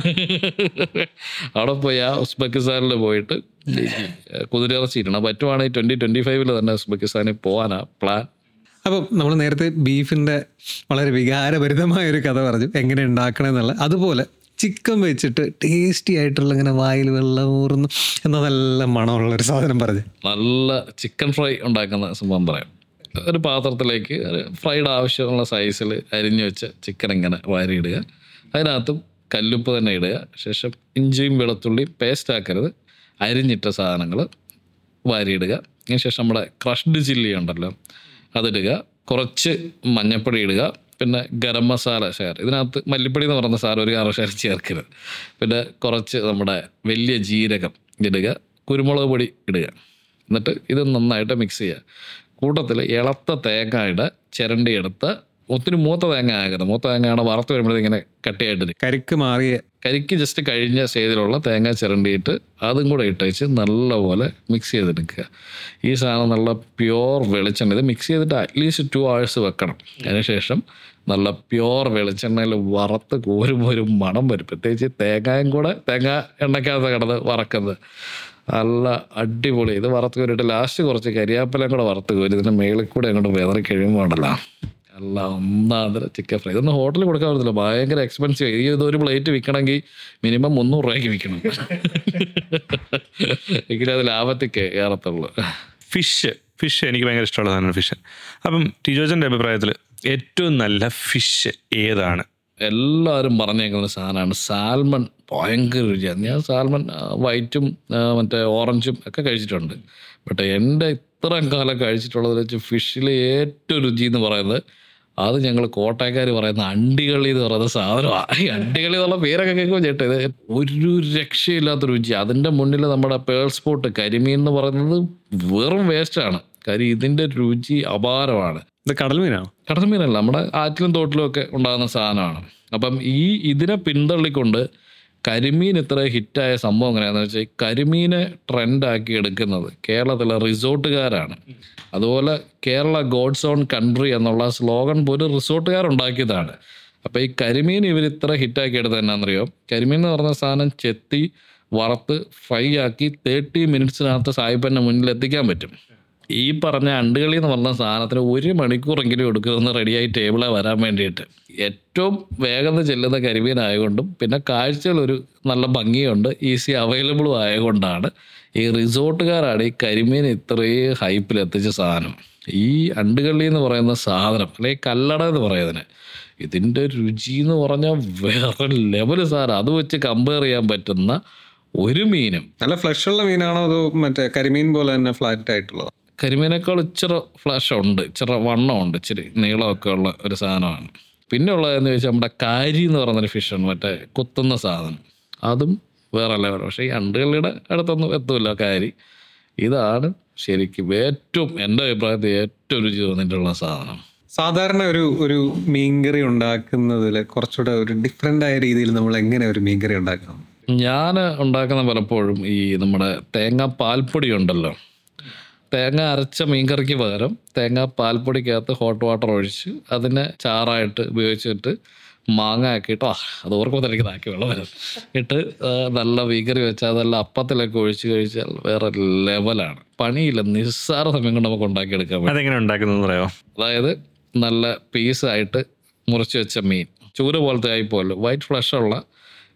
അവിടെ പോയി ആ ഉസ്ബെക്കിസ്ഥാനിൽ പോയിട്ട് കുതിരയിറച്ചി ഇടണം പറ്റുവാണെങ്കിൽ ട്വന്റി ട്വന്റി ഫൈവില് തന്നെ ഉസ്ബെക്കിസ്ഥാനിൽ പോകാനാ പ്ലാൻ
അപ്പം നമ്മൾ നേരത്തെ ബീഫിന്റെ വളരെ വികാരഭരിതമായ ഒരു കഥ പറഞ്ഞു എങ്ങനെ ഉണ്ടാക്കണം എന്നുള്ള അതുപോലെ ചിക്കൻ വെച്ചിട്ട് ടേസ്റ്റി ആയിട്ടുള്ള ഇങ്ങനെ വായിൽ വെള്ളം ഊറുന്നു എന്ന നല്ല മണമുള്ള ഒരു സാധനം പറഞ്ഞു
നല്ല ചിക്കൻ ഫ്രൈ ഉണ്ടാക്കുന്ന സംഭവം പറയാം ഒരു പാത്രത്തിലേക്ക് ഒരു ഫ്രൈഡ് ആവശ്യമുള്ള സൈസിൽ അരിഞ്ഞു വെച്ച ചിക്കൻ ഇങ്ങനെ വാരിയിടുക അതിനകത്തും കല്ലുപ്പ് തന്നെ ഇടുക ശേഷം ഇഞ്ചിയും വെളുത്തുള്ളിയും പേസ്റ്റ് ആക്കരുത് അരിഞ്ഞിട്ട സാധനങ്ങൾ വാരിയിടുക അതിന് ശേഷം നമ്മുടെ ക്രഷ്ഡ് ചില്ലി ഉണ്ടല്ലോ അതിടുക കുറച്ച് മഞ്ഞപ്പൊടി ഇടുക പിന്നെ ഗരം മസാല ഷെയർ ഇതിനകത്ത് മല്ലിപ്പൊടി എന്ന് പറയുന്ന സാധനം ഒരു കാരണവശാലും ചേർക്കരുത് പിന്നെ കുറച്ച് നമ്മുടെ വലിയ ജീരകം ഇടുക കുരുമുളക് പൊടി ഇടുക എന്നിട്ട് ഇത് നന്നായിട്ട് മിക്സ് ചെയ്യുക കൂട്ടത്തിൽ ഇളത്ത തേങ്ങയുടെ ചിരണ്ടി എടുത്ത് ഒത്തിരി മൂത്ത തേങ്ങ ആകരുത് മൂത്ത തേങ്ങയാണ് വറുത്ത് വരുമ്പോഴത്തേക്ക് ഇങ്ങനെ കട്ടിയായിട്ടിരിക്കും
കരിക്ക് മാറിയ
കരിക്ക് ജസ്റ്റ് കഴിഞ്ഞ സ്റ്റേജിലുള്ള തേങ്ങ ചിരണ്ടിയിട്ട് അതും കൂടെ ഇട്ടേച്ച് നല്ലപോലെ മിക്സ് ചെയ്തെടുക്കുക ഈ സാധനം നല്ല പ്യുവർ വെളിച്ചെണ്ണ ഇത് മിക്സ് ചെയ്തിട്ട് അറ്റ്ലീസ്റ്റ് ടു ഹവേഴ്സ് വെക്കണം അതിനുശേഷം നല്ല പ്യുവർ വെളിച്ചെണ്ണയിൽ വറുത്ത് കോരുമ്പോൾ ഒരു മണം വരും പ്രത്യേകിച്ച് തേങ്ങയും കൂടെ തേങ്ങ എണ്ണയ്ക്കകത്ത് കിടന്ന് വറക്കുന്നത് നല്ല അടിപൊളി ഇത് വറുത്ത് കോരിയിട്ട് ലാസ്റ്റ് കുറച്ച് കരിയാപ്പിലയും കൂടെ വറുത്ത് കോരി ഇതിൻ്റെ മേളിൽ കൂടെ അങ്ങോട്ട് വേറെ കഴിയുമ്പോൾ ഉണ്ടല്ലോ അല്ല ഒന്നാന്തര ചിക്കൻ ഫ്രൈ ഇതൊന്നും ഹോട്ടലിൽ കൊടുക്കാൻ പറ്റത്തില്ല ഭയങ്കര എക്സ്പെൻസീവ് ഈ ഇതൊരു പ്ലേറ്റ് വിൽക്കണമെങ്കിൽ മിനിമം മുന്നൂറ് രൂപയ്ക്ക് വിൽക്കണം എങ്കിലും അത് ലാഭത്തിൽ കയറത്തുള്ളൂ
ഫിഷ് ഫിഷ് എനിക്ക് ഭയങ്കര ഇഷ്ടമുള്ള സാധനമാണ് ഫിഷ് അപ്പം ടീജോജൻ്റെ അഭിപ്രായത്തിൽ ഏറ്റവും നല്ല ഫിഷ് ഏതാണ്
എല്ലാവരും പറഞ്ഞേക്കുന്ന സാധനമാണ് സാൽമൺ ഭയങ്കര രുചിയാണ് ഞാൻ സാൽമൺ ആ, വൈറ്റും ആ, മറ്റേ ഓറഞ്ചും ഒക്കെ കഴിച്ചിട്ടുണ്ട് ബട്ട് എൻ്റെ ഇത്രയും കാലം കഴിച്ചിട്ടുള്ളത് വെച്ച് ഫിഷിൽ ഏറ്റവും രുചി എന്ന് പറയുന്നത് അത് ഞങ്ങൾ കോട്ടയക്കാർ പറയുന്ന അണ്ടികളി എന്ന് പറയുന്ന സാധനമാണ് ഈ അണ്ടികളി എന്നുള്ള പേരൊക്കെ കേൾക്കുമ്പോൾ ചേട്ടാ ഇത് ഒരു രക്ഷയില്ലാത്ത രുചി അതിൻ്റെ മുന്നിൽ നമ്മുടെ പേൾ സ്പോട്ട് കരിമീൻ എന്ന് പറയുന്നത് വെറും വേസ്റ്റാണ് കാര്യം ഇതിൻ്റെ രുചി അപാരമാണ്
ഇത് കടൽ മീനാണോ
കടൽമീനല്ല നമ്മുടെ ആറ്റിലും തോട്ടിലും ഒക്കെ ഉണ്ടാകുന്ന സാധനമാണ് അപ്പം ഈ ഇതിനെ പിന്തള്ളിക്കൊണ്ട് കരിമീൻ ഇത്ര ഹിറ്റായ സംഭവം എങ്ങനെയാണെന്ന് വെച്ചാൽ ഈ കരിമീനെ ട്രെൻഡാക്കി എടുക്കുന്നത് കേരളത്തിലെ റിസോർട്ടുകാരാണ് അതുപോലെ കേരള ഗോഡ്സ് ഓൺ കൺട്രി എന്നുള്ള സ്ലോഗൻ പോലും റിസോർട്ടുകാരുണ്ടാക്കിയതാണ് അപ്പോൾ ഈ കരിമീൻ ഇവർ ഇത്ര ഹിറ്റാക്കി എടുത്തത് എന്നാണെന്നറിയോ കരിമീൻ എന്ന് പറഞ്ഞ സാധനം ചെത്തി വറുത്ത് ഫ്രൈ ആക്കി തേർട്ടി മിനിറ്റ്സിനകത്ത് സായിപ്പൻ്റെ മുന്നിൽ എത്തിക്കാൻ പറ്റും ഈ പറഞ്ഞ അണ്ടുകളി എന്ന് പറഞ്ഞ സാധനത്തിന് ഒരു മണിക്കൂറെങ്കിലും എടുക്കുമെന്ന് റെഡിയായി ടേബിളെ വരാൻ വേണ്ടിയിട്ട് ഏറ്റവും വേഗത ചെല്ലുന്ന കരിമീനായതുകൊണ്ടും പിന്നെ കാഴ്ചകളൊരു നല്ല ഭംഗിയുണ്ട് ഈസി അവൈലബിളും ആയതുകൊണ്ടാണ് ഈ റിസോർട്ടുകാരാണ് ഈ കരിമീൻ ഇത്രയും ഹൈപ്പിൽ എത്തിച്ച സാധനം ഈ അണ്ടുകള്ളി എന്ന് പറയുന്ന സാധനം അല്ലെങ്കിൽ കല്ലട എന്ന് പറയുന്നതിന് ഇതിൻ്റെ രുചി എന്ന് പറഞ്ഞാൽ വേറെ ലെവൽ സാധനം അത് വെച്ച് കമ്പയർ ചെയ്യാൻ പറ്റുന്ന ഒരു മീനും
നല്ല ഫ്ലഷ് ഉള്ള മീനാണോ അതോ മറ്റേ കരിമീൻ പോലെ തന്നെ ഫ്ലാറ്റ് ആയിട്ടുള്ളതോ
കരിമീനേക്കാൾ ഇച്ചിരി ഫ്ലാഷ് ഉണ്ട് ഇച്ചിരി വണ്ണമുണ്ട് ഇച്ചിരി നീളമൊക്കെ ഉള്ള ഒരു സാധനമാണ് പിന്നെ ഉള്ളതെന്ന് ചോദിച്ചാൽ നമ്മുടെ കാരി എന്ന് പറയുന്നൊരു ഫിഷാണ് മറ്റേ കുത്തുന്ന സാധനം അതും വേറെ ലെവൽ പക്ഷേ ഈ അണ്ടുകളുടെ അടുത്തൊന്നും എത്തൂല കാരി ഇതാണ് ശരിക്കും ഏറ്റവും എൻ്റെ അഭിപ്രായത്തിൽ ഏറ്റവും രുചി തോന്നിയിട്ടുള്ള സാധനം
സാധാരണ ഒരു ഒരു മീൻകറി ഉണ്ടാക്കുന്നതിൽ കുറച്ചുകൂടെ ഒരു ഡിഫറെൻ്റ് ആയ രീതിയിൽ നമ്മൾ എങ്ങനെ ഒരു മീൻകറി ഉണ്ടാക്കണം
ഞാൻ ഉണ്ടാക്കുന്ന പലപ്പോഴും ഈ നമ്മുടെ തേങ്ങ പാൽപ്പൊടി ഉണ്ടല്ലോ തേങ്ങ അരച്ച മീൻകറിക്ക് പകരം തേങ്ങ പാൽപ്പൊടിക്കകത്ത് ഹോട്ട് വാട്ടർ ഒഴിച്ച് അതിനെ ചാറായിട്ട് ഉപയോഗിച്ചിട്ട് മാങ്ങ ആക്കിയിട്ട് ആ അത് ഓർക്കുമ്പോൾ എനിക്ക് നാക്കി വെള്ളം വരും ഇട്ട് ആ, നല്ല മീൻകറി വെച്ചാൽ അതെല്ലാം അപ്പത്തിലൊക്കെ ഒഴിച്ച് കഴിച്ചാൽ വേറെ ലെവലാണ് പണിയില്ല നിസ്സാര സമയം കൊണ്ട് നമുക്ക് ഉണ്ടാക്കിയെടുക്കാൻ പറ്റും
അതെങ്ങനെ ഉണ്ടാക്കുന്നതെന്ന് പറയാമോ
അതായത് നല്ല പീസായിട്ട് മുറിച്ച് വെച്ച മീൻ ചൂര പോലത്തെ ആയിപ്പോല്ലോ വൈറ്റ് ഫ്ലഷ് ഉള്ള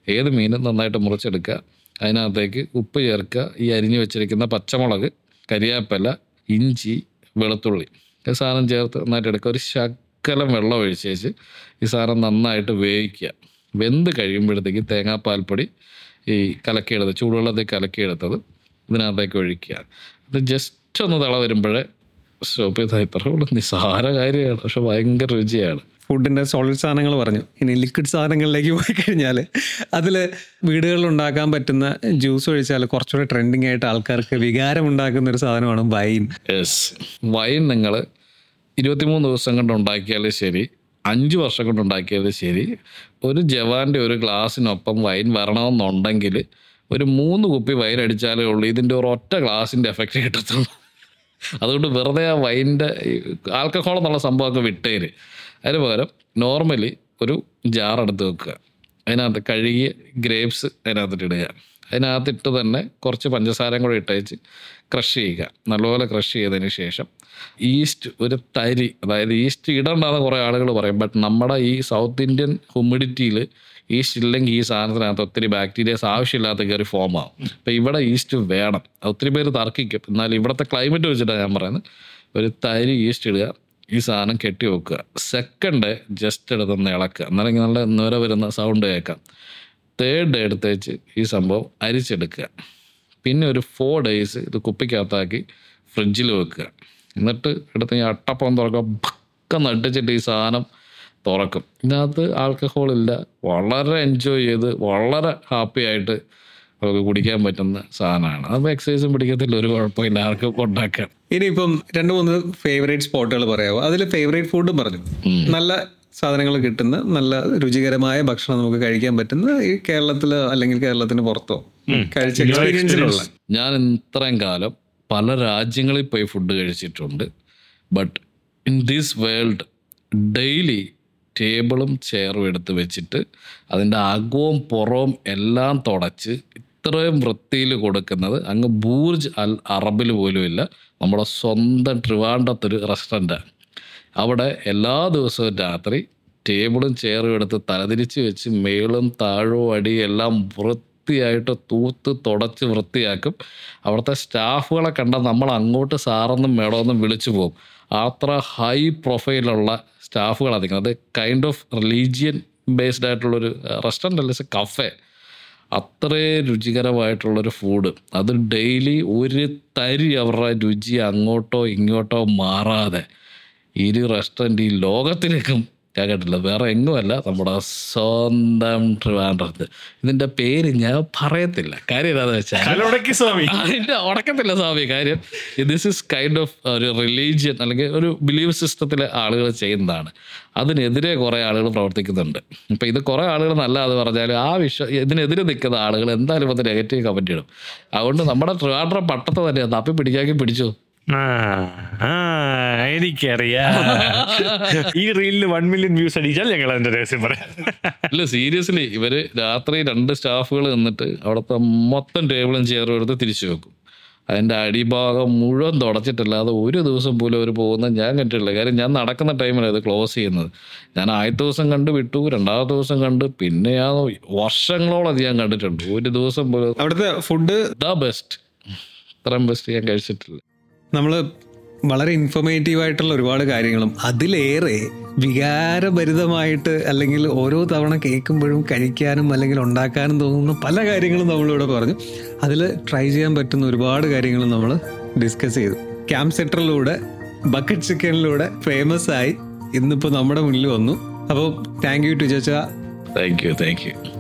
ഏത് മീനും നന്നായിട്ട് മുറിച്ചെടുക്കുക അതിനകത്തേക്ക് ഉപ്പ് ചേർക്കുക ഈ അരിഞ്ഞു വെച്ചിരിക്കുന്ന പച്ചമുളക് കരിയാപ്പല ഇഞ്ചി വെളുത്തുള്ളി ഈ സാധനം ചേർത്ത് നന്നായിട്ട് എടുക്കുക ഒരു ശക്കലം വെള്ളം ഒഴിച്ചേച്ച് ഈ സാധനം നന്നായിട്ട് വേവിക്കുക വെന്ത് കഴിയുമ്പോഴത്തേക്ക് തേങ്ങാപ്പാൽപ്പൊടി ഈ കലക്കിയെടുത്ത് ചൂടുവെള്ളത്തിൽ കലക്കിയെടുത്തത് ഇതിനകത്തേക്ക് ഒഴിക്കുക അത് ജസ്റ്റ് ഒന്ന് തള വരുമ്പോഴേ സ്റ്റോപ്പ് ചെയ്താൽ ഇത്ര ഉള്ളൂ നിസ്സാര കാര്യമാണ് പക്ഷെ ഭയങ്കര രുചിയാണ്
ഫുഡിന്റെ സോളിഡ് സാധനങ്ങൾ പറഞ്ഞു ഇനി ലിക്വിഡ് സാധനങ്ങളിലേക്ക് പോയി കഴിഞ്ഞാൽ അതിൽ വീടുകളിൽ ഉണ്ടാക്കാൻ പറ്റുന്ന ജ്യൂസ് ഒഴിച്ചാൽ കുറച്ചുകൂടെ ട്രെൻഡിങ് ആയിട്ട് ആൾക്കാർക്ക് വികാരം ഉണ്ടാക്കുന്ന ഒരു സാധനമാണ് വൈൻ
യെസ് വൈൻ നിങ്ങൾ ഇരുപത്തിമൂന്ന് ദിവസം കൊണ്ട് ഉണ്ടാക്കിയാലും ശരി അഞ്ച് വർഷം കൊണ്ട് ഉണ്ടാക്കിയാലും ശരി ഒരു ജവാന്റെ ഒരു ഗ്ലാസ്സിനൊപ്പം വൈൻ വരണമെന്നുണ്ടെങ്കിൽ ഒരു മൂന്ന് കുപ്പി വൈൻ അടിച്ചാലേ ഉള്ളൂ ഇതിൻ്റെ ഒരു ഒറ്റ ഗ്ലാസിൻ്റെ എഫക്റ്റ് കിട്ടത്തുള്ളൂ അതുകൊണ്ട് വെറുതെ ആ വൈൻ്റെ ആൽക്കഹോൾ എന്നുള്ള സംഭവമൊക്കെ വിട്ടേര് അതിന് പകരം നോർമലി ഒരു ജാർ എടുത്ത് വെക്കുക അതിനകത്ത് കഴുകിയ ഗ്രേപ്സ് അതിനകത്തിട്ട് ഇടുക അതിനകത്തിട്ട് തന്നെ കുറച്ച് പഞ്ചസാരയും കൂടെ ഇട്ടേച്ച് ക്രഷ് ചെയ്യുക നല്ലപോലെ ക്രഷ് ചെയ്തതിന് ശേഷം ഈസ്റ്റ് ഒരു തരി അതായത് ഈസ്റ്റ് ഇടണ്ടെന്ന് കുറേ ആളുകൾ പറയും ബട്ട് നമ്മുടെ ഈ സൗത്ത് ഇന്ത്യൻ ഹ്യൂമിഡിറ്റിയിൽ ഈസ്റ്റ് ഇല്ലെങ്കിൽ ഈ സാധനത്തിനകത്ത് ഒത്തിരി ബാക്ടീരിയസ് ആവശ്യമില്ലാത്ത കയറി ഫോം ആവും അപ്പം ഇവിടെ ഈസ്റ്റ് വേണം ഒത്തിരി പേര് തർക്കിക്കും എന്നാൽ ഇവിടുത്തെ ക്ലൈമറ്റ് വെച്ചിട്ടാണ് ഞാൻ പറയുന്നത് ഒരു തരി ഈസ്റ്റ് ഇടുക ഈ സാധനം കെട്ടി വെക്കുക സെക്കൻഡ് ജസ്റ്റ് എടുത്തൊന്ന് ഇളക്കുക എന്നാലെങ്കിൽ നല്ല നുര വരുന്ന സൗണ്ട് കേൾക്കാം തേർഡ് ഡേ എടുത്ത് വെച്ച് ഈ സംഭവം അരിച്ചെടുക്കുക പിന്നെ ഒരു ഫോർ ഡേയ്സ് ഇത് കുപ്പിക്കകത്താക്കി ഫ്രിഡ്ജിൽ വെക്കുക എന്നിട്ട് എടുത്ത് ഈ അട്ടപ്പം തുറക്കുക ഭക്ക നട്ടിച്ചിട്ട് ഈ സാധനം തുറക്കും ഇതിനകത്ത് ആൽക്കഹോൾ ഇല്ല വളരെ എൻജോയ് ചെയ്ത് വളരെ ഹാപ്പി ആയിട്ട് നമുക്ക് കുടിക്കാൻ പറ്റുന്ന സാധനമാണ് അപ്പോൾ എക്സസൈസും പിടിക്കത്തില്ല ഒരു കുഴപ്പമില്ല ആർക്കും ഉണ്ടാക്കാൻ
ഇനിയിപ്പം രണ്ട് മൂന്ന് ഫേവറേറ്റ് സ്പോട്ടുകൾ പറയാമോ അതിൽ ഫേവറേറ്റ് ഫുഡും പറഞ്ഞു നല്ല സാധനങ്ങൾ കിട്ടുന്ന നല്ല രുചികരമായ ഭക്ഷണം നമുക്ക് കഴിക്കാൻ പറ്റുന്ന ഈ കേരളത്തിലോ അല്ലെങ്കിൽ കേരളത്തിന് പുറത്തോ കഴിച്ച എക്സ്പീരിയൻസിലുള്ള
ഞാൻ ഇത്രയും കാലം പല രാജ്യങ്ങളിൽ പോയി ഫുഡ് കഴിച്ചിട്ടുണ്ട് but in this world daily ടേബിളും ചെയറും എടുത്ത് വെച്ചിട്ട് അതിൻ്റെ അകവും പുറവും എല്ലാം തുടച്ച് ഇത്രയും വൃത്തിയിൽ കൊടുക്കുന്നത് അങ്ങ് ബൂർജ് അൽ അറബിൽ പോലും ഇല്ല നമ്മുടെ സ്വന്തം ട്രിവാൻഡത്തൊരു റെസ്റ്റോറൻറ്റാണ് അവിടെ എല്ലാ ദിവസവും രാത്രി ടേബിളും ചെയറും എടുത്ത് തലതിരിച്ച് വെച്ച് മേളും താഴവും അടിയും എല്ലാം വൃത്തിയായിട്ട് തൂത്ത് തുടച്ച് വൃത്തിയാക്കും അവിടുത്തെ സ്റ്റാഫുകളെ കണ്ടാൽ നമ്മൾ അങ്ങോട്ട് സാറെന്നും മേഡമെന്നും വിളിച്ചു പോകും അത്ര ഹൈ പ്രൊഫൈലുള്ള സ്റ്റാഫുകളാണ് നിൽക്കുന്നത് അത് കൈൻഡ് ഓഫ് റിലീജിയൻ ബേസ്ഡ് ആയിട്ടുള്ളൊരു റെസ്റ്റോറൻ്റ് അല്ല കഫേ അത്രയും രുചികരമായിട്ടുള്ളൊരു ഫുഡ് അത് ഡെയിലി ഒരു തരി അവരുടെ രുചി അങ്ങോട്ടോ ഇങ്ങോട്ടോ മാറാതെ ഇരു റെസ്റ്റോറൻറ്റ് ഈ ലോകത്തിലേക്കും ഞാൻ കേട്ടില്ല വേറെ എങ്ങുമല്ല നമ്മുടെ സ്വന്തം ട്രിവാൻഡ്രത്ത് ഇതിൻ്റെ പേര് ഞാൻ പറയത്തില്ല കാര്യം എന്താണെന്ന് വെച്ചാൽ
കലോടക്കി സ്വാമി
അതിന്റെ ഉടക്കത്തില്ല സ്വാമി കാര്യം ദിസ് ഇസ് കൈൻഡ് ഓഫ് ഒരു റിലീജിയൻ അല്ലെങ്കിൽ ഒരു ബിലീവ് സിസ്റ്റത്തിലെ ആളുകൾ ചെയ്യുന്നതാണ് അതിനെതിരെ കുറേ ആളുകൾ പ്രവർത്തിക്കുന്നുണ്ട് ഇപ്പം ഇത് കുറേ ആളുകൾ നല്ലത് പറഞ്ഞാൽ ആ വിശ്വ ഇതിനെതിരെ നിൽക്കുന്ന ആളുകൾ എന്തായാലും അത് നെഗറ്റീവ് കമൻറ്റ് ഇടും അതുകൊണ്ട് നമ്മുടെ ട്രിവാൻഡ്രം പട്ടത്ത് തന്നെ തപ്പി പിടിക്കാക്കി പിടിച്ചു
ആ ആ, എനിക്കറിയാം ഈ റീലിൽ വൺ മില്യൺ വ്യൂസ് അടിച്ചാൽ ഞങ്ങൾ അതിന്റെ രഹസ്യം പറയാം
ഇല്ല സീരിയസ്ലി ഇവര് രാത്രി രണ്ട് സ്റ്റാഫുകൾ നിന്നിട്ട് അവിടുത്തെ മൊത്തം ടേബിളും ചെയറും എടുത്ത് തിരിച്ചു വെക്കും അതിൻ്റെ അടിഭാഗം മുഴുവൻ തുടച്ചിട്ടില്ലാതെ ഒരു ദിവസം പോലും അവർ പോകുന്നത് ഞാൻ കണ്ടിട്ടില്ല കാര്യം ഞാൻ നടക്കുന്ന ടൈമിലാണ് ഇത് ക്ലോസ് ചെയ്യുന്നത് ഞാൻ ആദ്യത്തെ ദിവസം കണ്ട് വിട്ടു രണ്ടാമത്തെ ദിവസം കണ്ട് പിന്നെ ഞാൻ വർഷങ്ങളോളം അത് ഞാൻ കണ്ടിട്ടുണ്ട് ഒരു ദിവസം പോലും
അവിടുത്തെ ഫുഡ്
ദ ബെസ്റ്റ് ഇത്രയും ബെസ്റ്റ് ഞാൻ കഴിച്ചിട്ടില്ല
നമ്മൾ വളരെ ഇൻഫോർമേറ്റീവ് ആയിട്ടുള്ള ഒരുപാട് കാര്യങ്ങളും അതിലേറെ വികാരഭരിതമായിട്ട് അല്ലെങ്കിൽ ഓരോ തവണ കേൾക്കുമ്പോഴും കഴിക്കാനും അല്ലെങ്കിൽ ഉണ്ടാക്കാനും തോന്നുന്ന പല കാര്യങ്ങളും നമ്മളിവിടെ പറഞ്ഞു അതിൽ ട്രൈ ചെയ്യാൻ പറ്റുന്ന ഒരുപാട് കാര്യങ്ങളും നമ്മൾ ഡിസ്കസ് ചെയ്തു ക്യാമ്പ് സെറ്ററിലൂടെ ബക്കറ്റ് ചിക്കനിലൂടെ ഫേമസ് ആയി ഇന്നിപ്പോൾ നമ്മുടെ മുന്നിൽ വന്നു അപ്പോൾ താങ്ക് യു ടു ചേച്ചാ
താങ്ക് യു താങ്ക് യു